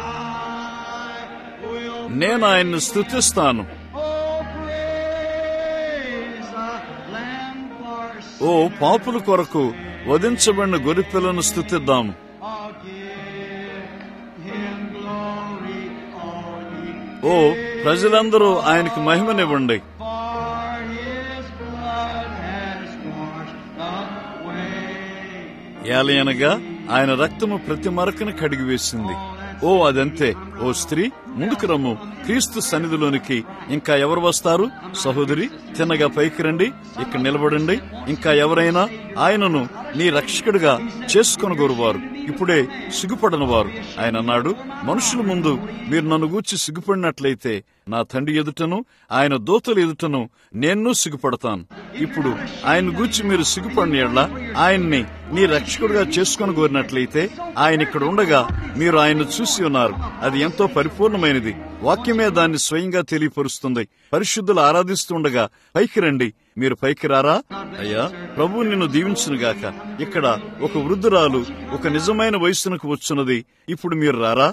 will, నేను ఆయన్ను స్థుతిస్తాను oh, praise the Lamb for ఓ పాపుల కొరకు వధించబడిన గొరిపిల్లను స్థుతిద్దాం I'll give him glory, all ye ఓ ప్రజలందరూ ఆయనకి మహిమనివ్వండి for his blood has washed away. ఏలయనగా ఆయన రక్తము ప్రతి మరకను కడిగివేసింది ఓ అదంతే ఓ స్త్రీ ముందుకు రమ్ము క్రీస్తు సన్నిధిలోనికి ఇంకా ఎవరు వస్తారు సహోదరి తిన్నగా పైకి రండి ఇక్కడ నిలబడండి ఇంకా ఎవరైనా ఆయనను నీ రక్షకుడిగా చేసుకొనగోరువారు ఇప్పుడే సిగ్గుపడని వారు ఆయన అన్నాడు మనుషుల ముందు మీరు నన్ను గూర్చి సిగ్గుపడినట్లయితే నా తండ్రి ఎదుటను ఆయన దోతలు ఎదుటను నేను సిగ్గుపడతాను ఇప్పుడు ఆయన గూర్చి మీరు సిగ్గుపడిన ఎడ్ల ఆయన్ని నీ రక్షకుడిగా చేసుకొని కోరినట్లయితే ఆయన ఇక్కడ ఉండగా మీరు ఆయన్ను చూసి ఉన్నారు అది ఎంతో పరిపూర్ణమైనది వాక్యమే దాన్ని స్వయంగా తెలియపరుస్తుంది పరిశుద్ధులు ఆరాధిస్తుండగా పైకి రండి మీరు పైకి రారా అయ్యా ప్రభు నిన్ను దీవించునుగాక ఇక్కడ ఒక వృద్ధురాలు ఒక నిజమైన వయస్సునకు వచ్చున్నది ఇప్పుడు మీరు రారా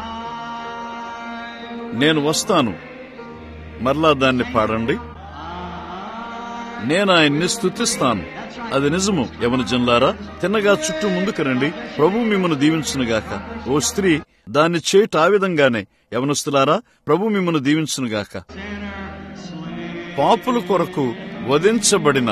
నేను వస్తాను మరలా దాన్ని పాడండి నేను ఆయన్ని స్తుతిస్తాను అది నిజము యవన జన్లారా తిన్నగా చుట్టూ ముందుకు రండి ప్రభు మిమ్మల్ని దీవించునుగాక ఓ స్త్రీ దాన్ని చేయుట ఆ విధంగానే యవనస్తులారా ప్రభు మిమ్మల్ని దీవించునుగాక పాపుల కొరకు వధించబడిన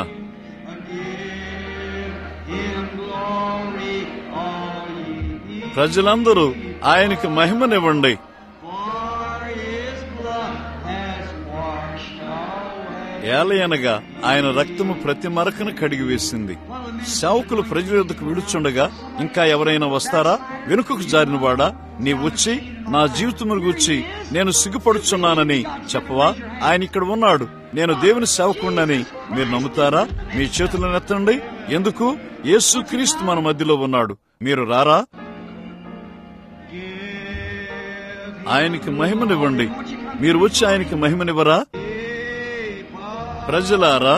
In glory all ye ప్రజలందరూ ఆయనకి మహిమనివ్వండి For his blood has washed away. ఏలయనగా ఆయన రక్తము ప్రతి మరకను కడిగి వేసింది సేవకులు ప్రజల యొద్దకు విడుచుండగా ఇంకా ఎవరైనా వస్తారా వెనుకకు జారినవాడా నీ వచ్చి నా జీవితమును గూర్చి నేను సిగ్గుపడుచున్నానని చెప్పవా ఆయన ఇక్కడ ఉన్నాడు నేను దేవుని సేవకుండని మీరు నమ్ముతారా మీ చేతులను ఎత్తండి ఎందుకు యేసుక్రీస్తు మన మధ్యలో ఉన్నాడు మీరు రారా ఆయనకి మహిమనివ్వండి మీరు వచ్చి ఆయనకి మహిమనివ్వరా ప్రజలారా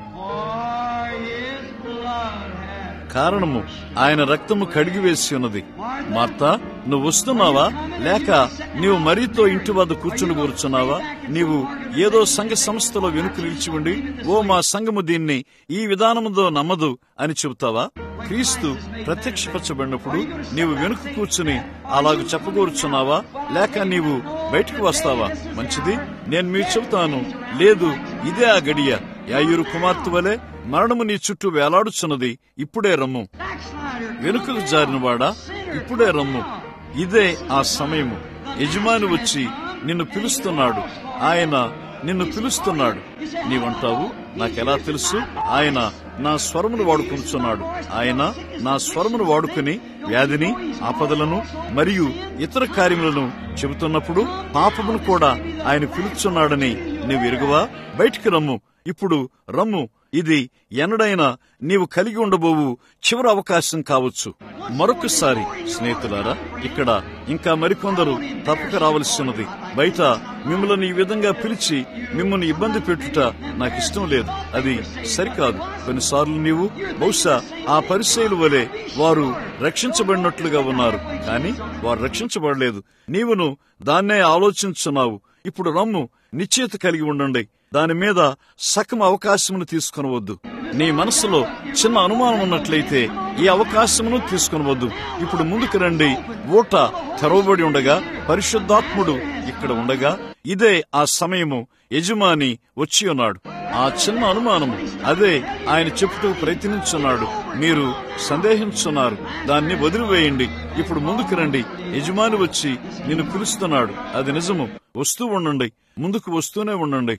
For his blood has కారణము ఆయన రక్తము కడిగి వేసి ఉన్నది మార్త నువ్వు వస్తున్నావా లేక నీవు మరీతో ఇంటి వద్ద కూర్చుని కూర్చున్నావా నీవు ఏదో సంఘ సంస్థలో వెనుక నిలిచి ఉండి ఓ మా సంఘము దీన్ని ఈ విధానముతో నమ్మదు అని చెబుతావా క్రీస్తు ప్రత్యక్షపరచబడినప్పుడు నీవు వెనుక కూర్చుని అలాగ చెప్పకూర్చున్నావా లేక నీవు బయటకు వస్తావా మంచిది నేను మీకు చెబుతాను లేదు ఇదే ఆ గడియ యాయూరు కుమార్తె వలె మరణము నీ చుట్టూ వేలాడుచున్నది ఇప్పుడే రమ్ము backslider. వెనుకకు జారినవాడా ఇప్పుడే రమ్ము ఇదే ఆ సమయము యజమాని వచ్చి నిన్ను పిలుస్తున్నాడు ఆయన నిన్ను పిలుస్తున్నాడు నీవంటావు నాకెలా తెలుసు ఆయన నా స్వరమును వాడుకుంటున్నాడు ఆయన నా స్వరమును వాడుకుని వ్యాధిని ఆపదలను మరియు ఇతర కార్యములను చెబుతున్నప్పుడు పాపమును కూడా ఆయన పిలుచున్నాడని నీవు ఎరుగువా బయటికి రమ్ము ఇప్పుడు రమ్ము ఇది ఎన్నడైనా నీవు కలిగి ఉండబోవు చివరి అవకాశం కావచ్చు మరొకసారి స్నేహితులారా ఇక్కడ ఇంకా మరికొందరు తప్పక రావలసినది బయట మిమ్మల్ని ఈ విధంగా పిలిచి మిమ్మల్ని ఇబ్బంది పెట్టుట నాకు ఇష్టం లేదు అది సరికాదు కొన్నిసార్లు నీవు బహుశా ఆ పరిశైలు వలె వారు రక్షించబడినట్లుగా ఉన్నారు కానీ వారు రక్షించబడలేదు నీవును దాన్నే ఆలోచించున్నావు ఇప్పుడు రమ్ము నిశ్చయిత కలిగి ఉండండి దాని మీద సకం అవకాశమును తీసుకొనవద్దు నీ మనసులో చిన్న అనుమానం ఉన్నట్లయితే ఈ అవకాశమును తీసుకొనవద్దు ఇప్పుడు ముందుకు రండి ఓట తెరవబడి ఉండగా పరిశుద్ధాత్ముడు ఇక్కడ ఉండగా ఇదే ఆ సమయము యజమాని వచ్చి ఉన్నాడు ఆ చిన్న అనుమానము అదే ఆయన చెప్పుటూ ప్రయత్నించున్నాడు మీరు సందేహించున్నారు దాన్ని వదిలివేయండి ఇప్పుడు ముందుకు రండి యజమాని వచ్చి నిన్ను పిలుస్తున్నాడు అది నిజము వస్తూ ఉండండి ముందుకు వస్తూనే ఉండండి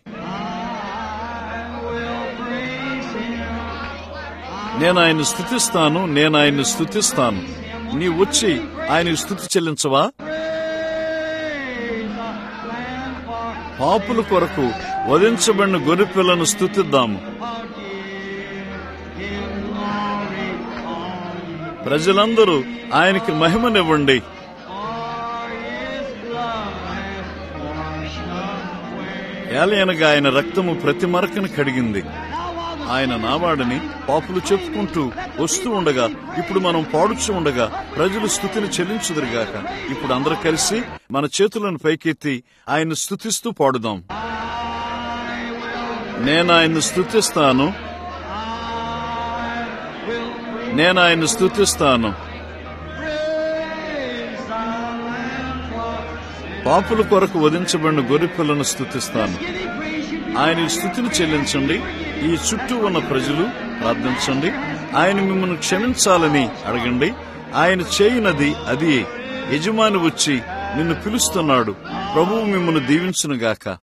నేను ఆయన్ని స్థుతిస్తాను నేను ఆయన్ని స్థుతిస్తాను నీ వచ్చి ఆయన స్థుతి చెల్లించవా పాపుల కొరకు వధించబడిన గొర్రెపిల్లను స్థుతిద్దాము ప్రజలందరూ ఆయనకి మహిమనివ్వండి ఏలయనగా ఆయన రక్తము ప్రతి మరకను కడిగింది ఆయన నావాడని పాపులు చెప్పుకుంటూ వస్తూ ఉండగా ఇప్పుడు మనం పాడుచూ ఉండగా ప్రజలు స్థుతిని చెల్లించుదురుగాక ఇప్పుడు అందరూ కలిసి మన చేతులను పైకెత్తి ఆయన స్థుతిస్తూ పాడుదాం నేను ఆయన్ని స్థుతిస్తాను నేను ఆయన్ని స్థుతిస్తాను పాపుల కొరకు వధించబడిన గొర్రెపిల్లను స్థుతిస్తాను ఆయన స్థుతిని చెల్లించండి ఈ చుట్టూ ఉన్న ప్రజలు ప్రార్థించండి ఆయన మిమ్మల్ని క్షమించాలని అడగండి ఆయన చేయనది అది యజమాని వచ్చి నిన్ను పిలుస్తున్నాడు ప్రభువు మిమ్మల్ని దీవించునుగాక